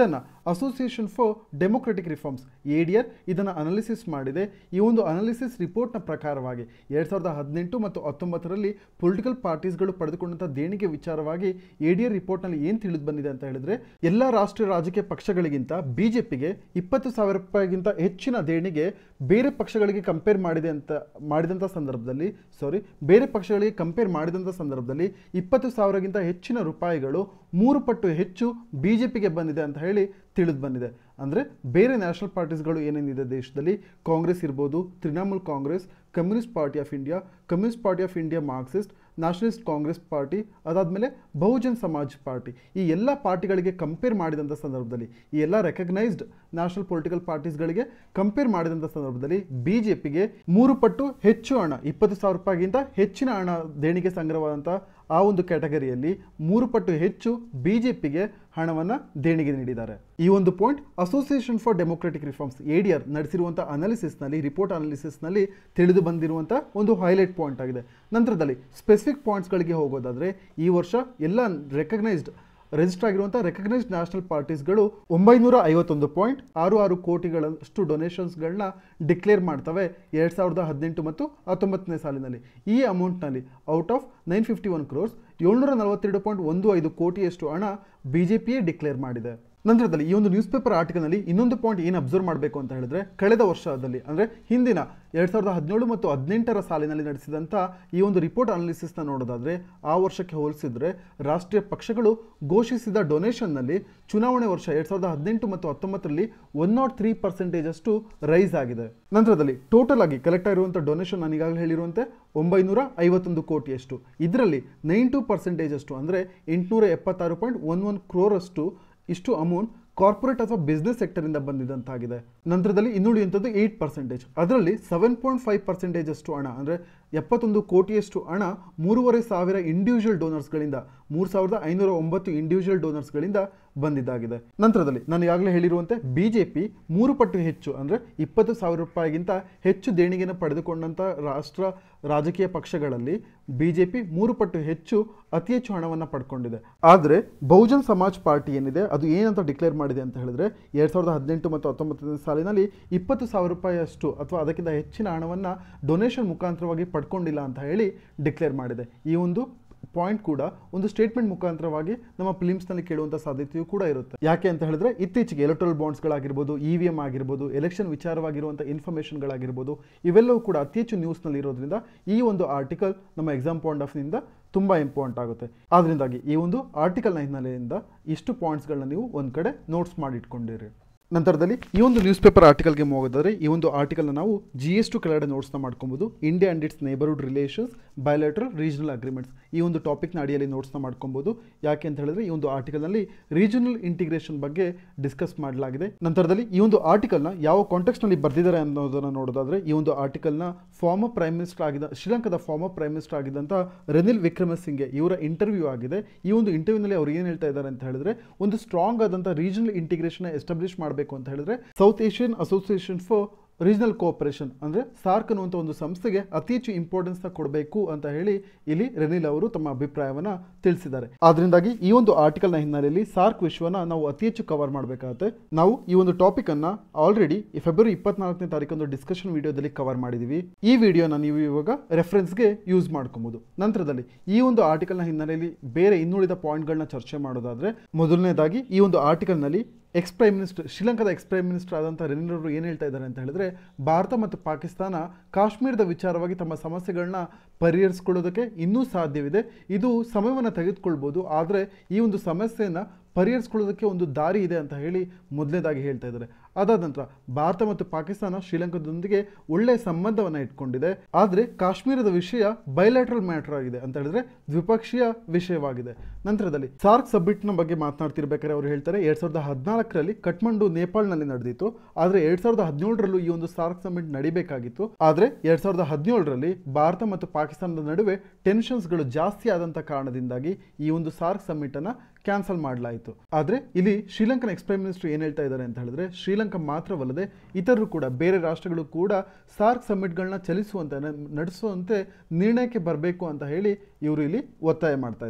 ಇದನ್ನು association for democratic reforms A D R ಇದನ್ನು ಅನಾಲಿಸಿಸ್ ಮಾಡಿದೆ ಈ ಒಂದು ಅನಾಲಿಸಿಸ್ ರಿಪೋರ್ಟ್ನ ಪ್ರಕಾರವಾಗಿ ಎರಡು ಸಾವಿರದ ಹದಿನೆಂಟು ಮತ್ತು ಹತ್ತೊಂಬತ್ತರಲ್ಲಿ ಪೊಲಿಟಿಕಲ್ ಪಾರ್ಟೀಸ್ಗಳು ಪಡೆದುಕೊಂಡಂಥ ದೇಣಿಗೆ ವಿಚಾರವಾಗಿ ಎ ಡಿ ಆರ್ ರಿಪೋರ್ಟ್ನಲ್ಲಿ ಏನು ತಿಳಿದು ಬಂದಿದೆ ಅಂತ ಹೇಳಿದ್ರೆ ಎಲ್ಲ ರಾಷ್ಟ್ರೀಯ ರಾಜಕೀಯ ಪಕ್ಷಗಳಿಗಿಂತ ಬಿಜೆಪಿಗೆ ಇಪ್ಪತ್ತು ಸಾವಿರ ರೂಪಾಯಿಗಿಂತ ಹೆಚ್ಚಿನ ದೇಣಿಗೆ ಬೇರೆ ಪಕ್ಷಗಳಿಗೆ ಕಂಪೇರ್ ಮಾಡಿದೆ ಅಂತ ಮಾಡಿದಂಥ ಸಂದರ್ಭದಲ್ಲಿ ಸಾರಿ ಬೇರೆ ಪಕ್ಷಗಳಿಗೆ ಕಂಪೇರ್ ಮಾಡಿದಂಥ ಸಂದರ್ಭದಲ್ಲಿ ಇಪ್ಪತ್ತು ಸಾವಿರಗಿಂತ ಹೆಚ್ಚಿನ ರೂಪಾಯಿಗಳು ಮೂರು ಪಟ್ಟು ಹೆಚ್ಚು ಬಿಜೆಪಿಗೆ ಬಂದಿದೆ ಅಂತ ಹೇಳಿ ತಿಳಿದು ಬಂದಿದೆ ಅಂದರೆ ಬೇರೆ ನ್ಯಾಷನಲ್ ಪಾರ್ಟೀಸ್ಗಳು ಏನೇನಿದೆ ದೇಶದಲ್ಲಿ ಕಾಂಗ್ರೆಸ್ ಇರ್ಬೋದು Trinamool Congress Communist Party of India Communist Party of India Marxist Nationalist Congress Party ಅದಾದಮೇಲೆ ಬಹುಜನ್ ಸಮಾಜ್ ಪಾರ್ಟಿ ಈ ಎಲ್ಲ ಪಾರ್ಟಿಗಳಿಗೆ ಕಂಪೇರ್ ಮಾಡಿದಂಥ ಸಂದರ್ಭದಲ್ಲಿ ಈ ಎಲ್ಲ ರೆಕಗ್ನೈಸ್ಡ್ ನ್ಯಾಷನಲ್ ಪೊಲಿಟಿಕಲ್ ಪಾರ್ಟೀಸ್ಗಳಿಗೆ ಕಂಪೇರ್ ಮಾಡಿದಂಥ ಸಂದರ್ಭದಲ್ಲಿ ಬಿ ಜೆ ಪಿಗೆ ಮೂರು ಪಟ್ಟು ಹೆಚ್ಚು ಹಣ ಇಪ್ಪತ್ತು ಸಾವಿರ ರೂಪಾಯಿಗಿಂತ ಹೆಚ್ಚಿನ ಹಣ ದೇಣಿಗೆ ಸಂಗ್ರಹವಾದಂಥ ಆ ಒಂದು ಕ್ಯಾಟಗರಿಯಲ್ಲಿ ಮೂರು ಪಟ್ಟು ಹೆಚ್ಚು ಬಿ ಜೆ ಪಿಗೆ ಹಣವನ್ನು ದೇಣಿಗೆ ನೀಡಿದ್ದಾರೆ ಈ ಒಂದು point association for democratic reforms A D R ನಡೆಸಿರುವಂಥ ಅನಾಲಿಸಿಸ್ನಲ್ಲಿ ರಿಪೋರ್ಟ್ ಅನಾಲಿಸಿಸ್ನಲ್ಲಿ ತಿಳಿದು ಬಂದಿರುವಂಥ ಒಂದು ಹೈಲೈಟ್ ಪಾಯಿಂಟ್ ಆಗಿದೆ ನಂತರದಲ್ಲಿ ಸ್ಪೆಸಿಫಿಕ್ ಪಾಯಿಂಟ್ಸ್ಗಳಿಗೆ ಹೋಗೋದಾದರೆ ಈ ವರ್ಷ ಎಲ್ಲ ರೆಕಗ್ನೈಸ್ಡ್ ರಿಜಿಸ್ಟರ್ ಆಗಿರುವಂಥ ರೆಕಗ್ನೈಸ್ಡ್ ನ್ಯಾಷನಲ್ ಪಾರ್ಟೀಸ್ಗಳು ಒಂಬೈನೂರ ಐವತ್ತೊಂದು ಪಾಯಿಂಟ್ ಆರು ಆರು ಕೋಟಿಗಳಷ್ಟು ಡೊನೇಷನ್ಸ್ಗಳನ್ನ ಡಿಕ್ಲೇರ್ ಮಾಡ್ತವೆ ಎರಡು ಸಾವಿರದ ಹದಿನೆಂಟು ಮತ್ತು ಹತ್ತೊಂಬತ್ತನೇ ಸಾಲಿನಲ್ಲಿ ಈ ಅಮೌಂಟ್ನಲ್ಲಿ out of nine fifty one crores ಏಳ್ನೂರ ನಲವತ್ತೆರಡು ಪಾಯಿಂಟ್ ಒಂದು ಐದು ಕೋಟಿಯಷ್ಟು ಹಣ ಬಿ ಜೆ ಪಿಯೇ ಡಿಕ್ಲೇರ್ ಮಾಡಿದೆ ನಂತರದಲ್ಲಿ ಈ ಒಂದು ನ್ಯೂಸ್ ಪೇಪರ್ ಆರ್ಟಿಕಲ್ನಲ್ಲಿ ಇನ್ನೊಂದು ಪಾಯಿಂಟ್ ಏನು ಅಬ್ಸರ್ವ್ ಮಾಡಬೇಕು ಅಂತ ಹೇಳಿದ್ರೆ ಕಳೆದ ವರ್ಷದಲ್ಲಿ ಅಂದರೆ ಹಿಂದಿನ ಎರಡು ಸಾವಿರದ ಹದಿನೇಳು ಮತ್ತು ಹದಿನೆಂಟರ ಸಾಲಿನಲ್ಲಿ ನಡೆಸಿದಂಥ ಈ ಒಂದು ರಿಪೋರ್ಟ್ ಅನಾಲಿಸಿಸ್ನ ನೋಡೋದಾದರೆ ಆ ವರ್ಷಕ್ಕೆ ಹೋಲಿಸಿದ್ರೆ ರಾಷ್ಟ್ರೀಯ ಪಕ್ಷಗಳು ಘೋಷಿಸಿದ ಡೊನೇಷನ್ನಲ್ಲಿ ಚುನಾವಣೆ ವರ್ಷ ಎರಡು ಸಾವಿರದ ಹದಿನೆಂಟು ಮತ್ತು ಹತ್ತೊಂಬತ್ತರಲ್ಲಿ ಒನ್ ನಾಟ್ ತ್ರೀ ಪರ್ಸೆಂಟೇಜ್ ಅಷ್ಟು ರೈಸ್ ಆಗಿದೆ ನಂತರದಲ್ಲಿ ಟೋಟಲ್ ಆಗಿ ಕಲೆಕ್ಟ್ ಆಗಿರುವಂಥ ಡೊನೇಷನ್ ನಾನು ಈಗಾಗಲೇ ಹೇಳಿರುವಂತೆ ಒಂಬೈನೂರ ಐವತ್ತೊಂದು ಕೋಟಿಯಷ್ಟು ಇದರಲ್ಲಿ ನೈನ್ ಟು ಪರ್ಸೆಂಟೇಜ್ ಅಷ್ಟು ಅಂದರೆ ಎಂಟುನೂರ ಎಪ್ಪತ್ತಾರು ಪಾಯಿಂಟ್ ಒನ್ ಒನ್ ಕ್ರೋರಷ್ಟು ಇಷ್ಟು ಅಮೌಂಟ್ ಕಾರ್ಪೊರೇಟ್ ಅಥವಾ ಬಿಸ್ನೆಸ್ ಸೆಕ್ಟರಿಂದ ಬಂದಿದ್ದಂತಾಗಿದೆ ನಂತರದಲ್ಲಿ ಇನ್ನುಳಿಯುವಂಥದ್ದು ಏಯ್ಟ್ ಪರ್ಸೆಂಟೇಜ್ ಅದರಲ್ಲಿ ಸೆವೆನ್ ಪಾಯಿಂಟ್ ಫೈವ್ ಪರ್ಸೆಂಟೇಜ್ ಅಷ್ಟು ಹಣ ಅಂದರೆ ಎಪ್ಪತ್ತೊಂದು ಕೋಟಿಯಷ್ಟು ಹಣ ಮೂರುವರೆ ಸಾವಿರ ಇಂಡಿವಿಜುವಲ್ ಡೋನರ್ಸ್ಗಳಿಂದ ಮೂರು ಸಾವಿರದ ಐನೂರ ಒಂಬತ್ತು ಇಂಡಿವಿಜುವಲ್ ಡೋನರ್ಸ್ಗಳಿಂದ ಬಂದಿದ್ದಾಗಿದೆ ನಂತರದಲ್ಲಿ ನಾನು ಈಗಾಗಲೇ ಹೇಳಿರುವಂತೆ ಬಿ ಜೆ ಪಿ ಮೂರು ಪಟ್ಟು ಹೆಚ್ಚು ಅಂದರೆ ಇಪ್ಪತ್ತು ಸಾವಿರ ರೂಪಾಯಿಗಿಂತ ಹೆಚ್ಚು ದೇಣಿಗೆಯನ್ನು ಪಡೆದುಕೊಂಡಂಥ ರಾಷ್ಟ್ರ ರಾಜಕೀಯ ಪಕ್ಷಗಳಲ್ಲಿ ಬಿ ಜೆ ಪಿ ಮೂರು ಪಟ್ಟು ಹೆಚ್ಚು ಅತಿ ಹೆಚ್ಚು ಹಣವನ್ನು ಪಡ್ಕೊಂಡಿದೆ ಆದರೆ ಬಹುಜನ್ ಸಮಾಜ್ ಪಾರ್ಟಿ ಏನಿದೆ ಅದು ಏನಂತ ಡಿಕ್ಲೇರ್ ಮಾಡಿದೆ ಅಂತ ಹೇಳಿದ್ರೆ ಎರಡು ಸಾವಿರದ ಹದಿನೆಂಟು ಮತ್ತು ಹತ್ತೊಂಬತ್ತನೇ ಸಾಲಿನಲ್ಲಿ ಇಪ್ಪತ್ತು ಸಾವಿರ ರೂಪಾಯಿಯಷ್ಟು ಅಥವಾ ಅದಕ್ಕಿಂತ ಹೆಚ್ಚಿನ ಹಣವನ್ನು ಡೊನೇಷನ್ ಮುಖಾಂತರವಾಗಿ ಪಡ್ಕೊಂಡಿಲ್ಲ ಅಂತ ಹೇಳಿ ಡಿಕ್ಲೇರ್ ಮಾಡಿದೆ ಈ ಒಂದು ಪಾಯಿಂಟ್ ಕೂಡ ಒಂದು ಸ್ಟೇಟ್ಮೆಂಟ್ ಮುಖಾಂತರವಾಗಿ ನಮ್ಮ ಫಿಲಿಮ್ಸ್ನಲ್ಲಿ ಕೇಳುವಂಥ ಸಾಧ್ಯತೆಯೂ ಕೂಡ ಇರುತ್ತೆ ಯಾಕೆ ಅಂತ ಹೇಳಿದ್ರೆ ಇತ್ತೀಚೆಗೆ ಎಲೆಕ್ಟ್ರಲ್ ಬಾಂಡ್ಸ್ಗಳಾಗಿರ್ಬೋದು ಇ ವಿ ಎಮ್ ಆಗಿರ್ಬೋದು ಎಲೆಕ್ಷನ್ ವಿಚಾರವಾಗಿರುವಂಥ ಇನ್ಫಾರ್ಮೇಷನ್ಗಳಾಗಿರ್ಬೋದು ಇವೆಲ್ಲವೂ ಕೂಡ ಅತಿ ಹೆಚ್ಚು ನ್ಯೂಸ್ನಲ್ಲಿ ಇರೋದ್ರಿಂದ ಈ ಒಂದು ಆರ್ಟಿಕಲ್ ನಮ್ಮ ಎಕ್ಸಾಮ್ ಪಾಯಿಂಟ್ ಆಫ್ ನಿಂದ ತುಂಬ ಇಂಪಾರ್ಟೆಂಟ್ ಆಗುತ್ತೆ ಆದ್ದರಿಂದಾಗಿ ಈ ಒಂದು ಆರ್ಟಿಕಲ್ನ ಹಿನ್ನೆಲೆಯಿಂದ ಇಷ್ಟು ಪಾಯಿಂಟ್ಸ್ಗಳನ್ನ ನೀವು ಒಂದು ಕಡೆ ನೋಟ್ಸ್ ಮಾಡಿಟ್ಕೊಂಡಿರಿ ನಂತರದಲ್ಲಿ ಈ ಒಂದು ನ್ಯೂಸ್ ಪೇಪರ್ ಆರ್ಟಿಕಲ್ಗೆ ಹೋಗೋದಾದ್ರೆ ಈ ಒಂದು ಆರ್ಟಿಕಲ್ನ ನಾವು ಜಿ ಎಸ್ ಟು ಕೆಳಗಡೆ ನೋಟ್ಸ್ನ ಮಾಡ್ಕೊಬೋದು India and its neighbourhood relations bilateral regional agreements ಈ ಒಂದು ಟಾಪಿಕ್ನ ಅಡಿಯಲ್ಲಿ ನೋಟ್ಸ್ನ ಮಾಡ್ಕೊಬೋದು ಯಾಕೆ ಅಂತ ಹೇಳಿದ್ರೆ ಈ ಒಂದು ಆರ್ಟಿಕಲ್ನಲ್ಲಿ ರೀಜನಲ್ ಇಂಟಿಗ್ರೇಷನ್ ಬಗ್ಗೆ ಡಿಸ್ಕಸ್ ಮಾಡಲಾಗಿದೆ ನಂತರದಲ್ಲಿ ಈ ಒಂದು ಆರ್ಟಿಕಲ್ನ ಯಾವ ಕಾಂಟೆಕ್ಸ್ನಲ್ಲಿ ಬರೆದಿದ್ದಾರೆ ಅನ್ನೋದನ್ನು ನೋಡೋದಾದ್ರೆ ಈ ಒಂದು ಆರ್ಟಿಕಲ್ನ ಫಾರ್ಮರ್ ಪ್ರೈಮ್ ಮಿನಿಸ್ಟರ್ ಆಗಿದ್ದ ಶ್ರೀಲಂಕಾದ ಫಾರ್ಮರ್ ಪ್ರೈಮ್ ಮಿನಿಸ್ಟರ್ ಆಗಿದ್ದಂಥ ರನಿಲ್ ವಿಕ್ರಮಸಿಂಗೆ ಇವರ ಇಂಟರ್ವ್ಯೂ ಆಗಿದೆ ಈ ಒಂದು ಇಂಟರ್ವ್ಯೂನಲ್ಲಿ ಅವ್ರು ಏನು ಹೇಳ್ತಾ ಇದ್ದಾರೆ ಅಂತ ಹೇಳಿದ್ರೆ ಒಂದು ಸ್ಟ್ರಾಂಗ್ ಆದಂಥ ರೀಜನಲ್ ಇಂಟಿಗ್ರೇಷನ್ ಎಸ್ಟಾಬ್ಲಿಷ್ ಮಾಡಬೇಕು ಅಂತ ಹೇಳಿದ್ರೆ South Asian Association for Regional Cooperation ಅಂದರೆ ಸಾರ್ಕ್ ಅನ್ನುವಂಥ ಒಂದು ಸಂಸ್ಥೆಗೆ ಅತಿ ಹೆಚ್ಚು ಇಂಪಾರ್ಟೆನ್ಸ್ನ ಕೊಡಬೇಕು ಅಂತ ಹೇಳಿ ಇಲ್ಲಿ ರೆನಿಲ್ ಅವರು ತಮ್ಮ ಅಭಿಪ್ರಾಯವನ್ನು ತಿಳಿಸಿದ್ದಾರೆ ಆದ್ರಿಂದಾಗಿ ಈ ಒಂದು ಆರ್ಟಿಕಲ್ನ ಹಿನ್ನೆಲೆಯಲ್ಲಿ ಸಾರ್ಕ್ ವಿಶ್ವನ ನಾವು ಅತಿ ಹೆಚ್ಚು ಕವರ್ ಮಾಡಬೇಕಾಗುತ್ತೆ ನಾವು ಈ ಒಂದು ಟಾಪಿಕ್ ಅನ್ನ ಆಲ್ರೆಡಿ ಫೆಬ್ರವರಿ ಇಪ್ಪತ್ನಾಲ್ಕನೇ ತಾರೀಕಂದು ಡಿಸ್ಕಷನ್ ವಿಡಿಯೋದಲ್ಲಿ ಕವರ್ ಮಾಡಿದೀವಿ ಈ ವಿಡಿಯೋನ ನೀವು ಇವಾಗ ರೆಫರೆನ್ಸ್ಗೆ ಯೂಸ್ ಮಾಡ್ಕೊಬೋದು ನಂತರದಲ್ಲಿ ಈ ಒಂದು ಆರ್ಟಿಕಲ್ನ ಹಿನ್ನೆಲೆಯಲ್ಲಿ ಬೇರೆ ಇನ್ನುಳಿದ ಪಾಯಿಂಟ್ಗಳನ್ನ ಚರ್ಚೆ ಮಾಡೋದಾದ್ರೆ ಮೊದಲನೇದಾಗಿ ಈ ಒಂದು ಆರ್ಟಿಕಲ್ನಲ್ಲಿ ಎಕ್ಸ್ ಪ್ರೈಮ್ ಮಿನಿಸ್ಟರ್ ಶ್ರೀಲಂಕಾದ ಎಕ್ಸ್ ಪ್ರೈಮ್ ಮಿನಿಸ್ಟರ್ ಆದಂಥ ರೆನಿಲ್ ಅವರು ಏನು ಹೇಳ್ತಾ ಇದ್ದಾರೆ ಅಂತ ಹೇಳಿದ್ರೆ ಭಾರತ ಮತ್ತು ಪಾಕಿಸ್ತಾನ ಕಾಶ್ಮೀರದ ವಿಚಾರವಾಗಿ ತಮ್ಮ ಸಮಸ್ಯೆಗಳನ್ನ ಪರಿಹರಿಸ್ಕೊಳ್ಳೋದಕ್ಕೆ ಇನ್ನೂ ಸಾಧ್ಯವಿದೆ ಇದು ಸಮಯವನ್ನು ತೆಗೆದುಕೊಳ್ಬೋದು ಆದರೆ ಈ ಒಂದು ಸಮಸ್ಯೆಯನ್ನು ಪರಿಹರಿಸ್ಕೊಳ್ಳೋದಕ್ಕೆ ಒಂದು ದಾರಿ ಇದೆ ಅಂತ ಹೇಳಿ ಮೊದಲನೇದಾಗಿ ಹೇಳ್ತಾ ಇದ್ದಾರೆ ಅದಾದ ನಂತರ ಭಾರತ ಮತ್ತು ಪಾಕಿಸ್ತಾನ ಶ್ರೀಲಂಕಾದೊಂದಿಗೆ ಒಳ್ಳೆಯ ಸಂಬಂಧವನ್ನು ಇಟ್ಕೊಂಡಿದೆ ಆದರೆ ಕಾಶ್ಮೀರದ ವಿಷಯ ಬಯಲಾಟ್ರಲ್ ಮ್ಯಾಟರ್ ಆಗಿದೆ ಅಂತ ಹೇಳಿದ್ರೆ ದ್ವಿಪಕ್ಷೀಯ ವಿಷಯವಾಗಿದೆ ನಂತರದಲ್ಲಿ ಸಾರ್ಕ್ ಸಬ್ಮಿಟ್ನ ಬಗ್ಗೆ ಮಾತನಾಡ್ತಿರ್ಬೇಕಾದ್ರೆ ಅವರು ಹೇಳ್ತಾರೆ ಎರಡ್ ಸಾವಿರದ ಹದಿನಾಲ್ಕರಲ್ಲಿ ಕಠ್ಮಂಡು ನೇಪಾಳ್ನಲ್ಲಿ ನಡೆದಿತ್ತು ಆದರೆ ಎರಡ್ ಸಾವಿರದ ಹದಿನೇಳರಲ್ಲೂ ಈ ಒಂದು ಸಾರ್ಕ್ ಸಬ್ಮಿಟ್ ನಡಿಬೇಕಾಗಿತ್ತು ಆದರೆ ಎರಡ್ ಸಾವಿರದ ಹದಿನೇಳರಲ್ಲಿ ಭಾರತ ಮತ್ತು ಪಾಕಿಸ್ತಾನದ ನಡುವೆ ಟೆನ್ಷನ್ಸ್ಗಳು ಜಾಸ್ತಿ ಆದಂಥ ಕಾರಣದಿಂದಾಗಿ ಈ ಒಂದು ಸಾರ್ಕ್ ಸಮ್ಮಿಟ್ ಅನ್ನ ಕ್ಯಾನ್ಸಲ್ ಮಾಡಲಾಯಿತು ಆದರೆ ಇಲ್ಲಿ ಶ್ರೀಲಂಕನ್ ಎಕ್ಸ್ ಪ್ರೈಮ್ ಮಿನಿಸ್ಟರ್ ಏನು ಹೇಳ್ತಾ ಇದ್ದಾರೆ ಅಂತ ಹೇಳಿದ್ರೆ ಶ್ರೀಲಂಕಾ ಮಾತ್ರವಲ್ಲದೆ ಇತರರು ಕೂಡ ಬೇರೆ ರಾಷ್ಟ್ರಗಳು ಕೂಡ ಸಾರ್ಕ್ ಸಮ್ಮಿಟ್ಗಳನ್ನ ಚಲಿಸುವಂತೆ ನ- ನಡೆಸುವಂತೆ ನಿರ್ಣಯಕ್ಕೆ ಬರಬೇಕು ಅಂತ ಹೇಳಿ ಇವರು ಇಲ್ಲಿ ಒತ್ತಾಯ ಮಾಡ್ತಾ ಇದ್ದಾರೆ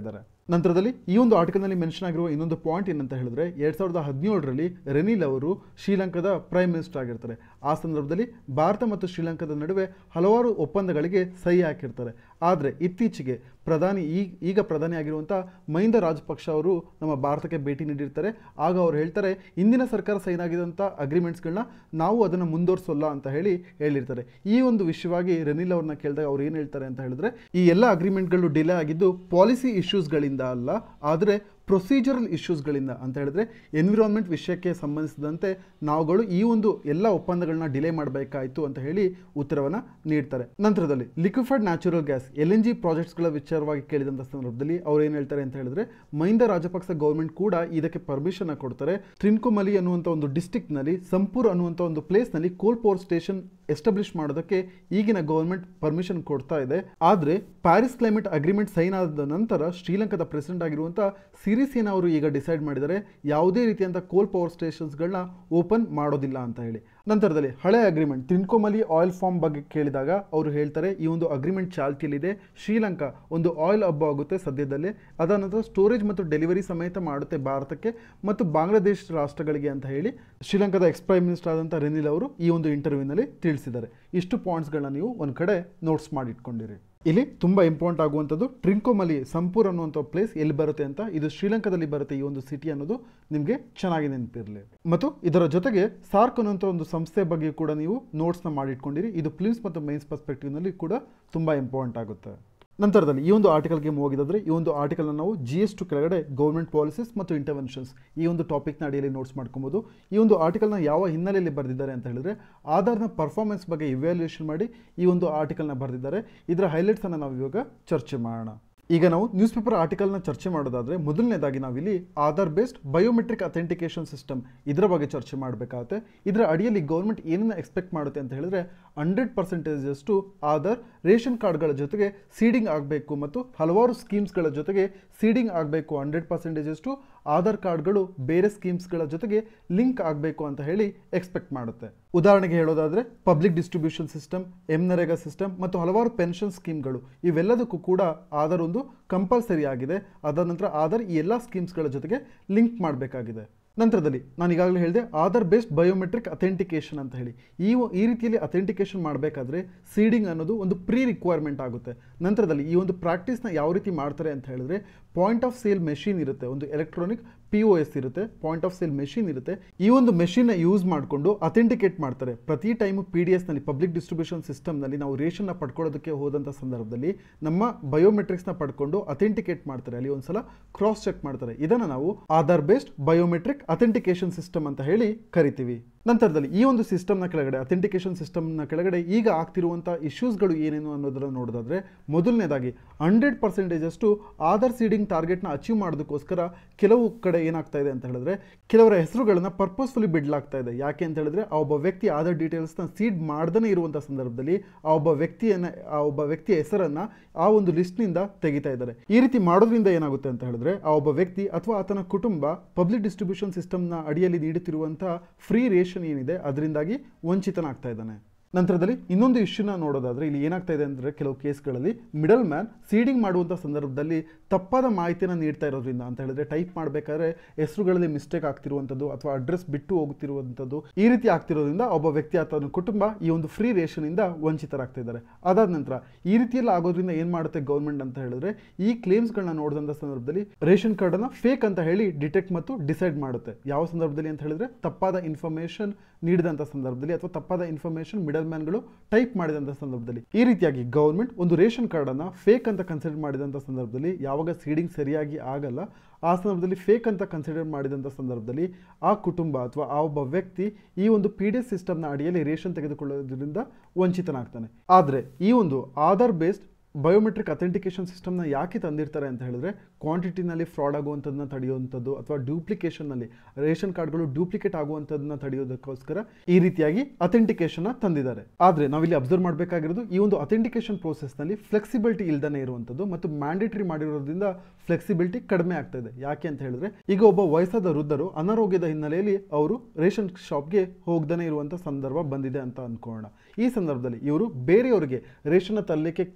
ನಂತರದಲ್ಲಿ ಈ ಒಂದು ಆರ್ಟಿಕಲ್ನಲ್ಲಿ ಮೆನ್ಷನ್ ಆಗಿರುವ ಇನ್ನೊಂದು ಪಾಯಿಂಟ್ ಏನಂತ ಹೇಳಿದ್ರೆ ಎರಡ್ ಸಾವಿರದ ಹದಿನೇಳರಲ್ಲಿ ರೆನಿಲ್ ಅವರು ಶ್ರೀಲಂಕಾದ ಪ್ರೈಮ್ ಮಿನಿಸ್ಟರ್ ಆಗಿರ್ತಾರೆ ಆ ಸಂದರ್ಭದಲ್ಲಿ ಭಾರತ ಮತ್ತು ಶ್ರೀಲಂಕಾದ ನಡುವೆ ಹಲವಾರು ಒಪ್ಪಂದಗಳಿಗೆ ಸಹಿ ಹಾಕಿರ್ತಾರೆ ಆದರೆ ಇತ್ತೀಚೆಗೆ ಪ್ರಧಾನಿ ಈ ಈಗ ಪ್ರಧಾನಿ ಆಗಿರುವಂಥ ಮಹಿಂದ ರಾಜಪಕ್ಷ ಅವರು ನಮ್ಮ ಭಾರತಕ್ಕೆ ಭೇಟಿ ನೀಡಿರ್ತಾರೆ ಆಗ ಅವರು ಹೇಳ್ತಾರೆ ಇಂದಿನ ಸರ್ಕಾರ ಸೈನ್ ಆಗಿದಂಥ ಅಗ್ರಿಮೆಂಟ್ಸ್ಗಳನ್ನ ನಾವು ಅದನ್ನು ಮುಂದುವರಿಸೋಲ್ಲ ಅಂತ ಹೇಳಿ ಹೇಳಿರ್ತಾರೆ ಈ ಒಂದು ವಿಷಯವಾಗಿ ರೆನಿಲ್ ಅವ್ರನ್ನ ಕೇಳಿದಾಗ ಅವ್ರು ಏನು ಹೇಳ್ತಾರೆ ಅಂತ ಹೇಳಿದ್ರೆ ಈ ಎಲ್ಲ ಅಗ್ರಿಮೆಂಟ್ಗಳು ಡಿಲೇ ಆಗಿದ್ದು ಪಾಲಿಸಿ ಇಶ್ಯೂಸ್ಗಳಿಂದ ಅಲ್ಲ ಆದರೆ ಪ್ರೊಸೀಜರಲ್ ಇಶ್ಯೂಸ್ಗಳಿಂದ ಅಂತ ಹೇಳಿದ್ರೆ ಎನ್ವಿರಾನ್ಮೆಂಟ್ ವಿಷಯಕ್ಕೆ ಸಂಬಂಧಿಸಿದಂತೆ ನಾವುಗಳು ಈ ಒಂದು ಎಲ್ಲ ಒಪ್ಪಂದಗಳನ್ನ ಡಿಲೇ ಮಾಡಬೇಕಾಯಿತು ಅಂತ ಹೇಳಿ ಉತ್ತರವನ್ನು ನೀಡ್ತಾರೆ ನಂತರದಲ್ಲಿ liquefied natural gas L N G ಪ್ರಾಜೆಕ್ಟ್ಸ್ಗಳ ವಿಚಾರವಾಗಿ ಕೇಳಿದಂಥ ಸಂದರ್ಭದಲ್ಲಿ ಅವ್ರು ಏನು ಹೇಳ್ತಾರೆ ಅಂತ ಹೇಳಿದ್ರೆ ಮಹಿಂದ ರಾಜಪಕ್ಸ ಗೌರ್ಮೆಂಟ್ ಕೂಡ ಇದಕ್ಕೆ ಪರ್ಮಿಷನ್ ಕೊಡ್ತಾರೆ ತ್ರಿನ್ಕುಮಲಿ ಅನ್ನುವಂಥ ಒಂದು ಡಿಸ್ಟಿಕ್ನಲ್ಲಿ ಸಂಪೂರ್ ಅನ್ನುವಂಥ ಒಂದು ಪ್ಲೇಸ್ನಲ್ಲಿ ಕೋಲ್ ಪವರ್ ಸ್ಟೇಷನ್ ಎಸ್ಟಾಬ್ಲಿಷ್ ಮಾಡೋದಕ್ಕೆ ಈಗಿನ ಗೌರ್ಮೆಂಟ್ ಪರ್ಮಿಷನ್ ಕೊಡ್ತಾ ಇದೆ ಆದರೆ ಪ್ಯಾರಿಸ್ ಕ್ಲೈಮೇಟ್ ಅಗ್ರಿಮೆಂಟ್ ಸೈನ್ ಆದ ನಂತರ ಶ್ರೀಲಂಕಾದ ಪ್ರೆಸಿಡೆಂಟ್ ಆಗಿರುವಂಥ ಸಿರಿಸೇನಾ ಅವರು ಈಗ ಡಿಸೈಡ್ ಮಾಡಿದರೆ ಯಾವುದೇ ರೀತಿಯಂಥ ಕೋಲ್ ಪವರ್ ಸ್ಟೇಷನ್ಸ್ಗಳನ್ನ ಓಪನ್ ಮಾಡೋದಿಲ್ಲ ಅಂತ ಹೇಳಿ ನಂತರದಲ್ಲಿ ಹಳೆ ಅಗ್ರಿಮೆಂಟ್ ತ್ರಿನ್ಕೋಮಲಿ ಆಯಿಲ್ ಫಾರ್ಮ್ ಬಗ್ಗೆ ಕೇಳಿದಾಗ ಅವರು ಹೇಳ್ತಾರೆ ಈ ಒಂದು ಅಗ್ರಿಮೆಂಟ್ ಚಾಲ್ತಿಯಲ್ಲಿದೆ ಶ್ರೀಲಂಕಾ ಒಂದು ಆಯಿಲ್ ಹಬ್ಬ ಆಗುತ್ತೆ ಸದ್ಯದಲ್ಲೇ ಅದಾದ ನಂತರ ಸ್ಟೋರೇಜ್ ಮತ್ತು ಡೆಲಿವರಿ ಸಮೇತ ಮಾಡುತ್ತೆ ಭಾರತಕ್ಕೆ ಮತ್ತು ಬಾಂಗ್ಲಾದೇಶ ರಾಷ್ಟ್ರಗಳಿಗೆ ಅಂತ ಹೇಳಿ ಶ್ರೀಲಂಕಾದ ಎಕ್ಸ್ ಪ್ರೈಮ್ ಮಿನಿಸ್ಟರ್ ಆದಂಥ ರೆನಿಲ್ ಅವರು ಈ ಒಂದು ಇಂಟರ್ವ್ಯೂನಲ್ಲಿ ತಿಳಿಸಿದ್ದಾರೆ ಇಷ್ಟು ಪಾಯಿಂಟ್ಸ್ಗಳನ್ನ ನೀವು ಒಂದು ಕಡೆ ನೋಟ್ಸ್ ಮಾಡಿ ಇಟ್ಕೊಂಡಿರಿ ಇಲ್ಲಿ ತುಂಬ ಇಂಪಾರ್ಟೆಂಟ್ ಆಗುವಂಥದ್ದು ಟ್ರಿಂಕೋಮಲಿ ಸಂಪೂರ್ ಅನ್ನುವಂಥ ಪ್ಲೇಸ್ ಎಲ್ಲಿ ಬರುತ್ತೆ ಅಂತ ಇದು ಶ್ರೀಲಂಕಾದಲ್ಲಿ ಬರುತ್ತೆ ಈ ಒಂದು ಸಿಟಿ ಅನ್ನೋದು ನಿಮಗೆ ಚೆನ್ನಾಗಿ ನೆನಪಿರಲಿ ಮತ್ತು ಇದರ ಜೊತೆಗೆ ಸಾರ್ಕ್ ಅನ್ನುವಂಥ ಒಂದು ಸಂಸ್ಥೆ ಬಗ್ಗೆ ಕೂಡ ನೀವು ನೋಟ್ಸ್ನ ಮಾಡಿಟ್ಕೊಂಡಿರಿ ಇದು ಪ್ಲಿಮ್ಸ್ ಮತ್ತು ಮೈನ್ಸ್ ಪರ್ಸ್ಪೆಕ್ಟಿವ್ನಲ್ಲಿ ಕೂಡ ತುಂಬ ಇಂಪಾರ್ಟೆಂಟ್ ಆಗುತ್ತೆ ನಂತರದಲ್ಲಿ ಈ ಒಂದು ಆರ್ಟಿಕಲ್ಗೆ ಹೋಗಿದ್ರೆ ಈ ಒಂದು ಆರ್ಟಿಕಲ್ನ ನಾವು ಜಿ ಎಸ್ ಟು ಕೆಳಗಡೆ ಗೌರ್ಮೆಂಟ್ ಪಾಲಿಸೀಸ್ ಮತ್ತು ಇಂಟರ್ವೆನ್ಷನ್ಸ್ ಈ ಒಂದು ಟಾಪಿಕ್ನ ಅಡಿಯಲ್ಲಿ ನೋಟ್ಸ್ ಮಾಡ್ಕೊಬೋದು ಈ ಒಂದು ಆರ್ಟಿಕಲ್ನ ಯಾವ ಹಿನ್ನೆಲೆಯಲ್ಲಿ ಬರೆದಿದ್ದಾರೆ ಅಂತ ಹೇಳಿದ್ರೆ ಆಧಾರ್ನ ಪರ್ಫಾರ್ಮೆನ್ಸ್ ಬಗ್ಗೆ ಇವ್ಯಾಲ್ಯೂಯೇಷನ್ ಮಾಡಿ ಈ ಒಂದು ಆರ್ಟಿಕಲ್ನ ಬರೆದಿದ್ದಾರೆ ಇದರ ಹೈಲೈಟ್ಸನ್ನು ನಾವು ಇವಾಗ ಚರ್ಚೆ ಮಾಡೋಣ ಈಗ ನಾವು ನ್ಯೂಸ್ ಪೇಪರ್ ಆರ್ಟಿಕಲ್ನ ಚರ್ಚೆ ಮಾಡೋದಾದ್ರೆ ಮೊದಲನೇದಾಗಿ ನಾವಿಲ್ಲಿ Aadhaar based biometric authentication system ಇದರ ಬಗ್ಗೆ ಚರ್ಚೆ ಮಾಡಬೇಕಾಗುತ್ತೆ ಇದರ ಅಡಿಯಲ್ಲಿ ಗೌರ್ಮೆಂಟ್ ಏನನ್ನ ಎಕ್ಸ್ಪೆಕ್ಟ್ ಮಾಡುತ್ತೆ ಅಂತ ಹೇಳಿದ್ರೆ ಹಂಡ್ರೆಡ್ ಪರ್ಸೆಂಟೇಜಷ್ಟು ಆಧಾರ್ ರೇಷನ್ ಕಾರ್ಡ್ಗಳ ಜೊತೆಗೆ ಸೀಡಿಂಗ್ ಆಗಬೇಕು ಮತ್ತು ಹಲವಾರು ಸ್ಕೀಮ್ಸ್ಗಳ ಜೊತೆಗೆ ಸೀಡಿಂಗ್ ಆಗಬೇಕು ಹಂಡ್ರೆಡ್ ಪರ್ಸೆಂಟೇಜಷ್ಟು ಆಧಾರ್ ಕಾರ್ಡ್ಗಳು ಬೇರೆ ಸ್ಕೀಮ್ಸ್ಗಳ ಜೊತೆಗೆ ಲಿಂಕ್ ಆಗಬೇಕು ಅಂತ ಹೇಳಿ ಎಕ್ಸ್ಪೆಕ್ಟ್ ಮಾಡುತ್ತೆ ಉದಾಹರಣೆಗೆ ಹೇಳೋದಾದರೆ public distribution system M NREGA system ಮತ್ತು ಹಲವಾರು ಪೆನ್ಷನ್ ಸ್ಕೀಮ್ಗಳು ಇವೆಲ್ಲದಕ್ಕೂ ಕೂಡ ಆಧಾರ್ ಒಂದು ಕಂಪಲ್ಸರಿ ಆಗಿದೆ ಅದಾದ ನಂತರ ಆಧಾರ್ ಈ ಎಲ್ಲ ಸ್ಕೀಮ್ಸ್ಗಳ ಜೊತೆಗೆ ಲಿಂಕ್ ಮಾಡಬೇಕಾಗಿದೆ ನಂತರದಲ್ಲಿ ನಾನು ಈಗಾಗಲೇ ಹೇಳಿದೆ ಆಧಾರ್ ಬೇಸ್ಡ್ ಬಯೋಮೆಟ್ರಿಕ್ ಅಥೆಂಟಿಕೇಶನ್ ಅಂತ ಹೇಳಿ ಈ ಈ ರೀತಿಯಲ್ಲಿ ಅಥೆಂಟಿಕೇಶನ್ ಮಾಡಬೇಕಾದ್ರೆ ಸೀಡಿಂಗ್ ಅನ್ನೋದು ಒಂದು ಪ್ರೀ ರಿಕ್ವೈರ್ಮೆಂಟ್ ಆಗುತ್ತೆ ನಂತರದಲ್ಲಿ ಈ ಒಂದು ಪ್ರಾಕ್ಟೀಸ್ನ ಯಾವ ರೀತಿ ಮಾಡ್ತಾರೆ ಅಂತ ಹೇಳಿದ್ರೆ ಪಾಯಿಂಟ್ ಆಫ್ ಸೇಲ್ ಮೆಷಿನ್ ಇರುತ್ತೆ ಒಂದು ಎಲೆಕ್ಟ್ರಾನಿಕ್ ಪಿ ಒ ಎಸ್ ಇರುತ್ತೆ ಪಾಯಿಂಟ್ ಆಫ್ ಸೇಲ್ ಮೆಷಿನ್ ಇರುತ್ತೆ ಈ ಒಂದು ಮೆಷಿನ್ನ ಯೂಸ್ ಮಾಡಿಕೊಂಡು ಅಥೆಂಟಿಕೇಟ್ ಮಾಡ್ತಾರೆ ಪ್ರತಿ ಟೈಮು ಪಿ ಡಿ ಎಸ್ನಲ್ಲಿ ಪಬ್ಲಿಕ್ ಡಿಸ್ಟ್ರಿಬ್ಯೂಷನ್ ಸಿಸ್ಟಮ್ನಲ್ಲಿ ನಾವು ರೇಷನ್ನ ಪಡ್ಕೊಳ್ಳೋದಕ್ಕೆ ಹೋದಂಥ ಸಂದರ್ಭದಲ್ಲಿ ನಮ್ಮ ಬಯೋಮೆಟ್ರಿಕ್ಸ್ನ ಪಡ್ಕೊಂಡು ಅಥೆಂಟಿಕೇಟ್ ಮಾಡ್ತಾರೆ ಅಲ್ಲಿ ಒಂದ್ಸಲ ಕ್ರಾಸ್ ಚೆಕ್ ಮಾಡ್ತಾರೆ ಇದನ್ನು ನಾವು Aadhaar based biometric authentication system ಅಂತ ಹೇಳಿ ಕರಿತೀವಿ ನಂತರದಲ್ಲಿ ಈ ಒಂದು ಸಿಸ್ಟಮ್ನ ಕೆಳಗಡೆ ಅಥೆಂಟಿಕೇಶನ್ ಸಿಸ್ಟಮ್ನ ಕೆಳಗಡೆ ಈಗ ಆಗ್ತಿರುವಂಥ ಇಶ್ಯೂಸ್ಗಳು ಏನೇನು ಅನ್ನೋದನ್ನು ನೋಡೋದಾದ್ರೆ ಮೊದಲನೇದಾಗಿ ಹಂಡ್ರೆಡ್ ಪರ್ಸೆಂಟೇಜ್ ಅಷ್ಟು ಆಧಾರ್ ಸೀಡಿಂಗ್ ಟಾರ್ಗೆಟ್ನ ಅಚೀವ್ ಮಾಡೋದಕ್ಕೋಸ್ಕರ ಕೆಲವು ಕಡೆ ಏನಾಗ್ತಾ ಇದೆ ಅಂತ ಹೇಳಿದ್ರೆ ಕೆಲವರ ಹೆಸರುಗಳನ್ನ ಪರ್ಪಸ್ಫುಲಿ ಬಿಡ್ಲಾಗ್ತಾ ಇದೆ ಯಾಕೆ ಅಂತ ಹೇಳಿದ್ರೆ ಆ ಒಬ್ಬ ವ್ಯಕ್ತಿ ಆಧಾರ್ ಡೀಟೇಲ್ಸ್ನ ಸೀಡ್ ಮಾಡ್ದೇ ಇರುವಂಥ ಸಂದರ್ಭದಲ್ಲಿ ಆ ಒಬ್ಬ ವ್ಯಕ್ತಿಯನ್ನ ಆ ಒಬ್ಬ ವ್ಯಕ್ತಿಯ ಹೆಸರನ್ನ ಆ ಒಂದು ಲಿಸ್ಟ್ನಿಂದ ತೆಗಿತಾ ಇದ್ದಾರೆ ಈ ರೀತಿ ಮಾಡೋದ್ರಿಂದ ಏನಾಗುತ್ತೆ ಅಂತ ಹೇಳಿದ್ರೆ ಆ ಒಬ್ಬ ವ್ಯಕ್ತಿ ಅಥವಾ ಆತನ ಕುಟುಂಬ ಪಬ್ಲಿಕ್ ಡಿಸ್ಟ್ರಿಬ್ಯೂಷನ್ ಸಿಸ್ಟಮ್ನ ಅಡಿಯಲ್ಲಿ ನೀಡುತ್ತಿರುವಂತಹ ಫ್ರೀ ರೇಷನ್ ಏನಿದೆ ಅದರಿಂದಾಗಿ ವಂಚಿತನಾಗ್ತಾ ಇದ್ದಾನೆ ನಂತರದಲ್ಲಿ ಇನ್ನೊಂದು ಇಶ್ಯೂನ ನೋಡೋದಾದ್ರೆ ಇಲ್ಲಿ ಏನಾಗ್ತಾ ಇದೆ ಅಂದರೆ ಕೆಲವು ಕೇಸ್ಗಳಲ್ಲಿ ಮಿಡಲ್ ಮ್ಯಾನ್ ಸೀಡಿಂಗ್ ಮಾಡುವಂಥ ಸಂದರ್ಭದಲ್ಲಿ ತಪ್ಪಾದ ಮಾಹಿತಿಯನ್ನು ನೀಡ್ತಾ ಇರೋದ್ರಿಂದ ಅಂತ ಹೇಳಿದ್ರೆ ಟೈಪ್ ಮಾಡಬೇಕಾದ್ರೆ ಹೆಸರುಗಳಲ್ಲಿ ಮಿಸ್ಟೇಕ್ ಆಗ್ತಿರುವಂಥದ್ದು ಅಥವಾ ಅಡ್ರೆಸ್ ಬಿಟ್ಟು ಹೋಗ್ತಿರುವಂಥದ್ದು ಈ ರೀತಿ ಆಗ್ತಿರೋದ್ರಿಂದ ಒಬ್ಬ ವ್ಯಕ್ತಿ ಅಥವಾ ಕುಟುಂಬ ಈ ಒಂದು ಫ್ರೀ ರೇಷನಿಂದ ವಂಚಿತರಾಗ್ತಾ ಇದ್ದಾರೆ ಅದಾದ ನಂತರ ಈ ರೀತಿಯೆಲ್ಲ ಆಗೋದ್ರಿಂದ ಏನು ಮಾಡುತ್ತೆ ಗೌರ್ಮೆಂಟ್ ಅಂತ ಹೇಳಿದ್ರೆ ಈ ಕ್ಲೇಮ್ಸ್ಗಳನ್ನ ನೋಡಿದಂಥ ಸಂದರ್ಭದಲ್ಲಿ ರೇಷನ್ ಕಾರ್ಡನ್ನು ಫೇಕ್ ಅಂತ ಹೇಳಿ ಡಿಟೆಕ್ಟ್ ಮತ್ತು ಡಿಸೈಡ್ ಮಾಡುತ್ತೆ ಯಾವ ಸಂದರ್ಭದಲ್ಲಿ ಅಂತ ಹೇಳಿದ್ರೆ ತಪ್ಪಾದ ಇನ್ಫಾರ್ಮೇಷನ್ ನೀಡಿದಂಥ ಸಂದರ್ಭದಲ್ಲಿ ಅಥವಾ ತಪ್ಪಾದ ಇನ್ಫಾರ್ಮೇಷನ್ ಮಿಡಲ್ ಮ್ಯಾನ್ಗಳು ಟೈಪ್ ಮಾಡಿದಂಥ ಸಂದರ್ಭದಲ್ಲಿ ಈ ರೀತಿಯಾಗಿ ಗೌರ್ಮೆಂಟ್ ಒಂದು ರೇಷನ್ ಕಾರ್ಡನ್ನು ಫೇಕ್ ಅಂತ ಕನ್ಸಿಡರ್ ಮಾಡಿದಂಥ ಸಂದರ್ಭದಲ್ಲಿ ಯಾವಾಗ ಸೀಡಿಂಗ್ ಸರಿಯಾಗಿ ಆಗಲ್ಲ ಆ ಸಂದರ್ಭದಲ್ಲಿ ಫೇಕ್ ಅಂತ ಕನ್ಸಿಡರ್ ಮಾಡಿದಂಥ ಸಂದರ್ಭದಲ್ಲಿ ಆ ಕುಟುಂಬ ಅಥವಾ ಆ ಒಬ್ಬ ವ್ಯಕ್ತಿ ಈ ಒಂದು ಪಿ ಡಿ ಎಸ್ ಸಿಸ್ಟಮ್ನ ಅಡಿಯಲ್ಲಿ ರೇಷನ್ ತೆಗೆದುಕೊಳ್ಳೋದ್ರಿಂದ ವಂಚಿತನಾಗ್ತಾನೆ ಆದರೆ ಈ ಒಂದು ಆಧಾರ್ ಬೇಸ್ಡ್ ಬಯೋಮೆಟ್ರಿಕ್ ಅಥೆಂಟಿಕೇಶನ್ ಸಿಸ್ಟಮ್ನ ಯಾಕೆ ತಂದಿರ್ತಾರೆ ಅಂತ ಹೇಳಿದ್ರೆ ಕ್ವಾಂಟಿಟಿನಲ್ಲಿ ಫ್ರಾಡ್ ಆಗುವಂಥದ್ದನ್ನ ತಡೆಯುವಂಥದ್ದು ಅಥವಾ ಡ್ಯೂಪ್ಲಿಕೇಶನ್ನಲ್ಲಿ ರೇಷನ್ ಕಾರ್ಡ್ಗಳು ಡೂಪ್ಲಿಕೇಟ್ ಆಗುವಂಥದ್ದನ್ನ ತಡೆಯೋದಕ್ಕೋಸ್ಕರ ಈ ರೀತಿಯಾಗಿ ಅಥೆಂಟಿಕೇಶನ್ನ ತಂದಿದ್ದಾರೆ ಆದರೆ ನಾವಿಲ್ಲಿ ಅಬ್ಸರ್ವ್ ಮಾಡಬೇಕಾಗಿರೋದು ಈ ಒಂದು ಅಥೆಂಟಿಕೇಶನ್ ಪ್ರೋಸೆಸ್ನಲ್ಲಿ ಫ್ಲೆಕ್ಸಿಬಿಲಿಟಿ ಇಲ್ದೇ ಇರುವಂಥದ್ದು ಮತ್ತು ಮ್ಯಾಂಡೇಟರಿ ಮಾಡಿರೋದ್ರಿಂದ ಫ್ಲೆಕ್ಸಿಬಿಲಿಟಿ ಕಡಿಮೆ ಆಗ್ತಾ ಇದೆ ಯಾಕೆ ಅಂತ ಹೇಳಿದ್ರೆ ಈಗ ಒಬ್ಬ ವಯಸ್ಸಾದ ವೃದ್ಧರು ಅನಾರೋಗ್ಯದ ಹಿನ್ನೆಲೆಯಲ್ಲಿ ಅವರು ರೇಷನ್ ಶಾಪ್ಗೆ ಹೋಗ್ದೇ ಇರುವಂಥ ಸಂದರ್ಭ ಬಂದಿದೆ ಅಂತ ಅನ್ಕೊಳ್ಳೋಣ ಈ ಸಂದರ್ಭದಲ್ಲಿ ಇವರು ಬೇರೆಯವರಿಗೆ ರೇಷನ್ನ ತರಲಿಕ್ಕೆ ಕೇಳಿದಂಥ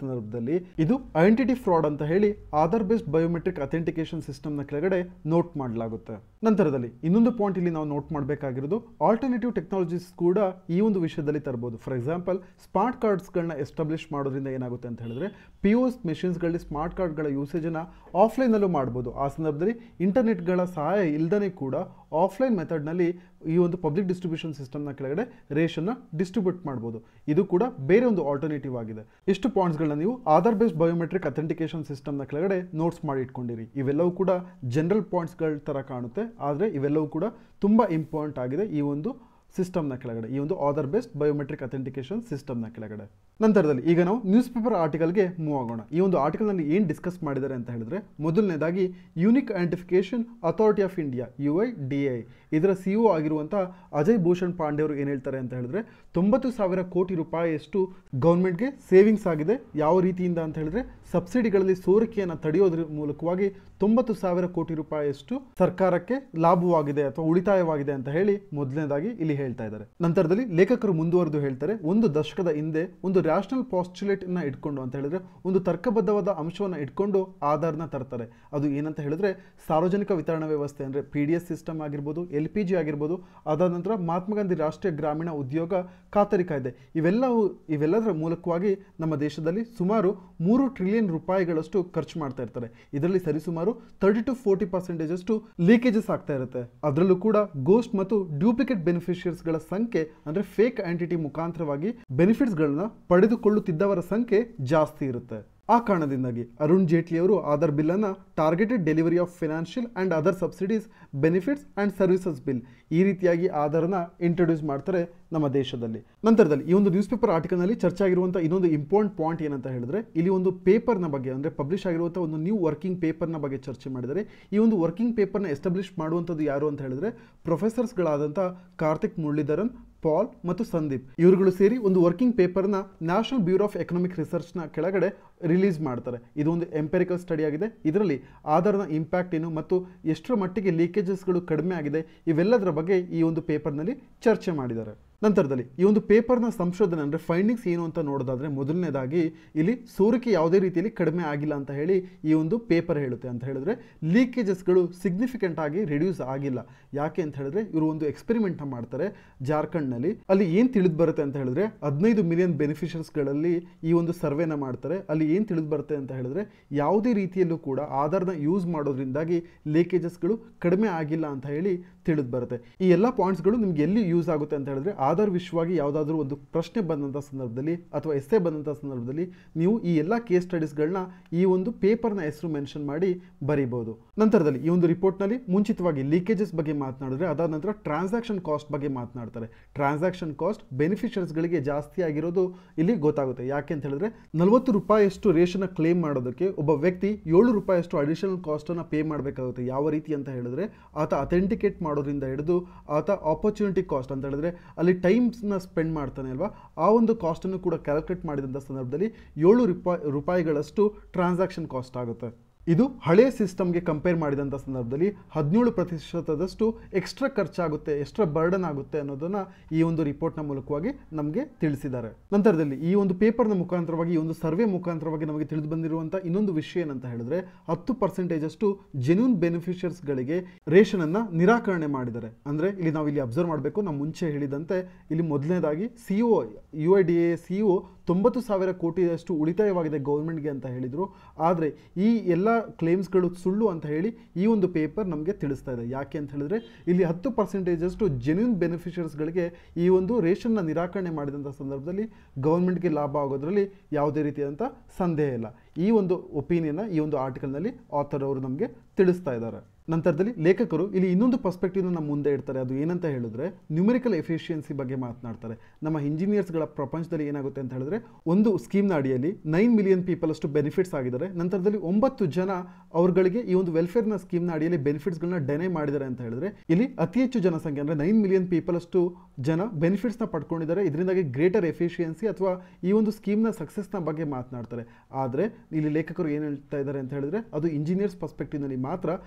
ಸಂದರ್ಭದಲ್ಲಿ ಇದು ಐಡೆಂಟಿಟಿ ಫ್ರಾಡ್ ಅಂತ ಹೇಳಿ ಆಧಾರ್ ಬೇಸ್ಡ್ ಬಯೋಮೆಟ್ರಿಕ್ ಅಥೆಂಟಿಕೇಶನ್ ಸಿಸ್ಟಮ್ನ ಕೆಳಗಡೆ ನೋಟ್ ಮಾಡಲಾಗುತ್ತೆ ನಂತರದಲ್ಲಿ ಇನ್ನೊಂದು ಪಾಯಿಂಟ್ ಇಲ್ಲಿ ನಾವು ನೋಟ್ ಮಾಡಬೇಕಾಗಿರೋದು ಆಲ್ಟರ್ನೇಟಿವ್ ಟೆಕ್ನಾಲಜೀಸ್ ಕೂಡ ಈ ಒಂದು ವಿಷಯದಲ್ಲಿ ತರಬಹುದು ಫಾರ್ ಎಕ್ಸಾಂಪಲ್ ಸ್ಮಾರ್ಟ್ ಕಾರ್ಡ್ಸ್ಗಳನ್ನ ಎಸ್ಟಾಬ್ಲಿಷ್ ಮಾಡೋದ್ರಿಂದ ಏನಾಗುತ್ತೆ ಅಂತ ಹೇಳಿದ್ರೆ ಪಿ ಒ ಎಸ್ ಮೆಷಿನ್ಸ್ಗಳಲ್ಲಿ ಸ್ಮಾರ್ಟ್ ಕಾರ್ಡ್ಗಳ ಯೂಸೇಜನ್ನು ಆಫ್ಲೈನಲ್ಲೂ ಮಾಡ್ಬೋದು ಆ ಸಂದರ್ಭದಲ್ಲಿ ಇಂಟರ್ನೆಟ್ಗಳ ಸಹಾಯ ಇಲ್ಲದೇ ಕೂಡ ಆಫ್ಲೈನ್ ಮೆಥಡ್ನಲ್ಲಿ ಈ ಒಂದು ಪಬ್ಲಿಕ್ ಡಿಸ್ಟ್ರಿಬ್ಯೂಷನ್ ಸಿಸ್ಟಮ್ನ ಕೆಳಗಡೆ ರೇಷನ್ನ ಡಿಸ್ಟ್ರಿಬ್ಯೂಟ್ ಮಾಡ್ಬೋದು ಇದು ಕೂಡ ಬೇರೆ ಒಂದು ಆಲ್ಟರ್ನೇಟಿವ್ ಆಗಿದೆ ಇಷ್ಟು ಪಾಯಿಂಟ್ಸ್ಗಳನ್ನ ನೀವು ಆಧಾರ್ ಬೇಸ್ಡ್ ಬಯೋಮೆಟ್ರಿಕ್ ಅಥೆಂಟಿಕೇಶನ್ ಸಿಸ್ಟಮ್ನ ಕೆಳಗಡೆ ನೋಟ್ಸ್ ಮಾಡಿ ಇಟ್ಕೊಂಡಿರಿ ಇವೆಲ್ಲವೂ ಕೂಡ ಜನರಲ್ ಪಾಯಿಂಟ್ಸ್ಗಳ ಥರ ಕಾಣುತ್ತೆ ಆದರೆ ಇವೆಲ್ಲವೂ ಕೂಡ ತುಂಬ ಇಂಪಾರ್ಟೆಂಟ್ ಆಗಿದೆ ಈ ಒಂದು ಸಿಸ್ಟಮ್ನ ಕೆಳಗಡೆ ಈ ಒಂದು ಆಧಾರ್ ಬೇಸ್ಡ್ ಬಯೋಮೆಟ್ರಿಕ್ ಅಥೆಂಟಿಕೇಶನ್ ಸಿಸ್ಟಮ್ನ ಕೆಳಗಡೆ ನಂತರದಲ್ಲಿ ಈಗ ನಾವು ನ್ಯೂಸ್ ಪೇಪರ್ ಆರ್ಟಿಕಲ್ಗೆ ಮೂವ್ ಆಗೋಣ ಈ ಒಂದು ಆರ್ಟಿಕಲ್ನಲ್ಲಿ ಏನು ಡಿಸ್ಕಸ್ ಮಾಡಿದ್ದಾರೆ ಅಂತ ಹೇಳಿದ್ರೆ ಮೊದಲನೇದಾಗಿ unique identification authority of India U I D A ಇದರ ಸಿ ಒ ಆಗಿರುವಂಥ ಅಜಯ್ ಭೂಷಣ್ ಪಾಂಡೆ ಅವರು ಏನು ಹೇಳ್ತಾರೆ ಅಂತ ಹೇಳಿದ್ರೆ ತೊಂಬತ್ತು ಸಾವಿರ ಕೋಟಿ ರೂಪಾಯಿಯಷ್ಟು ಗೌರ್ಮೆಂಟ್ಗೆ ಸೇವಿಂಗ್ಸ್ ಆಗಿದೆ ಯಾವ ರೀತಿಯಿಂದ ಅಂತ ಹೇಳಿದ್ರೆ ಸಬ್ಸಿಡಿಗಳಲ್ಲಿ ಸೋರಿಕೆಯನ್ನು ತಡೆಯೋದ್ರ ಮೂಲಕವಾಗಿ ತೊಂಬತ್ತು ಸಾವಿರ ಕೋಟಿ ರೂಪಾಯಿಯಷ್ಟು ಸರ್ಕಾರಕ್ಕೆ ಲಾಭವಾಗಿದೆ ಅಥವಾ ಉಳಿತಾಯವಾಗಿದೆ ಅಂತ ಹೇಳಿ ಮೊದಲನೇದಾಗಿ ಇಲ್ಲಿ ಹೇಳ್ತಾ ಇದ್ದಾರೆ ನಂತರದಲ್ಲಿ ಲೇಖಕರು ಮುಂದುವರೆದು ಹೇಳ್ತಾರೆ ಒಂದು ದಶಕದ ಹಿಂದೆ ಒಂದು ರ್ಯಾಷನಲ್ ಪಾಸ್ಟುಲೇಟ್ ನ ಇಟ್ಕೊಂಡು ಅಂತ ಹೇಳಿದ್ರೆ ಒಂದು ತರ್ಕಬದ್ಧವಾದ ಅಂಶವನ್ನು ಇಟ್ಕೊಂಡು ಆಧಾರ್ನ ತರ್ತಾರೆ ಅದು ಏನಂತ ಹೇಳಿದ್ರೆ ಸಾರ್ವಜನಿಕ ವಿತರಣಾ ವ್ಯವಸ್ಥೆ ಅಂದ್ರೆ ಪಿ ಡಿ ಎಸ್ ಸಿಸ್ಟಮ್ ಆಗಿರ್ಬೋದು ಎಲ್ ಪಿ ಜಿ ಆಗಿರ್ಬೋದು ಅದಾದ ನಂತರ ಮಹಾತ್ಮ ಗಾಂಧಿ ರಾಷ್ಟ್ರೀಯ ಗ್ರಾಮೀಣ ಉದ್ಯೋಗ ಖಾತರಿ ಕಾಯ್ದೆ ಇವೆಲ್ಲವೂ ಇವೆಲ್ಲದರ ಮೂಲಕವಾಗಿ ನಮ್ಮ ದೇಶದಲ್ಲಿ ಸುಮಾರು ಮೂರು ಟ್ರಿಲಿಯನ್ ರೂಪಾಯಿಗಳಷ್ಟು ಖರ್ಚು ಮಾಡ್ತಾ ಇರ್ತಾರೆ ಇದರಲ್ಲಿ ಸರಿಸುಮಾರು ತರ್ಟಿ ಟು ಫೋರ್ಟಿ ಪರ್ಸೆಂಟೇಜ್ ಅಷ್ಟು ಲೀಕೇಜಸ್ ಆಗ್ತಾ ಇರುತ್ತೆ ಅದರಲ್ಲೂ ಕೂಡ ಗೋಸ್ಟ್ ಮತ್ತು ಡ್ಯೂಪ್ಲಿಕೇಟ್ ಬೆನಿಫಿಷಿಯರ್ಸ್ಗಳ ಸಂಖ್ಯೆ ಅಂದ್ರೆ ಫೇಕ್ ಆಂಟಿಟಿ ಮುಖಾಂತರವಾಗಿ ಬೆನಿಫಿಟ್ಸ್ಗಳನ್ನ ಪಡೆದುಕೊಳ್ಳುತ್ತಿದ್ದವರ ಸಂಖ್ಯೆ ಜಾಸ್ತಿ ಇರುತ್ತೆ ಆ ಕಾರಣದಿಂದಾಗಿ ಅರುಣ್ ಜೇಟ್ಲಿ ಅವರು ಆಧಾರ್ ಬಿಲ್ ಅನ್ನ targeted delivery of financial and other subsidies benefits and services bill ಈ ರೀತಿಯಾಗಿ ಆಧಾರನ ಇಂಟ್ರೊಡ್ಯೂಸ್ ಮಾಡ್ತಾರೆ ನಮ್ಮ ದೇಶದಲ್ಲಿ ನಂತರದಲ್ಲಿ ಈ ಒಂದು ನ್ಯೂಸ್ ಪೇಪರ್ ಆರ್ಟಿಕಲ್ನಲ್ಲಿ ಚರ್ಚೆ ಆಗಿರುವಂಥ ಇನ್ನೊಂದು ಇಂಪಾರ್ಟೆಂಟ್ ಪಾಯಿಂಟ್ ಏನಂತ ಹೇಳಿದ್ರೆ ಇಲ್ಲಿ ಒಂದು ಪೇಪರ್ನ ಬಗ್ಗೆ ಅಂದರೆ ಪಬ್ಲಿಷ್ ಆಗಿರುವಂಥ ಒಂದು ನ್ಯೂ ವರ್ಕಿಂಗ್ ಪೇಪರ್ನ ಬಗ್ಗೆ ಚರ್ಚೆ ಮಾಡಿದರೆ ಈ ಒಂದು ವರ್ಕಿಂಗ್ ಪೇಪರ್ನ ಎಸ್ಟಾಬ್ಲಿಷ್ ಮಾಡುವಂಥದ್ದು ಯಾರು ಅಂತ ಹೇಳಿದ್ರೆ ಪ್ರೊಫೆಸರ್ಸ್ಗಳಾದಂಥ ಕಾರ್ತಿಕ್ ಮುರಳೀಧರನ್ ಪಾಲ್ ಮತ್ತು ಸಂದೀಪ್ ಇವರುಗಳು ಸೇರಿ ಒಂದು ವರ್ಕಿಂಗ್ ಪೇಪರ್ನ ನ್ಯಾಷನಲ್ ಬ್ಯೂರೋ ಆಫ್ ಎಕನಾಮಿಕ್ ರಿಸರ್ಚ್ನ ಕೆಳಗಡೆ ರಿಲೀಸ್ ಮಾಡ್ತಾರೆ ಇದು ಒಂದು ಎಂಪೆರಿಕಲ್ ಸ್ಟಡಿ ಆಗಿದೆ ಇದರಲ್ಲಿ ಆಧಾರ್ನ ಇಂಪ್ಯಾಕ್ಟ್ ಏನು ಮತ್ತು ಎಷ್ಟರ ಮಟ್ಟಿಗೆ ಲೀಕೇಜಸ್ಗಳು ಕಡಿಮೆ ಆಗಿದೆ ಇವೆಲ್ಲದರ ಬಗ್ಗೆ ಈ ಒಂದು ಪೇಪರ್ನಲ್ಲಿ ಚರ್ಚೆ ಮಾಡಿದ್ದಾರೆ ನಂತರದಲ್ಲಿ ಈ ಒಂದು ಪೇಪರ್ನ ಸಂಶೋಧನೆ ಅಂದರೆ ಫೈಂಡಿಂಗ್ಸ್ ಏನು ಅಂತ ನೋಡೋದಾದ್ರೆ ಮೊದಲನೇದಾಗಿ ಇಲ್ಲಿ ಸೋರಿಕೆ ಯಾವುದೇ ರೀತಿಯಲ್ಲಿ ಕಡಿಮೆ ಆಗಿಲ್ಲ ಅಂತ ಹೇಳಿ ಈ ಒಂದು ಪೇಪರ್ ಹೇಳುತ್ತೆ ಅಂತ ಹೇಳಿದ್ರೆ ಲೀಕೇಜಸ್ಗಳು ಸಿಗ್ನಿಫಿಕೆಂಟ್ ಆಗಿ ರಿಡ್ಯೂಸ್ ಆಗಿಲ್ಲ ಯಾಕೆ ಅಂತ ಹೇಳಿದ್ರೆ ಇವರು ಒಂದು ಎಕ್ಸ್ಪೆರಿಮೆಂಟ್ ಮಾಡ್ತಾರೆ ಜಾರ್ಖಂಡ್ನಲ್ಲಿ ಅಲ್ಲಿ ಏನು ತಿಳಿದು ಬರುತ್ತೆ ಅಂತ ಹೇಳಿದ್ರೆ ಹದಿನೈದು ಮಿಲಿಯನ್ ಬೆನಿಫಿಷರ್ಸ್ಗಳಲ್ಲಿ ಈ ಒಂದು ಸರ್ವೆನ ಮಾಡ್ತಾರೆ ಅಲ್ಲಿ ಏನು ತಿಳಿದು ಬರುತ್ತೆ ಅಂತ ಹೇಳಿದ್ರೆ ಯಾವುದೇ ರೀತಿಯಲ್ಲೂ ಕೂಡ ಆಧಾರ್ನ ಯೂಸ್ ಮಾಡೋದ್ರಿಂದಾಗಿ ಲೀಕೇಜಸ್ಗಳು ಕಡಿಮೆ ಆಗಿಲ್ಲ ಅಂತ ಹೇಳಿ ತಿಳಿದು ಬರುತ್ತೆ ಈ ಎಲ್ಲ ಪಾಯಿಂಟ್ಸ್ಗಳು ನಿಮ್ಗೆ ಎಲ್ಲಿ ಯೂಸ್ ಆಗುತ್ತೆ ಅಂತ ಹೇಳಿದ್ರೆ ಆಧಾರ್ ವಿಷಯವಾಗಿ ಯಾವುದಾದ್ರೂ ಒಂದು ಪ್ರಶ್ನೆ ಬಂದಂಥ ಸಂದರ್ಭದಲ್ಲಿ ಅಥವಾ ಎಸ್ಸೆ ಬಂದಂಥ ಸಂದರ್ಭದಲ್ಲಿ ನೀವು ಈ ಎಲ್ಲ ಕೇಸ್ ಸ್ಟಡೀಸ್ಗಳನ್ನ ಈ ಒಂದು ಪೇಪರ್ನ ಹೆಸರು ಮೆನ್ಷನ್ ಮಾಡಿ ಬರೀಬಹುದು ನಂತರದಲ್ಲಿ ಈ ಒಂದು ರಿಪೋರ್ಟ್ನಲ್ಲಿ ಮುಂಚಿತವಾಗಿ ಲೀಕೇಜಸ್ ಬಗ್ಗೆ ಮಾತನಾಡಿದ್ರೆ ಅದಾದ ನಂತರ ಟ್ರಾನ್ಸಾಕ್ಷನ್ ಕಾಸ್ಟ್ ಬಗ್ಗೆ ಮಾತನಾಡ್ತಾರೆ ಟ್ರಾನ್ಸಾಕ್ಷನ್ ಕಾಸ್ಟ್ ಬೆನಿಫಿಷರ್ಸ್ಗಳಿಗೆ ಜಾಸ್ತಿ ಆಗಿರೋದು ಇಲ್ಲಿ ಗೊತ್ತಾಗುತ್ತೆ ಯಾಕೆ ಅಂತ ಹೇಳಿದ್ರೆ ನಲವತ್ತು ರೂಪಾಯಿಯಷ್ಟು ರೇಷನ್ ಕ್ಲೇಮ್ ಮಾಡೋದಕ್ಕೆ ಒಬ್ಬ ವ್ಯಕ್ತಿ ಏಳು ರೂಪಾಯಿಯಷ್ಟು ಅಡಿಷನಲ್ ಕಾಸ್ಟನ್ನು ಪೇ ಮಾಡಬೇಕಾಗುತ್ತೆ ಯಾವ ರೀತಿ ಅಂತ ಹೇಳಿದ್ರೆ ಆತ ಅಥೆಂಟಿಕೇಟ್ ಮಾಡೋದ್ರಿಂದ ಹಿಡಿದು ಆತ ಆಪರ್ಚುನಿಟಿ ಕಾಸ್ಟ್ ಅಂತ ಹೇಳಿದ್ರೆ ಅಲ್ಲಿ ಟೈಮ್ಸ್ನ ಸ್ಪೆಂಡ್ ಮಾಡ್ತಾನೆ ಅಲ್ವಾ ಆ ಒಂದು ಕಾಸ್ಟನ್ನು ಕೂಡ ಕ್ಯಾಲ್ಕುಲೇಟ್ ಮಾಡಿದಂಥ ಸಂದರ್ಭದಲ್ಲಿ ಏಳು ರೂಪಾಯಿ ರೂಪಾಯಿಗಳಷ್ಟು ಟ್ರಾನ್ಸಾಕ್ಷನ್ ಕಾಸ್ಟ್ ಆಗುತ್ತೆ ಇದು ಹಳೆಯ ಸಿಸ್ಟಮ್ಗೆ ಕಂಪೇರ್ ಮಾಡಿದಂಥ ಸಂದರ್ಭದಲ್ಲಿ ಹದಿನೇಳು ಪ್ರತಿಶತದಷ್ಟು ಎಕ್ಸ್ಟ್ರಾ ಖರ್ಚಾಗುತ್ತೆ ಎಕ್ಸ್ಟ್ರಾ ಬರ್ಡನ್ ಆಗುತ್ತೆ ಅನ್ನೋದನ್ನ ಈ ಒಂದು ರಿಪೋರ್ಟ್ನ ಮೂಲಕವಾಗಿ ನಮಗೆ ತಿಳಿಸಿದ್ದಾರೆ ನಂತರದಲ್ಲಿ ಈ ಒಂದು ಪೇಪರ್ನ ಮುಖಾಂತರವಾಗಿ ಈ ಒಂದು ಸರ್ವೆ ಮುಖಾಂತರವಾಗಿ ನಮಗೆ ತಿಳಿದು ಬಂದಿರುವಂಥ ಇನ್ನೊಂದು ವಿಷಯ ಏನಂತ ಹೇಳಿದ್ರೆ ಹತ್ತು ಪರ್ಸೆಂಟೇಜ್ ಅಷ್ಟು ಜೆನ್ಯೂನ್ ಬೆನಿಫಿಷಿಯರ್ಸ್ಗಳಿಗೆ ರೇಷನ್ ಅನ್ನ ನಿರಾಕರಣೆ ಮಾಡಿದ್ದಾರೆ ಅಂದ್ರೆ ಇಲ್ಲಿ ನಾವು ಇಲ್ಲಿ ಅಬ್ಸರ್ವ್ ಮಾಡಬೇಕು ನಾವು ಮುಂಚೆ ಹೇಳಿದಂತೆ ಇಲ್ಲಿ ಮೊದಲನೇದಾಗಿ C O U I D A C O ತೊಂಬತ್ತು ಸಾವಿರ ಕೋಟಿಯಷ್ಟು ಉಳಿತಾಯವಾಗಿದೆ ಗೌರ್ಮೆಂಟ್ಗೆ ಅಂತ ಹೇಳಿದರು ಆದರೆ ಈ ಎಲ್ಲ ಕ್ಲೇಮ್ಸ್ಗಳು ಸುಳ್ಳು ಅಂತ ಹೇಳಿ ಈ ಒಂದು ಪೇಪರ್ ನಮಗೆ ತಿಳಿಸ್ತಾ ಇದೆ ಯಾಕೆ ಅಂತ ಹೇಳಿದ್ರೆ ಇಲ್ಲಿ ಹತ್ತು ಪರ್ಸೆಂಟೇಜಷ್ಟು ಜೆನ್ಯೂನ್ ಬೆನಿಫಿಷರ್ಸ್ಗಳಿಗೆ ಈ ಒಂದು ರೇಷನ್ನ ನಿರಾಕರಣೆ ಮಾಡಿದಂಥ ಸಂದರ್ಭದಲ್ಲಿ ಗೌರ್ಮೆಂಟ್ಗೆ ಲಾಭ ಆಗೋದ್ರಲ್ಲಿ ಯಾವುದೇ ರೀತಿಯಾದಂಥ ಸಂದೇಹ ಇಲ್ಲ ಈ ಒಂದು ಒಪಿನಿಯನ್ನ ಈ ಒಂದು ಆರ್ಟಿಕಲ್ನಲ್ಲಿ ಆಥರ್ ಅವರು ನಮಗೆ ತಿಳಿಸ್ತಾ ಇದ್ದಾರೆ ನಂತರದಲ್ಲಿ ಲೇಖಕರು ಇಲ್ಲಿ ಇನ್ನೊಂದು ಪರ್ಸ್ಪೆಕ್ಟಿವ್ನ ನಮ್ಮ ಮುಂದೆ ಇಡ್ತಾರೆ ಅದು ಏನಂತ ಹೇಳಿದ್ರೆ ನ್ಯೂಮರಿಕಲ್ ಎಫಿಷಿಯನ್ಸಿ ಬಗ್ಗೆ ಮಾತನಾಡ್ತಾರೆ ನಮ್ಮ ಇಂಜಿನಿಯರ್ಸ್ಗಳ ಪ್ರಪಂಚದಲ್ಲಿ ಏನಾಗುತ್ತೆ ಅಂತ ಹೇಳಿದ್ರೆ ಒಂದು ಸ್ಕೀಮ್ನ ಅಡಿಯಲ್ಲಿ ನೈನ್ ಮಿಲಿಯನ್ ಪೀಪಲ್ ಅಷ್ಟು ಬೆನಿಫಿಟ್ಸ್ ಆಗಿದ್ದಾರೆ ನಂತರದಲ್ಲಿ ಒಂಬತ್ತು ಜನ ಅವ್ರಗಳಿಗೆ ಈ ಒಂದು ವೆಲ್ಫೇರ್ನ ಸ್ಕೀಮ್ನ ಅಡಿಯಲ್ಲಿ ಬೆನಿಫಿಟ್ಸ್ಗಳನ್ನ ಡೆನೈ ಮಾಡಿದ್ದಾರೆ ಅಂತ ಹೇಳಿದ್ರೆ ಇಲ್ಲಿ ಅತಿ ಹೆಚ್ಚು ಜನಸಂಖ್ಯೆ ಅಂದರೆ ನೈನ್ ಮಿಲಿಯನ್ ಪೀಪಲ್ ಅಷ್ಟು ಜನ ಬೆನಿಫಿಟ್ಸ್ನ ಪಡ್ಕೊಂಡಿದ್ದಾರೆ ಇದರಿಂದಾಗಿ ಗ್ರೇಟರ್ ಎಫಿಷಿಯನ್ಸಿ ಅಥವಾ ಈ ಒಂದು ಸ್ಕೀಮ್ನ ಸಕ್ಸಸ್ನ ಬಗ್ಗೆ ಮಾತನಾಡ್ತಾರೆ ಆದರೆ ಇಲ್ಲಿ ಲೇಖಕರು ಏನು ಹೇಳ್ತಾ ಇದ್ದಾರೆ ಅಂತ ಹೇಳಿದ್ರೆ ಅದು ಇಂಜಿನಿಯರ್ಸ್ ಪರ್ಸ್ಪೆಕ್ಟಿವ್ನಲ್ಲಿ ಮಾತ್ರ ಆದರೆ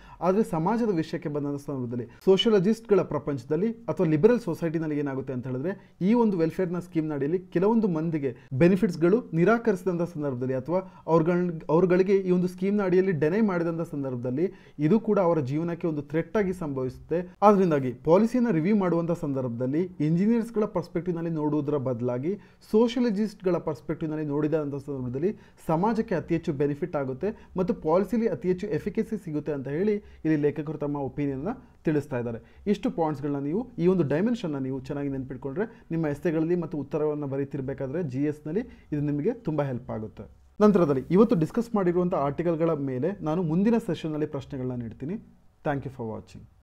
ಆದರೆ ಸಮಾಜದ ವಿಷಯಕ್ಕೆ ಬಂದಂಥ ಸಂದರ್ಭದಲ್ಲಿ ಸೋಷಿಯಲಜಿಸ್ಟ್ಗಳ ಪ್ರಪಂಚದಲ್ಲಿ ಅಥವಾ ಲಿಬರಲ್ ಸೊಸೈಟಿನಲ್ಲಿ ಏನಾಗುತ್ತೆ ಅಂತ ಹೇಳಿದ್ರೆ ಈ ಒಂದು ವೆಲ್ಫೇರ್ನ ಸ್ಕೀಮ್ ಅಡಿಯಲ್ಲಿ ಕೆಲವೊಂದು ಮಂದಿಗೆ ಬೆನಿಫಿಟ್ಸ್ಗಳು ನಿರಾಕರಿಸಿದಂಥ ಸಂದರ್ಭದಲ್ಲಿ ಅಥವಾ ಅವ್ರಗಳ ಅವ್ರುಗಳಿಗೆ ಈ ಒಂದು ಸ್ಕೀಮ್ನ ಅಡಿಯಲ್ಲಿ ಡೆನೈ ಮಾಡಿದಂಥ ಸಂದರ್ಭದಲ್ಲಿ ಇದು ಕೂಡ ಅವರ ಜೀವನಕ್ಕೆ ಒಂದು ಥ್ರೆಟ್ ಆಗಿ ಸಂಭವಿಸುತ್ತೆ ಆದ್ರಿಂದಾಗಿ ಪಾಲಿಸಿಯನ್ನು ರಿವ್ಯೂ ಮಾಡುವಂಥ ಸಂದರ್ಭದಲ್ಲಿ ಇಂಜಿನಿಯರ್ಸ್ಗಳ ಪರ್ಸ್ಪೆಕ್ಟಿವ್ನಲ್ಲಿ ನೋಡುವುದರ ಬದಲಾಗಿ ಸೋಷಿಯಲಜಿಸ್ಟ್ಗಳ ಪರ್ಸ್ಪೆಕ್ಟಿವ್ನಲ್ಲಿ ನೋಡಿದಂಥ ಸಂದರ್ಭದಲ್ಲಿ ಸಮಾಜಕ್ಕೆ ಅತಿ ಹೆಚ್ಚು ಬೆನಿಫಿಟ್ ಆಗುತ್ತೆ ಮತ್ತು ಪಾಲಿಸಿಲಿ ಅತಿ ಹೆಚ್ಚು ಎಫಿಕಸಿ ಸಿಗುತ್ತೆ ಅಂತ ಹೇಳಿ ಇಲ್ಲಿ ಲೇಖಕರು ತಮ್ಮ ಒಪಿನಿಯನ್ನ ತಿಳಿಸ್ತಾ ಇದ್ದಾರೆ ಇಷ್ಟು ಪಾಯಿಂಟ್ಸ್ಗಳನ್ನ ನೀವು ಈ ಒಂದು ಡೈಮೆನ್ಷನ್ನ ನೀವು ಚೆನ್ನಾಗಿ ನೆನ್ಪಿಟ್ಕೊಂಡ್ರೆ ನಿಮ್ಮ ಎಸ್ತೆಗಳಲ್ಲಿ ಮತ್ತು ಉತ್ತರವನ್ನು ಬರೀತಿರ್ಬೇಕಾದ್ರೆ ಜಿ ಎಸ್ನಲ್ಲಿ ಇದು ನಿಮಗೆ ತುಂಬ ಹೆಲ್ಪ್ ಆಗುತ್ತೆ ನಂತರದಲ್ಲಿ ಇವತ್ತು ಡಿಸ್ಕಸ್ ಮಾಡಿರುವಂಥ ಆರ್ಟಿಕಲ್ಗಳ ಮೇಲೆ ನಾನು ಮುಂದಿನ ಸೆಷನ್ನಲ್ಲಿ ಪ್ರಶ್ನೆಗಳನ್ನ ನೀಡ್ತೀನಿ ಥ್ಯಾಂಕ್ ಯು ಫಾರ್ ವಾಚಿಂಗ್